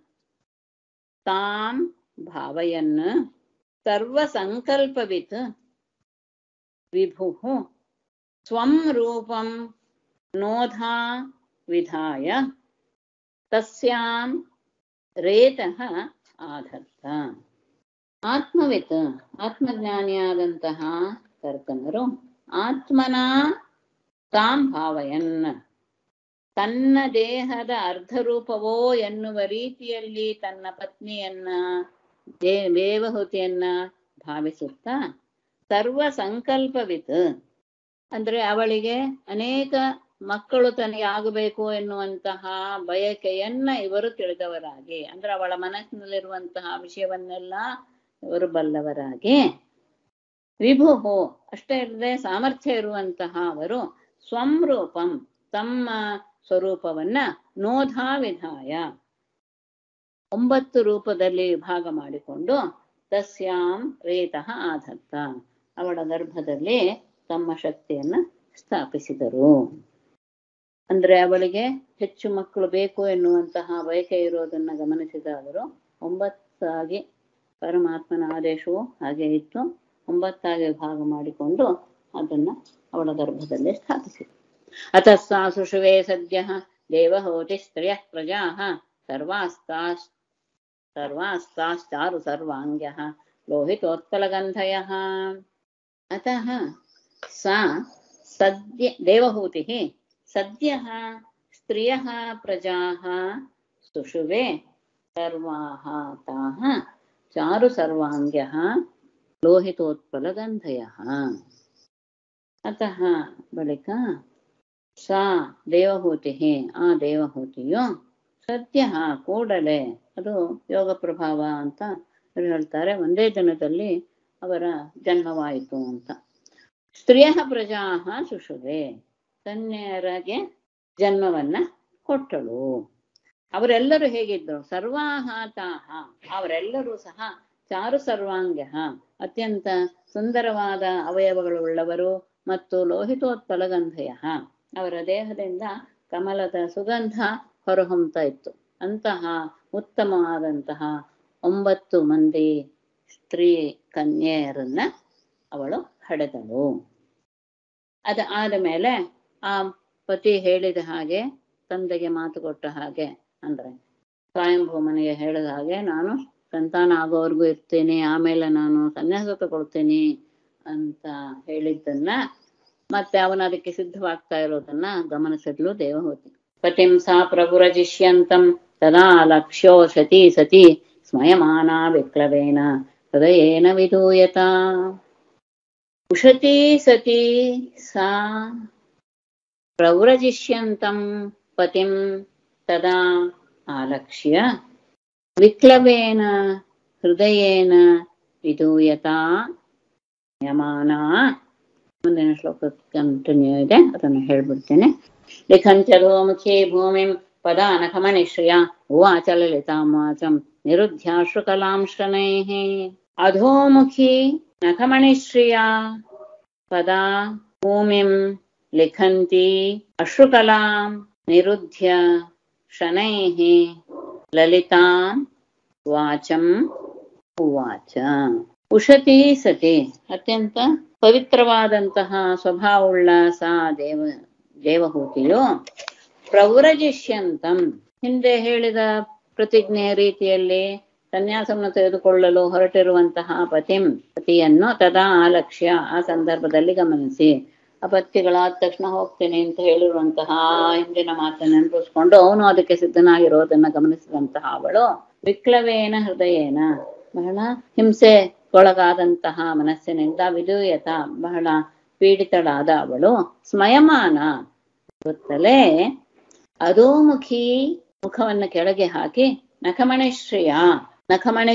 ತಾಂ ಭಾವಯನ್ ಸರ್ವಸಂಕಲ್ಪವಿತ್ ವಿಭುಃ ಸ್ವಂ ರೂಪಂ ನೋಧಾ ವಿಧಾಯ ತಸ್ಯಾಂ ರೇತಃ ಆಧತ್ತ ಆತ್ಮವಿತ್ ಆತ್ಮಜ್ಞಾನಿಯಾದಂತಹ ಕರ್ತನರು ಆತ್ಮನ ತಾಂ ಭಾವಯನ್ ತನ್ನ ದೇಹದ ಅರ್ಧರೂಪವೋ ಎನ್ನುವ ರೀತಿಯಲ್ಲಿ ತನ್ನ ಪತ್ನಿಯನ್ನ ದೇ ದೇವಹೂತಿಯನ್ನ ಭಾವಿಸುತ್ತಾ ಸರ್ವ ಸಂಕಲ್ಪವಿತ್ ಅಂದ್ರೆ ಅವಳಿಗೆ ಅನೇಕ ಮಕ್ಕಳು ತನಗೆ ಆಗಬೇಕು ಎನ್ನುವಂತಹ ಬಯಕೆಯನ್ನ ಇವರು ತಿಳಿದವರಾಗಿ ಅಂದ್ರೆ ಅವಳ ಮನಸ್ಸಿನಲ್ಲಿರುವಂತಹ ವಿಷಯವನ್ನೆಲ್ಲ ಇವರು ಬಲ್ಲವರಾಗಿ ವಿಭುಹು ಅಷ್ಟೇ ಇಲ್ಲದೆ ಸಾಮರ್ಥ್ಯ ಇರುವಂತಹ ಅವರು ಸ್ವಂ ರೂಪಂ ತಮ್ಮ ಸ್ವರೂಪವನ್ನ ನೋಧಾ ವಿಧಾಯ ಒಂಬತ್ತು ರೂಪದಲ್ಲಿ ವಿಭಾಗ ಮಾಡಿಕೊಂಡು ತಸ್ಯಾಂ ರೇತಃ ಆಧತ್ತ ಅವಳ ಗರ್ಭದಲ್ಲಿ ತಮ್ಮ ಶಕ್ತಿಯನ್ನ ಸ್ಥಾಪಿಸಿದರು ಅಂದ್ರೆ ಅವಳಿಗೆ ಹೆಚ್ಚು ಮಕ್ಕಳು ಬೇಕು ಎನ್ನುವಂತಹ ಬಯಕೆ ಇರೋದನ್ನ ಗಮನಿಸಿದ ಅವರು ಒಂಬತ್ತಾಗಿ ಪರಮಾತ್ಮನ ಆದೇಶವು ಹಾಗೆ ಇತ್ತು ಒಂಬತ್ತಾಗಿ ವಿಭಾಗ ಮಾಡಿಕೊಂಡು ಅದನ್ನ ಅವಳ ಗರ್ಭದಲ್ಲಿ ಸ್ಥಾಪಿಸಿದರು ಅತಃ ಸಾ ಸುಷುವೆ ಸದ್ಯ ದೇವಹೋತಿ ಸ್ತ್ರಿಯ ಪ್ರಜಾ ಸರ್ವಾಸ್ತಾಶ್ ಸರ್ವಾಸ್ತಾಶ್ಚಾರು ಸರ್ವಾಂಗ್ಯ ಲೋಹಿತೋತ್ಪಲಗಂಧಯ ಅತಃ ಸಾ ಸದ್ಯ ದೇವಹೂತಿ ಸದ್ಯ ಸ್ತ್ರಿಯ ಪ್ರಜಾ ಸುಷುವೆ ಸರ್ವಾಹ ತಾಹ ಚಾರು ಸರ್ವಾಂಗ್ಯ ಲೋಹಿತೋತ್ಪಲಗಂಧಯ ಅತಃ ಬಳಿಕ ಸಾ ದೇವಹೂತಿ ಆ ದೇವಹೂತಿಯು ಸದ್ಯ ಕೂಡಲೇ ಅದು ಯೋಗ ಪ್ರಭಾವ ಅಂತ ಇವ್ರು ಹೇಳ್ತಾರೆ ಒಂದೇ ದಿನದಲ್ಲಿ ಅವರ ಜನ್ಮವಾಯಿತು ಅಂತ ಸ್ತ್ರೀಯ ಪ್ರಜಾ ಸುಷುವೆ ಕನ್ಯರಿಗೆ ಜನ್ಮವನ್ನ ಕೊಟ್ಟಳು ಅವರೆಲ್ಲರೂ ಹೇಗಿದ್ರು ಸರ್ವಾಹ ತಾಹ ಅವರೆಲ್ಲರೂ ಸಹ ಚಾರು ಸರ್ವಾಂಗ್ಯ ಅತ್ಯಂತ ಸುಂದರವಾದ ಅವಯವಗಳು ಉಳ್ಳವರು ಮತ್ತು ಲೋಹಿತೋತ್ಪಲಗಂಧಯ ಅವರ ದೇಹದಿಂದ ಕಮಲದ ಸುಗಂಧ ಹೊರಹೊಮ್ತಾ ಇತ್ತು ಅಂತಹ ಉತ್ತಮವಾದಂತಹ ಒಂಬತ್ತು ಮಂದಿ ಸ್ತ್ರೀ ಕನ್ಯೆಯರನ್ನ ಅವಳು ಹಡೆದಳು ಅದ ಆದ ಮೇಲೆ ಆ ಪತಿ ಹೇಳಿದ ಹಾಗೆ ತಂದೆಗೆ ಮಾತು ಕೊಟ್ಟ ಹಾಗೆ ಅಂದ್ರೆ ಸ್ವಯಂಭೂಮನಿಗೆ ಹೇಳಿದ ಹಾಗೆ ನಾನು ಸಂತಾನ ಆಗೋವರೆಗೂ ಇರ್ತೀನಿ ಆಮೇಲೆ ನಾನು ಸನ್ಯಾಸ ತಗೊಳ್ತೀನಿ ಅಂತ ಹೇಳಿದ್ದನ್ನ ಮತ್ತೆ ಅವನ ಅದಕ್ಕೆ ಸಿದ್ಧವಾಗ್ತಾ ಇರೋದನ್ನ ಗಮನಿಸಿದ್ಲು ದೇವಹೂತಿ ಪತಿಂ ಸಾ ಪ್ರಭುರಜಿಷ್ಯಂತಂ ತದಾ ಲಕ್ಷ್ಯೋ ಸತಿ ಸತಿ ಸ್ಮಯಮಾನ ವಿಕ್ಲವೇನ ಹೃದಯೇನ ವಿಧೂಯತ ಉಷತಿ ಸತಿ ಸಾ ಪ್ರವ್ರಜಿಷ್ಯಂತಂ ಪತಿಂ ತದಾ ಆಲಕ್ಷ್ಯ ವಿಕ್ಲವೇನ ಹೃದಯೇನ ವಿಧೂಯತಾ ಯಮಾನ ಮುಂದಿನ ಶ್ಲೋಕ ಕಂಟಿನ್ಯೂ ಇದೆ ಅದನ್ನು ಹೇಳ್ಬಿಡ್ತೇನೆ ಲಿಖಂಚಲೋ ಮುಖೇ ಭೂಮಿಂ ಪದಾನಖಮನಿಶ್ರಿಯ ಉವಾಚ ಲಲಿತಾಂ ವಾಚಂ ನಿರುಧ್ಯಾಶ್ರುಕಲಾಂ ಶನೈಃ ಅಧೋಮುಖಿ ನಖಮಣಿಶ್ರಿಯಾ ಪದಾ ಭೂಮಿಂ ಲಿಖಂತಿ ಅಶ್ರುಕಲಾಂ ನಿರುಧ್ಯ ಶನೈಃ ಲಲಿತಾಂ ವಾಚಂ ಉವಾಚ ಉಷತಿ ಸತಿ ಅತ್ಯಂತ ಪವಿತ್ರವಾದಂತಹ ಸ್ವಭಾವವುಳ್ಳ ಸಾ ದೇವ ದೇವಹೂತಿಯು ಪ್ರವ್ರಜಿಷ್ಯಂತಂ ಹಿಂದೆ ಹೇಳಿದ ಪ್ರತಿಜ್ಞೆಯ ರೀತಿಯಲ್ಲಿ ಸನ್ಯಾಸವನ್ನು ತೆಗೆದುಕೊಳ್ಳಲು ಹೊರಟಿರುವಂತಹ ಪತಿಂ ಪತಿಯನ್ನು ತದಾ ಆಲಕ್ಷ್ಯ ಆ ಸಂದರ್ಭದಲ್ಲಿ ಗಮನಿಸಿ ಆ ಪತಿಗಳಾದ ತಕ್ಷಣ ಹೋಗ್ತೇನೆ ಅಂತ ಹೇಳಿರುವಂತಹ ಹಿಂದಿನ ಮಾತನ್ನು ನೆನಪಿಸ್ಕೊಂಡು ಅವನು ಅದಕ್ಕೆ ಸಿದ್ಧನಾಗಿರೋದನ್ನ ಗಮನಿಸಿದಂತಹ ಅವಳು ವಿಕ್ಲವೇನ ಹೃದಯೇನ ಬಹಳ ಹಿಂಸೆಗೊಳಗಾದಂತಹ ಮನಸ್ಸಿನಿಂದ ವಿಧೂಯತ ಬಹಳ ಪೀಡಿತಳಾದ ಅವಳು ಸ್ಮಯಮಾನ ಗೊತ್ತಲೇ ಅಧೋಮುಖಿ ಮುಖವನ್ನ ಕೆಳಗೆ ಹಾಕಿ ನಖಮಣಿಶ್ರಿಯ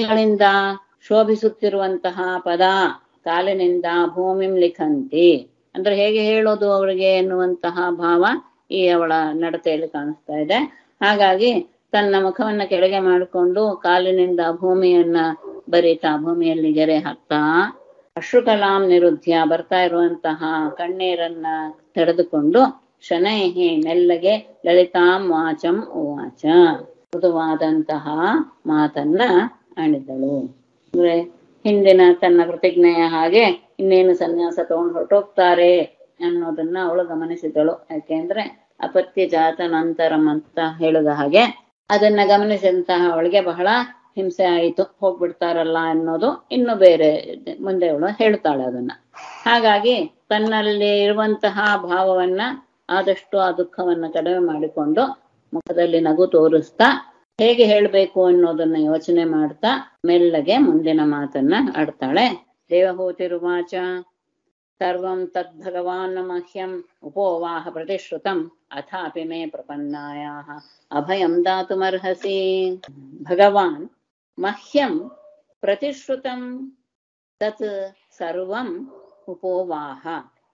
ನಖಮಣಿಗಳಿಂದ ಶೋಭಿಸುತ್ತಿರುವಂತಹ ಪದ ಕಾಲಿನಿಂದ ಭೂಮಿಂ ಲಿಖಂತಿ ಅಂದ್ರೆ ಹೇಗೆ ಹೇಳೋದು ಅವಳಿಗೆ ಎನ್ನುವಂತಹ ಭಾವ ಈ ಅವಳ ನಡತೆಯಲ್ಲಿ ಕಾಣಿಸ್ತಾ ಇದೆ ಹಾಗಾಗಿ ತನ್ನ ಮುಖವನ್ನ ಕೆಳಗೆ ಮಾಡಿಕೊಂಡು ಕಾಲಿನಿಂದ ಭೂಮಿಯನ್ನ ಬರೀತಾ ಭೂಮಿಯಲ್ಲಿ ಗೆರೆ ಹಾಕ್ತಾ ಅಶ್ರುಕಲಾಂ ನಿರುದ್ಯ ಬರ್ತಾ ಇರುವಂತಹ ಕಣ್ಣೀರನ್ನ ತಡೆದುಕೊಂಡು ಶನೈಹಿ ಮೆಲ್ಲಗೆ ಲಲಿತಾಂ ವಾಚಂ ಉವಾಚ ಮೃದುವಾದಂತಹ ಮಾತನ್ನ ಆಣಿದಳು ಅಂದ್ರೆ ಹಿಂದಿನ ತನ್ನ ಪ್ರತಿಜ್ಞೆಯ ಹಾಗೆ ಇನ್ನೇನು ಸನ್ಯಾಸ ತಗೊಂಡು ಹೊರಟೋಗ್ತಾರೆ ಅನ್ನೋದನ್ನ ಅವಳು ಗಮನಿಸಿದಳು ಯಾಕೆಂದ್ರೆ ಅಪತ್ಯ ಜಾತ ನಂತರಂ ಅಂತ ಹೇಳಿದ ಹಾಗೆ ಅದನ್ನ ಗಮನಿಸಿದಂತಹ ಅವಳಿಗೆ ಬಹಳ ಹಿಂಸೆ ಆಯಿತು ಹೋಗ್ಬಿಡ್ತಾರಲ್ಲ ಅನ್ನೋದು ಇನ್ನು ಬೇರೆ ಇದೆ. ಮುಂದೆ ಅವಳು ಹೇಳ್ತಾಳೆ ಅದನ್ನ ಹಾಗಾಗಿ ತನ್ನಲ್ಲಿ ಇರುವಂತಹ ಭಾವವನ್ನ ಆದಷ್ಟು ಆ ದುಃಖವನ್ನ ಕಡಿಮೆ ಮಾಡಿಕೊಂಡು ಮುಖದಲ್ಲಿ ನಗು ತೋರಿಸ್ತಾ ಹೇಗೆ ಹೇಳಬೇಕು ಅನ್ನೋದನ್ನ ಯೋಚನೆ ಮಾಡ್ತಾ ಮೆಲ್ಲಗೆ ಮುಂದಿನ ಮಾತನ್ನ ಆಡ್ತಾಳೆ ದೇವಹೂತಿರುವಾಚ ಸರ್ವಂ ತದ್ಭಗವಾನ್ ಮಹ್ಯಂ ಉಪೋವಾಹ ಪ್ರತಿಶ್ರುತಂ ಅಥಾಪಿ ಮೇ ಪ್ರಪನ್ನಾಯಾಹ ಅಭಯಂ ದಾತುಮರ್ಹಸಿ ಭಗವಾನ್ ಮಹ್ಯಂ ಪ್ರತಿಶ್ರುತಂ ತತ್ ಸರ್ವಂ ಉಪೋವಾಹ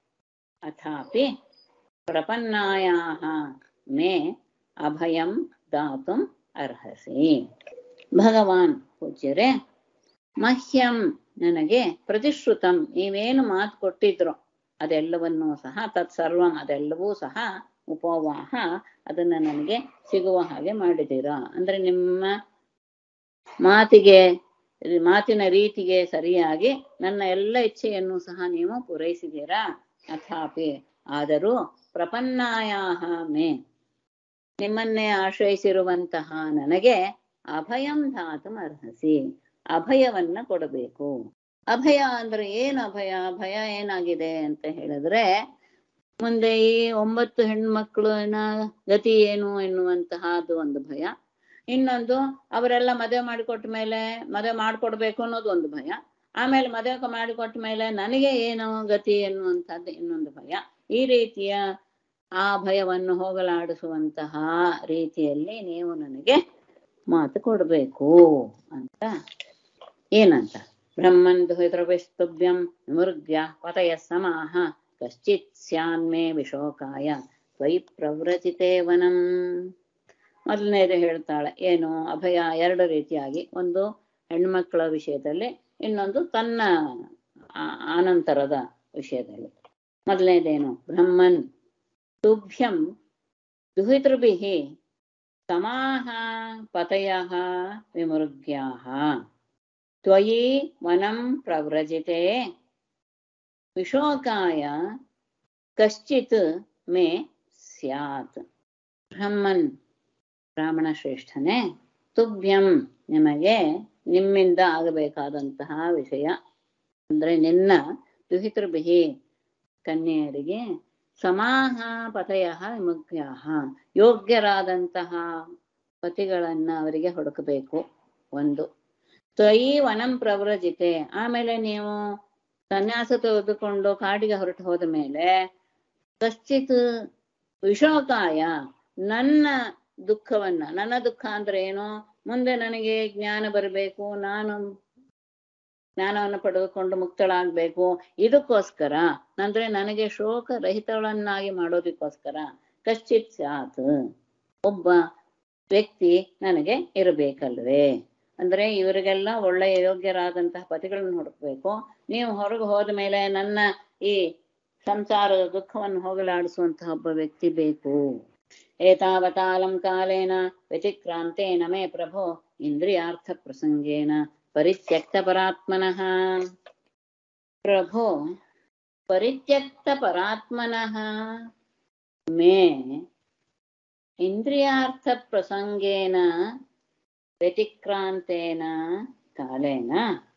ಅಥಾಪಿ ಪ್ರಪನ್ನಾಯಾಹ ಮೇ ಅಭಯಂ ದಾತುಂ ಅರ್ಹಸಿ ಭಗವಾನ್ ಪೂಜ್ಯರೇ ಮಹ್ಯಂ ನನಗೆ ಪ್ರತಿಶ್ರುತಂ ನೀವೇನು ಮಾತು ಕೊಟ್ಟಿದ್ರು ಅದೆಲ್ಲವನ್ನೂ ಸಹ ತತ್ಸರ್ವಂ ಅದೆಲ್ಲವೂ ಸಹ ಉಪವಾಹ ಅದನ್ನ ನನಗೆ ಸಿಗುವ ಹಾಗೆ ಮಾಡಿದ್ದೀರಾ ಅಂದ್ರೆ ನಿಮ್ಮ ಮಾತಿಗೆ ಮಾತಿನ ರೀತಿಗೆ ಸರಿಯಾಗಿ ನನ್ನ ಎಲ್ಲ ಇಚ್ಛೆಯನ್ನು ಸಹ ನೀವು ಪೂರೈಸಿದ್ದೀರಾ ಅಥಾಪಿ ಆದರೂ ಪ್ರಪನ್ನಾಯಾಹ ಮೇ ನಿಮ್ಮನ್ನೇ ಆಶ್ರಯಿಸಿರುವಂತಹ ನನಗೆ ಅಭಯಂ ಧಾತು ಅರ್ಹಸಿ ಅಭಯವನ್ನ ಕೊಡಬೇಕು ಅಭಯ ಅಂದ್ರೆ ಏನು ಅಭಯ ಭಯ ಏನಾಗಿದೆ ಅಂತ ಹೇಳಿದ್ರೆ ಮುಂದೆ ಈ ಒಂಬತ್ತು ಹೆಣ್ಮಕ್ಳಿನ ಗತಿ ಏನು ಎನ್ನುವಂತಹದ್ದು ಒಂದು ಭಯ ಇನ್ನೊಂದು ಅವರೆಲ್ಲ ಮದುವೆ ಮಾಡಿಕೊಟ್ಟ ಮೇಲೆ ಮದುವೆ ಮಾಡ್ಕೊಡ್ಬೇಕು ಅನ್ನೋದು ಒಂದು ಭಯ ಆಮೇಲೆ ಮದುವೆ ಮಾಡಿಕೊಟ್ಟ ಮೇಲೆ ನನಗೆ ಏನು ಗತಿ ಎನ್ನುವಂಥದ್ದು ಇನ್ನೊಂದು ಭಯ ಈ ರೀತಿಯ ಆ ಭಯವನ್ನು ಹೋಗಲಾಡಿಸುವಂತಹ ರೀತಿಯಲ್ಲಿ ನೀವು ನನಗೆ ಮಾತು ಕೊಡಬೇಕು ಅಂತ ಏನಂತ ಬ್ರಹ್ಮನ್ ದುಹಿತೃಭಿಸ್ತುಭ್ಯಂ ವಿಮೃಗ್ಯ ಪತಯ ಸಮಾಹ ಕಶ್ಚಿತ್ ಸ್ಯಾನ್ಮೇ ವಿಶೋಕಾಯ ತ್ವಯಿ ಪ್ರವ್ರಜಿತೆ ವನಂ ಮೊದಲನೇದು ಹೇಳ್ತಾಳೆ ಏನು ಅಭಯ ಎರಡು ರೀತಿಯಾಗಿ ಒಂದು ಹೆಣ್ಮಕ್ಕಳ ವಿಷಯದಲ್ಲಿ ಇನ್ನೊಂದು ತನ್ನ ಆ- ಆನಂತರದ ವಿಷಯದಲ್ಲಿ ಮೊದಲನೇದೇನು ಬ್ರಹ್ಮನ್ ತುಭ್ಯಂ ದುಹಿತೃಭಿಃ ಸಮಾಹ ಪತಯಃ ವಿಮೃಗ್ಯಾಃ ತ್ವಯಿ ವನಂ ಪ್ರವ್ರಜಿತೆ ವಿಶೋಕಾಯ ಕಶ್ಚಿತ್ ಮೇ ಸ್ಯಾತ್ ಬ್ರಹ್ಮನ್ ಬ್ರಾಹ್ಮಣ ಶ್ರೇಷ್ಠನೇ ತುಭ್ಯಂ ನಿಮಗೆ ನಿಮ್ಮಿಂದ ಆಗಬೇಕಾದಂತಹ ವಿಷಯ ಅಂದ್ರೆ ನಿನ್ನ ದುಹಿತೃಭಿಹಿ ಕನ್ಯೆಯರಿಗೆ ಸಮಾಹ ಪತಯ ವಿಮುಖ್ಯ ಯೋಗ್ಯರಾದಂತಹ ಪತಿಗಳನ್ನ ಅವರಿಗೆ ಹುಡುಕಬೇಕು ಒಂದು ತ್ವಯಿ ವನಂ ಪ್ರವ್ರಜಿತೆ ಆಮೇಲೆ ನೀವು ಸನ್ಯಾಸ ತೆಗೆದುಕೊಂಡು ಕಾಡಿಗೆ ಹೊರಟು ಹೋದ ಮೇಲೆ ಕಶ್ಚಿತ್ ವಿಶೋಕಾಯ ನನ್ನ ದುಃಖವನ್ನ ನನ್ನ ದುಃಖ ಅಂದ್ರೆ ಏನು ಮುಂದೆ ನನಗೆ ಜ್ಞಾನ ಬರಬೇಕು ನಾನು ಜ್ಞಾನವನ್ನು ಪಡೆದುಕೊಂಡು ಮುಕ್ತಳಾಗ್ಬೇಕು ಇದಕ್ಕೋಸ್ಕರ ಅಂದ್ರೆ ನನಗೆ ಶೋಕ ರಹಿತಳನ್ನಾಗಿ ಮಾಡೋದಕ್ಕೋಸ್ಕರ ಕಶ್ಚಿತ್ ಸ್ಯಾತ್ ಒಬ್ಬ ವ್ಯಕ್ತಿ ನನಗೆ ಇರಬೇಕಲ್ವೇ ಅಂದ್ರೆ ಇವರಿಗೆಲ್ಲ ಒಳ್ಳೆಯ ಯೋಗ್ಯರಾದಂತಹ ಪತಿಗಳನ್ನು ಹುಡುಕ್ಬೇಕು ನೀವು ಹೊರಗೆ ಹೋದ ಮೇಲೆ ನನ್ನ ಈ ಸಂಸಾರದ ದುಃಖವನ್ನು ಹೋಗಲಾಡಿಸುವಂತಹ ಒಬ್ಬ ವ್ಯಕ್ತಿ ಬೇಕು ಏತಾವತಾಲಂ ಕಾಲೇನ ವ್ಯತಿಕ್ರಾಂತೇನ ಮೇ ಪ್ರಭೋ ಇಂದ್ರಿಯಾರ್ಥ ಪ್ರಸಂಗೇನ ಪರಿತ್ಯಕ್ತ ಪರಾತ್ಮನಃ ಪ್ರಭೋ ಪರಿತ್ಯಕ್ತ ಪರಾತ್ಮನಃ ಮೇ ಇಂದ್ರಿಯಾರ್ಥ ಪ್ರಸಂಗೇನ ವ್ಯತಿಕ್ರಾಂತೇನ ಕಾಲೇನ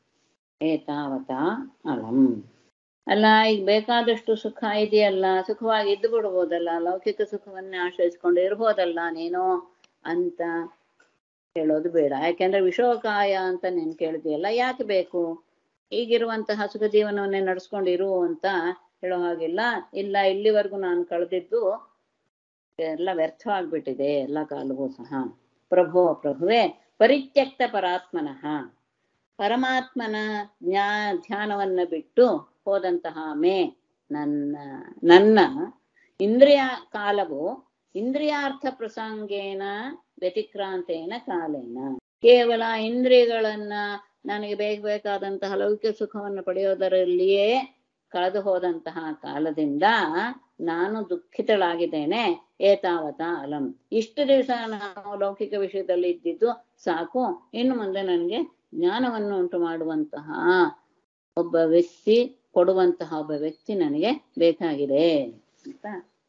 ಏತಾವತ ಅಲಂ ಅಲ್ಲ ಈಗ ಬೇಕಾದಷ್ಟು ಸುಖ ಇದೆಯಲ್ಲ ಸುಖವಾಗಿ ಇದ್ದು ಬಿಡ್ಬೋದಲ್ಲ ಲೌಕಿಕ ಸುಖವನ್ನೇ ಆಶ್ರಯಿಸ್ಕೊಂಡು ಇರ್ಬೋದಲ್ಲ ನೀನು ಅಂತ ಹೇಳೋದು ಬೇಡ ಯಾಕೆಂದ್ರೆ ವಿಶೋಕಾಯ ಅಂತ ನೀನು ಕೇಳಿದೆಯಲ್ಲ ಯಾಕೆ ಬೇಕು ಈಗಿರುವಂತಹ ಸುಖ ಜೀವನವನ್ನೇ ನಡ್ಸ್ಕೊಂಡಿರು ಅಂತ ಹೇಳೋ ಹಾಗಿಲ್ಲ ಇಲ್ಲ ಇಲ್ಲಿವರೆಗೂ ನಾನು ಕಳೆದಿದ್ದು ಎಲ್ಲ ವ್ಯರ್ಥವಾಗ್ಬಿಟ್ಟಿದೆ ಎಲ್ಲ ಕಾಲವೂ ಸಹ ಪ್ರಭೋ ಪ್ರಭುವೇ ಪರಿತ್ಯಕ್ತ ಪರಾತ್ಮನಃ ಪರಮಾತ್ಮನ ಜ್ಞಾ ಧ್ಯಾನವನ್ನ ಬಿಟ್ಟು ಹೋದಂತಹ ಮೇ ನನ್ನ ನನ್ನ ಇಂದ್ರಿಯ ಕಾಲವು ಇಂದ್ರಿಯಾರ್ಥ ಪ್ರಸಂಗೇನ ವ್ಯತಿಕ್ರಾಂತೇನ ಕಾಲೇನ ಕೇವಲ ಇಂದ್ರಿಯಗಳನ್ನ ನನಗೆ ಬೇಗ ಬೇಕಾದಂತಹ ಲೌಕಿಕ ಸುಖವನ್ನು ಪಡೆಯೋದರಲ್ಲಿಯೇ ಕಳೆದು ಹೋದಂತಹ ಕಾಲದಿಂದ ನಾನು ದುಃಖಿತಳಾಗಿದ್ದೇನೆ ಏತಾವತ ಅಲಂ ಇಷ್ಟು ದಿವಸ ನಾನು ಲೌಕಿಕ ವಿಷಯದಲ್ಲಿ ಇದ್ದಿದ್ದು ಸಾಕು ಇನ್ನು ಮುಂದೆ ನನಗೆ ಜ್ಞಾನವನ್ನು ಉಂಟು ಮಾಡುವಂತಹ ಒಬ್ಬ ವ್ಯಕ್ತಿ ಕೊಡುವಂತಹ ಒಬ್ಬ ವ್ಯಕ್ತಿ ನನಗೆ ಬೇಕಾಗಿದೆ ಅಂತ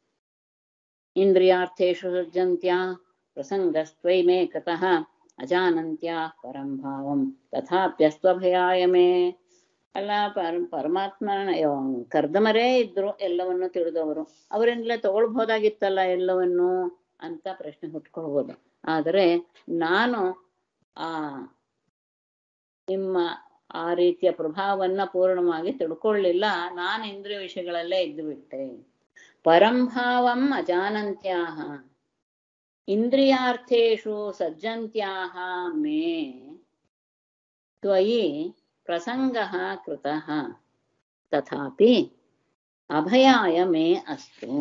ಇಂದ್ರಿಯಾರ್ಥೇಶು ಸಜ್ಜಂತ್ಯ ಪ್ರಸಂಗಸ್ತ್ವೈಮೇ ಕೃತಃ ಅಜಾನಂತ್ಯ ಪರಂ ಭಾವಂ ತಥಾಪ್ಯಸ್ತ್ವಭಯಾಯ ಮೇ ಅಲ್ಲ ಪರ ಪರಮಾತ್ಮನ ಕರ್ದಮರೇ ಇದ್ರು ಎಲ್ಲವನ್ನು ತಿಳಿದವರು ಅವರಿಂದಲೇ ತಗೊಳ್ಬಹುದಾಗಿತ್ತಲ್ಲ ಎಲ್ಲವನ್ನು ಅಂತ ಪ್ರಶ್ನೆ ಹುಟ್ಕೊಳ್ಬೋದು ಆದರೆ ನಾನು ಆ ನಿಮ್ಮ ಆ ರೀತಿಯ ಪ್ರಭಾವವನ್ನ ಪೂರ್ಣವಾಗಿ ತಿಳ್ಕೊಳ್ಳಿಲ್ಲ ನಾನು ಇಂದ್ರಿಯ ವಿಷಯಗಳಲ್ಲೇ ಇದ್ದು ಬಿಟ್ಟೆ ಪರಂಭಾವಂ ಅಜಾನಂತ್ಯಾಹ ಇಂದ್ರಿಯಾರ್ಥೇಶು ಸಜ್ಜಂತ್ಯಾಹ ಮೇ ತ್ವಯಿ ಪ್ರಸಂಗಃ ಕೃತಃ ತಥಾಪಿ ಅಭಯಾಯ ಮೇ ಅಸ್ತು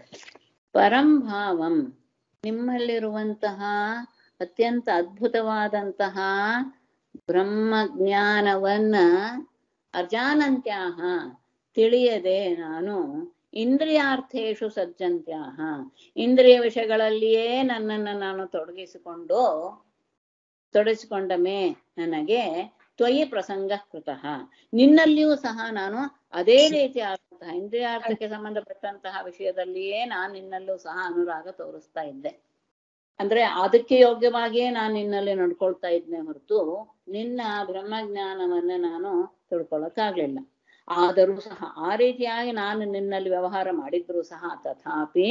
ಪರಂಭಾವಂ ನಿಮ್ಮಲ್ಲಿರುವಂತಹ ಅತ್ಯಂತ ಅದ್ಭುತವಾದಂತಹ ಬ್ರಹ್ಮಜ್ಞಾನವನ್ನ ಅಜಾನಂತ್ಯಾಹ ತಿಳಿಯದೆ ನಾನು ಇಂದ್ರಿಯಾರ್ಥೇಶು ಸಜ್ಜಂತ್ಯಾಹ ಇಂದ್ರಿಯ ವಿಷಯಗಳಲ್ಲಿಯೇ ನನ್ನನ್ನು ನಾನು ತೊಡಗಿಸಿಕೊಂಡು ತೊಡಗಿಸಿಕೊಂಡ ಮೇ ನನಗೆ ತ್ವಯಿ ಪ್ರಸಂಗ ಕೃತಃ ನಿನ್ನಲ್ಲಿಯೂ ಸಹ ನಾನು ಅದೇ ರೀತಿಯಾದಂತಹ ಇಂದ್ರಿಯಾರ್ಥಕ್ಕೆ ಸಂಬಂಧಪಟ್ಟಂತಹ ವಿಷಯದಲ್ಲಿಯೇ ನಾನು ನಿನ್ನಲ್ಲೂ ಸಹ ಅನುರಾಗ ತೋರಿಸ್ತಾ ಇದ್ದೆ ಅಂದ್ರೆ ಅದಕ್ಕೆ ಯೋಗ್ಯವಾಗಿಯೇ ನಾನು ನಿನ್ನಲ್ಲಿ ನಡ್ಕೊಳ್ತಾ ಇದ್ನೆ ಹೊರತು ನಿನ್ನ ಬ್ರಹ್ಮಜ್ಞಾನವನ್ನ ನಾನು ತಿಳ್ಕೊಳಕ್ಕಾಗ್ಲಿಲ್ಲ ಆದರೂ ಸಹ ಆ ರೀತಿಯಾಗಿ ನಾನು ನಿನ್ನಲ್ಲಿ ವ್ಯವಹಾರ ಮಾಡಿದ್ರು ಸಹ ತಥಾಪಿ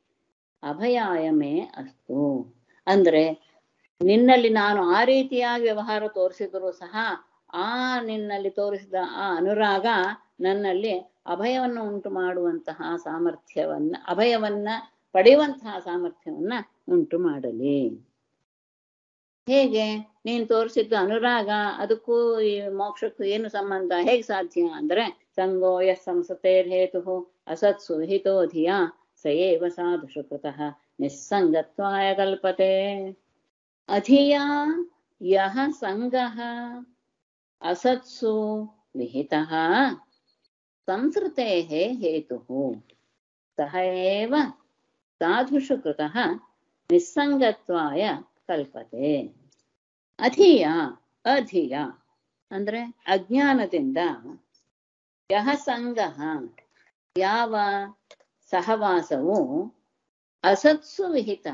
ಅಭಯಾಯಮೇ ಅಸ್ತು ಅಂದ್ರೆ ನಿನ್ನಲ್ಲಿ ನಾನು ಆ ರೀತಿಯಾಗಿ ವ್ಯವಹಾರ ತೋರಿಸಿದ್ರು ಸಹ ಆ ನಿನ್ನಲ್ಲಿ ತೋರಿಸಿದ ಆ ಅನುರಾಗ ನನ್ನಲ್ಲಿ ಅಭಯವನ್ನು ಉಂಟು ಮಾಡುವಂತಹ ಸಾಮರ್ಥ್ಯವನ್ನ ಅಭಯವನ್ನ ಪಡೆಯುವಂತಹ ಸಾಮರ್ಥ್ಯವನ್ನ ಉಂಟು ಮಾಡಲಿ ಹೇಗೆ ನೀನ್ ತೋರಿಸಿದ್ದು ಅನುರಾಗ ಅದಕ್ಕೂ ಈ ಮೋಕ್ಷಕ್ಕೂ ಏನು ಸಂಬಂಧ ಹೇಗೆ ಸಾಧ್ಯ ಅಂದ್ರೆ ಸಂಗೋ ಯ ಸಂಸತೇರ್ ಹೇತು ಅಸತ್ಸು ಹಿತೋ ಧಿಯಾ ಸಯೇವ ಸಾಧುಷು ಕೃತಃ ನಿಸ್ಸಂಗತ್ವಾಯ ಕಲ್ಪತೆ ಅಧಿಯಾ ಯಹ ಸಂಗಃ ಅಸತ್ಸು ವಿಹಿತಃ ಸಂಸೃತೇಃ ಹೇತುಃ ಸಹ ಏವ ಸಾಧುಷು ಕೃತಃ ನಿಸ್ಸಂಗತ್ವಾಯ ಕಲ್ಪತೆ ಅಧಿಯ ಅಧಿಯ ಅಂದ್ರೆ ಅಜ್ಞಾನದಿಂದ ಯಹ ಸಂಗಃ ಯಾವ ಸಹವಾಸವು ಅಸತ್ಸು ವಿಹಿತ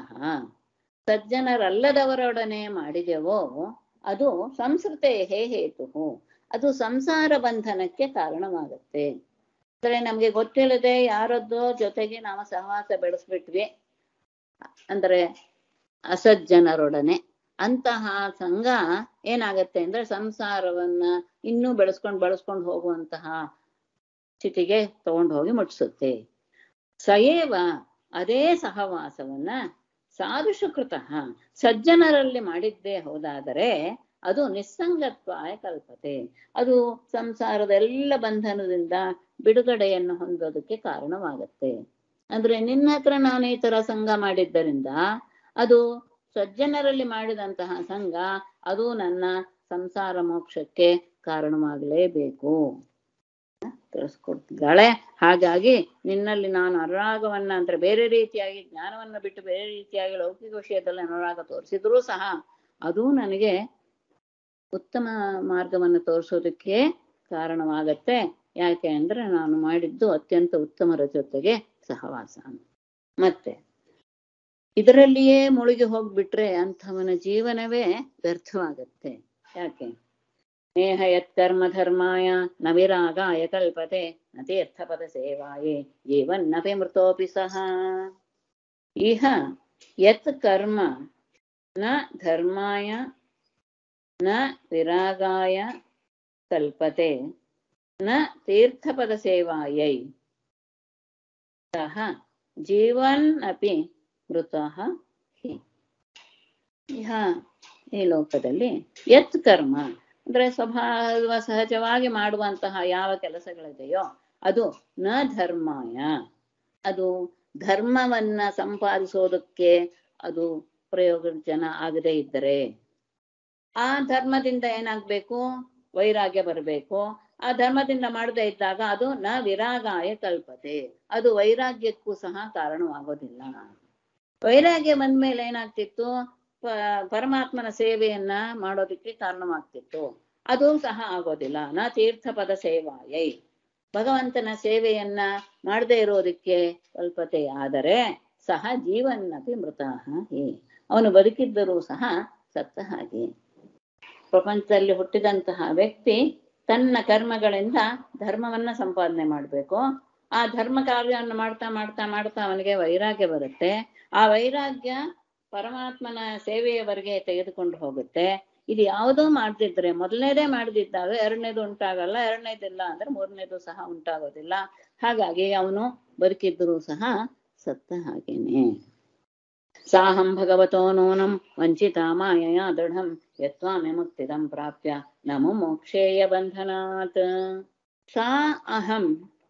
ಸಜ್ಜನರಲ್ಲದವರೊಡನೆ ಮಾಡಿದೆವೋ ಅದು ಸಂಸ್ಕೃತೆ ಹೇತು ಅದು ಸಂಸಾರ ಬಂಧನಕ್ಕೆ ಕಾರಣವಾಗುತ್ತೆ ಅಂದ್ರೆ ನಮ್ಗೆ ಗೊತ್ತಿಲ್ಲದೆ ಯಾರದ್ದೋ ಜೊತೆಗೆ ನಾವು ಸಹವಾಸ ಬೆಳೆಸ್ಬಿಟ್ವಿ ಅಂದ್ರೆ ಅಸಜ್ಜನರೊಡನೆ ಅಂತಹ ಸಂಘ ಏನಾಗತ್ತೆ ಅಂದ್ರೆ ಸಂಸಾರವನ್ನ ಇನ್ನೂ ಬೆಳೆಸ್ಕೊಂಡು ಬೆಳೆಸ್ಕೊಂಡು ಹೋಗುವಂತಹ ಸ್ಥಿತಿಗೆ ತಗೊಂಡು ಹೋಗಿ ಮುಟ್ಟಿಸುತ್ತೆ ಸಯೇವ ಅದೇ ಸಹವಾಸವನ್ನ ಸಾಧುಷುಕೃತ ಸಜ್ಜನರಲ್ಲಿ ಮಾಡಿದ್ದೇ ಹೋದಾದರೆ ಅದು ನಿಸ್ಸಂಗತ್ವಾಯ ಕಲ್ಪತೆ ಅದು ಸಂಸಾರದ ಎಲ್ಲ ಬಂಧನದಿಂದ ಬಿಡುಗಡೆಯನ್ನು ಹೊಂದೋದಕ್ಕೆ ಕಾರಣವಾಗತ್ತೆ ಅಂದ್ರೆ ನಿನ್ನ ಹತ್ರ ನಾನು ಈ ತರ ಸಂಘ ಮಾಡಿದ್ದರಿಂದ ಅದು ಸಜ್ಜನರಲ್ಲಿ ಮಾಡಿದಂತಹ ಸಂಘ ಅದು ನನ್ನ ಸಂಸಾರ ಮೋಕ್ಷಕ್ಕೆ ಕಾರಣವಾಗಲೇಬೇಕು ತಿಳಿಸ್ಕೊಡ್ತಿದ್ದಾಳೆ ಹಾಗಾಗಿ ನಿನ್ನಲ್ಲಿ ನಾನು ಅನುರಾಗವನ್ನ ಅಂದ್ರೆ ಬೇರೆ ರೀತಿಯಾಗಿ ಜ್ಞಾನವನ್ನ ಬಿಟ್ಟು ಬೇರೆ ರೀತಿಯಾಗಿ ಲೌಕಿಕ ವಿಷಯದಲ್ಲಿ ಅನುರಾಗ ತೋರಿಸಿದ್ರೂ ಸಹ ಅದು ನನಗೆ ಉತ್ತಮ ಮಾರ್ಗವನ್ನು ತೋರಿಸೋದಕ್ಕೆ ಕಾರಣವಾಗತ್ತೆ ಯಾಕೆ ಅಂದ್ರೆ ನಾನು ಮಾಡಿದ್ದು ಅತ್ಯಂತ ಉತ್ತಮರ ಜೊತೆಗೆ ಸಹವಾಸ ಮತ್ತೆ ಇದರಲ್ಲಿಯೇ ಮುಳುಗಿ ಹೋಗ್ಬಿಟ್ರೆ ಅಂಥವನ ಜೀವನವೇ ವ್ಯರ್ಥವಾಗತ್ತೆ ಯಾಕೆ ಸ್ನೇಹ ಯತ್ಕರ್ಮ ಧರ್ಮಾಯ ನ ವಿರಾಗಾಯ ಕಲ್ಪತೆ ನ ತೀರ್ಥಪದ ಸೇವಾಯೇ ಜೀವನ್ನಪಿ ಮೃತೋಪಿ ಸಹ ಇಹ ಯತ್ ಕರ್ಮ ನ ಧರ್ಮಾಯ ನ ವಿರಾಗಾಯ ಕಲ್ಪತೆ ನ ತೀರ್ಥಪದ ಸೇವಾಯೈ ಸಹ ಜೀವನ್ ಅಪಿ ಮೃತಃ ಹಿ ಇಹ ಈ ಲೋಕದಲ್ಲಿ ಯತ್ ಕರ್ಮ ಅಂದ್ರೆ ಸ್ವಭಾವ ಸಹಜವಾಗಿ ಮಾಡುವಂತಹ ಯಾವ ಕೆಲಸಗಳಿದೆಯೋ ಅದು ನ ಧರ್ಮಾಯ ಅದು ಧರ್ಮವನ್ನ ಸಂಪಾದಿಸೋದಕ್ಕೆ ಅದು ಪ್ರಯೋಜನ ಆಗದೇ ಇದ್ದರೆ ಆ ಧರ್ಮದಿಂದ ಏನಾಗ್ಬೇಕು ವೈರಾಗ್ಯ ಬರಬೇಕು ಆ ಧರ್ಮದಿಂದ ಮಾಡದೇ ಇದ್ದಾಗ ಅದು ನ ವಿರಾಗಾಯ ಕಲ್ಪತೆ ಅದು ವೈರಾಗ್ಯಕ್ಕೂ ಸಹ ಕಾರಣವಾಗೋದಿಲ್ಲ ವೈರಾಗ್ಯ ಬಂದ್ಮೇಲೆ ಏನಾಗ್ತಿತ್ತು ಪ- ಪರಮಾತ್ಮನ ಸೇವೆಯನ್ನ ಮಾಡೋದಕ್ಕೆ ಕಾರಣವಾಗ್ತಿತ್ತು ಅದು ಸಹ ಆಗೋದಿಲ್ಲ ನ ತೀರ್ಥ ಪದ ಸೇವಾಯೈ ಭಗವಂತನ ಸೇವೆಯನ್ನ ಮಾಡದೇ ಇರೋದಕ್ಕೆ ಕಲ್ಪತೆ ಆದರೆ ಸಹ ಜೀವನ್ನಪಿ ಮೃತಾಹ ಹೇ ಅವನು ಬದುಕಿದ್ದರೂ ಸಹ ಸತ್ತ ಹಾಗೆ ಪ್ರಪಂಚದಲ್ಲಿ ಹುಟ್ಟಿದಂತಹ ವ್ಯಕ್ತಿ ತನ್ನ ಕರ್ಮಗಳಿಂದ ಧರ್ಮವನ್ನ ಸಂಪಾದನೆ ಮಾಡಬೇಕು ಆ ಧರ್ಮ ಕಾರ್ಯವನ್ನು ಮಾಡ್ತಾ ಮಾಡ್ತಾ ಮಾಡ್ತಾ ಅವನಿಗೆ ವೈರಾಗ್ಯ ಬರುತ್ತೆ ಆ ವೈರಾಗ್ಯ ಪರಮಾತ್ಮನ ಸೇವೆಯವರೆಗೆ ತೆಗೆದುಕೊಂಡು ಹೋಗುತ್ತೆ ಇದು ಯಾವುದೋ ಮಾಡ್ತಿದ್ರೆ ಮೊದಲನೇದೇ ಮಾಡದಿದ್ದಾಗ ಎರಡನೇದು ಉಂಟಾಗಲ್ಲ ಎರಡನೇದಿಲ್ಲ ಅಂದ್ರೆ ಮೂರನೇದು ಸಹ ಉಂಟಾಗೋದಿಲ್ಲ ಹಾಗಾಗಿ ಅವನು ಬದುಕಿದ್ದರೂ ಸಹ ಸತ್ತ ಹಾಗೇನೆ ಸಾಹಂ ಭಗವತೋ ನೂನಂ ವಂಚಿತ ಮಾಯಯ ದೃಢಂ ಯತ್ವಾಮಿ ಮುಕ್ತಿದಂ ಪ್ರಾಪ್ಯ ನಮೋ ಮೋಕ್ಷೇಯ ಬಂಧನಾತ್ ಸಾ ಅಹಂ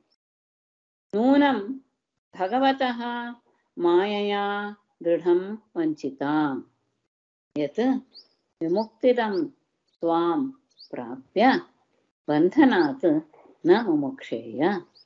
ನೂನಂ ಭಗವತಃ ಮಾಯಯಾ ದೃಢಂ ವಂಚಿತ ಯತ್ ವಿಮುಕ್ತಿದಂ ತ್ವಾಂ ಪ್ರಾಪ್ಯ ಬಂಧನಾತ್ ನ ಮುಮುಕ್ಷೇಯ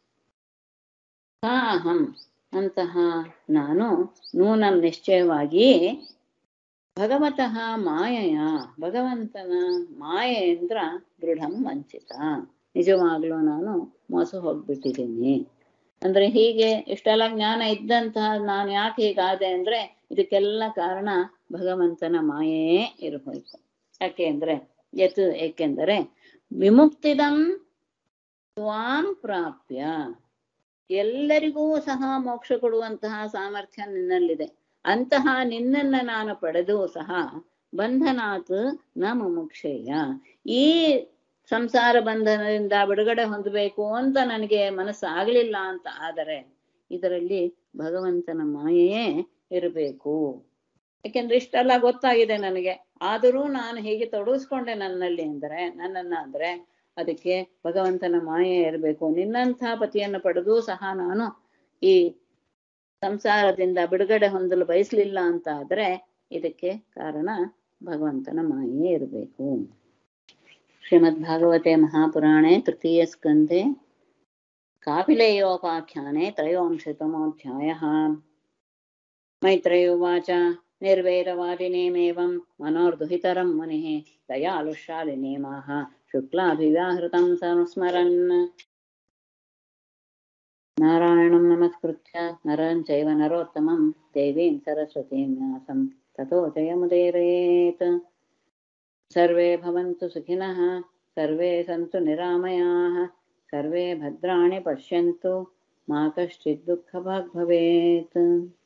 ಸಾ ಅಹಂ ಅಂತಹ ನಾನು ನೂನಂ ನಿಶ್ಚಯವಾಗಿ ಭಗವತಃ ಮಾಯೆಯ ಭಗವಂತನ ಮಾಯೆಯಿಂದ ದೃಢಂ ವಂಚಿತ ನಿಜವಾಗ್ಲೂ ನಾನು ಮೋಸ ಹೋಗ್ಬಿಟ್ಟಿದ್ದೀನಿ ಅಂದ್ರೆ ಹೀಗೆ ಇಷ್ಟೆಲ್ಲ ಜ್ಞಾನ ಇದ್ದಂತಹ ನಾನು ಯಾಕೆ ಹೀಗಾದೆ ಅಂದ್ರೆ ಇದಕ್ಕೆಲ್ಲ ಕಾರಣ ಭಗವಂತನ ಮಾಯೆಯೇ ಇರಬೇಕು ಯಾಕೆ ಅಂದ್ರೆ ಯತ್ ಏಕೆಂದರೆ ವಿಮುಕ್ತಿದಂ ತ್ವಾಂ ಪ್ರಾಪ್ಯ ಎಲ್ಲರಿಗೂ ಸಹ ಮೋಕ್ಷ ಕೊಡುವಂತಹ ಸಾಮರ್ಥ್ಯ ನಿನ್ನಲ್ಲಿದೆ ಅಂತಹ ನಿನ್ನನ್ನ ನಾನು ಪಡೆದು ಸಹ ಬಂಧನಾತ್ ನ ಮುಮುಕ್ಷೇಯ ಈ ಸಂಸಾರ ಬಂಧನದಿಂದ ಬಿಡುಗಡೆ ಹೊಂದಬೇಕು ಅಂತ ನನಗೆ ಮನಸ್ಸಾಗಲಿಲ್ಲ ಅಂತ ಆದರೆ ಇದರಲ್ಲಿ ಭಗವಂತನ ಮಾಯೆಯೇ ಇರಬೇಕು ಯಾಕೆಂದ್ರೆ ಇಷ್ಟೆಲ್ಲ ಗೊತ್ತಾಗಿದೆ ನನಗೆ ಆದರೂ ನಾನು ಹೇಗೆ ತೊಡಗಿಸ್ಕೊಂಡೆ ನನ್ನಲ್ಲಿ ಅಂದರೆ ನನ್ನನ್ನ ಅಂದ್ರೆ ಅದಕ್ಕೆ ಭಗವಂತನ ಮಾಯೆ ಇರಬೇಕು ನಿನ್ನಂಥ ಪತಿಯನ್ನು ಪಡೆದು ಸಹ ನಾನು ಈ ಸಂಸಾರದಿಂದ ಬಿಡುಗಡೆ ಹೊಂದಲು ಬಯಸಲಿಲ್ಲ ಅಂತ ಆದ್ರೆ ಇದಕ್ಕೆ ಕಾರಣ ಭಗವಂತನ ಮಾಯೆ ಇರಬೇಕು ಶ್ರೀಮದ್ಭಾಗವತೆ ಮಹಾಪುರಾಣೆ ತೃತೀಯ ಸ್ಕಂದೆ ಕಾಪಿಲೇಯೋಪಾಖ್ಯಾನೆ ತ್ರಯೋಂಶತಮೋಧ್ಯಾಯ मैत्रेयुवाच निर्वेदवादिनीमेवं मनोर्दुहितरं मुनिः दयालुशालिनीमाः शुक्लाभिव्याहृतं संस्मरन् नारायणं नमस्कृत्य नरं चैव नरोत्तमं देवीं सरस्वतीं व्यासं ततो जयमुदीरयेत् सर्वे भवन्तु सुखिनः सर्वे सन्तु निरामयाः सर्वे भद्राणि पश्यन्तु मा कश्चित् दुःखभाग् भवेत्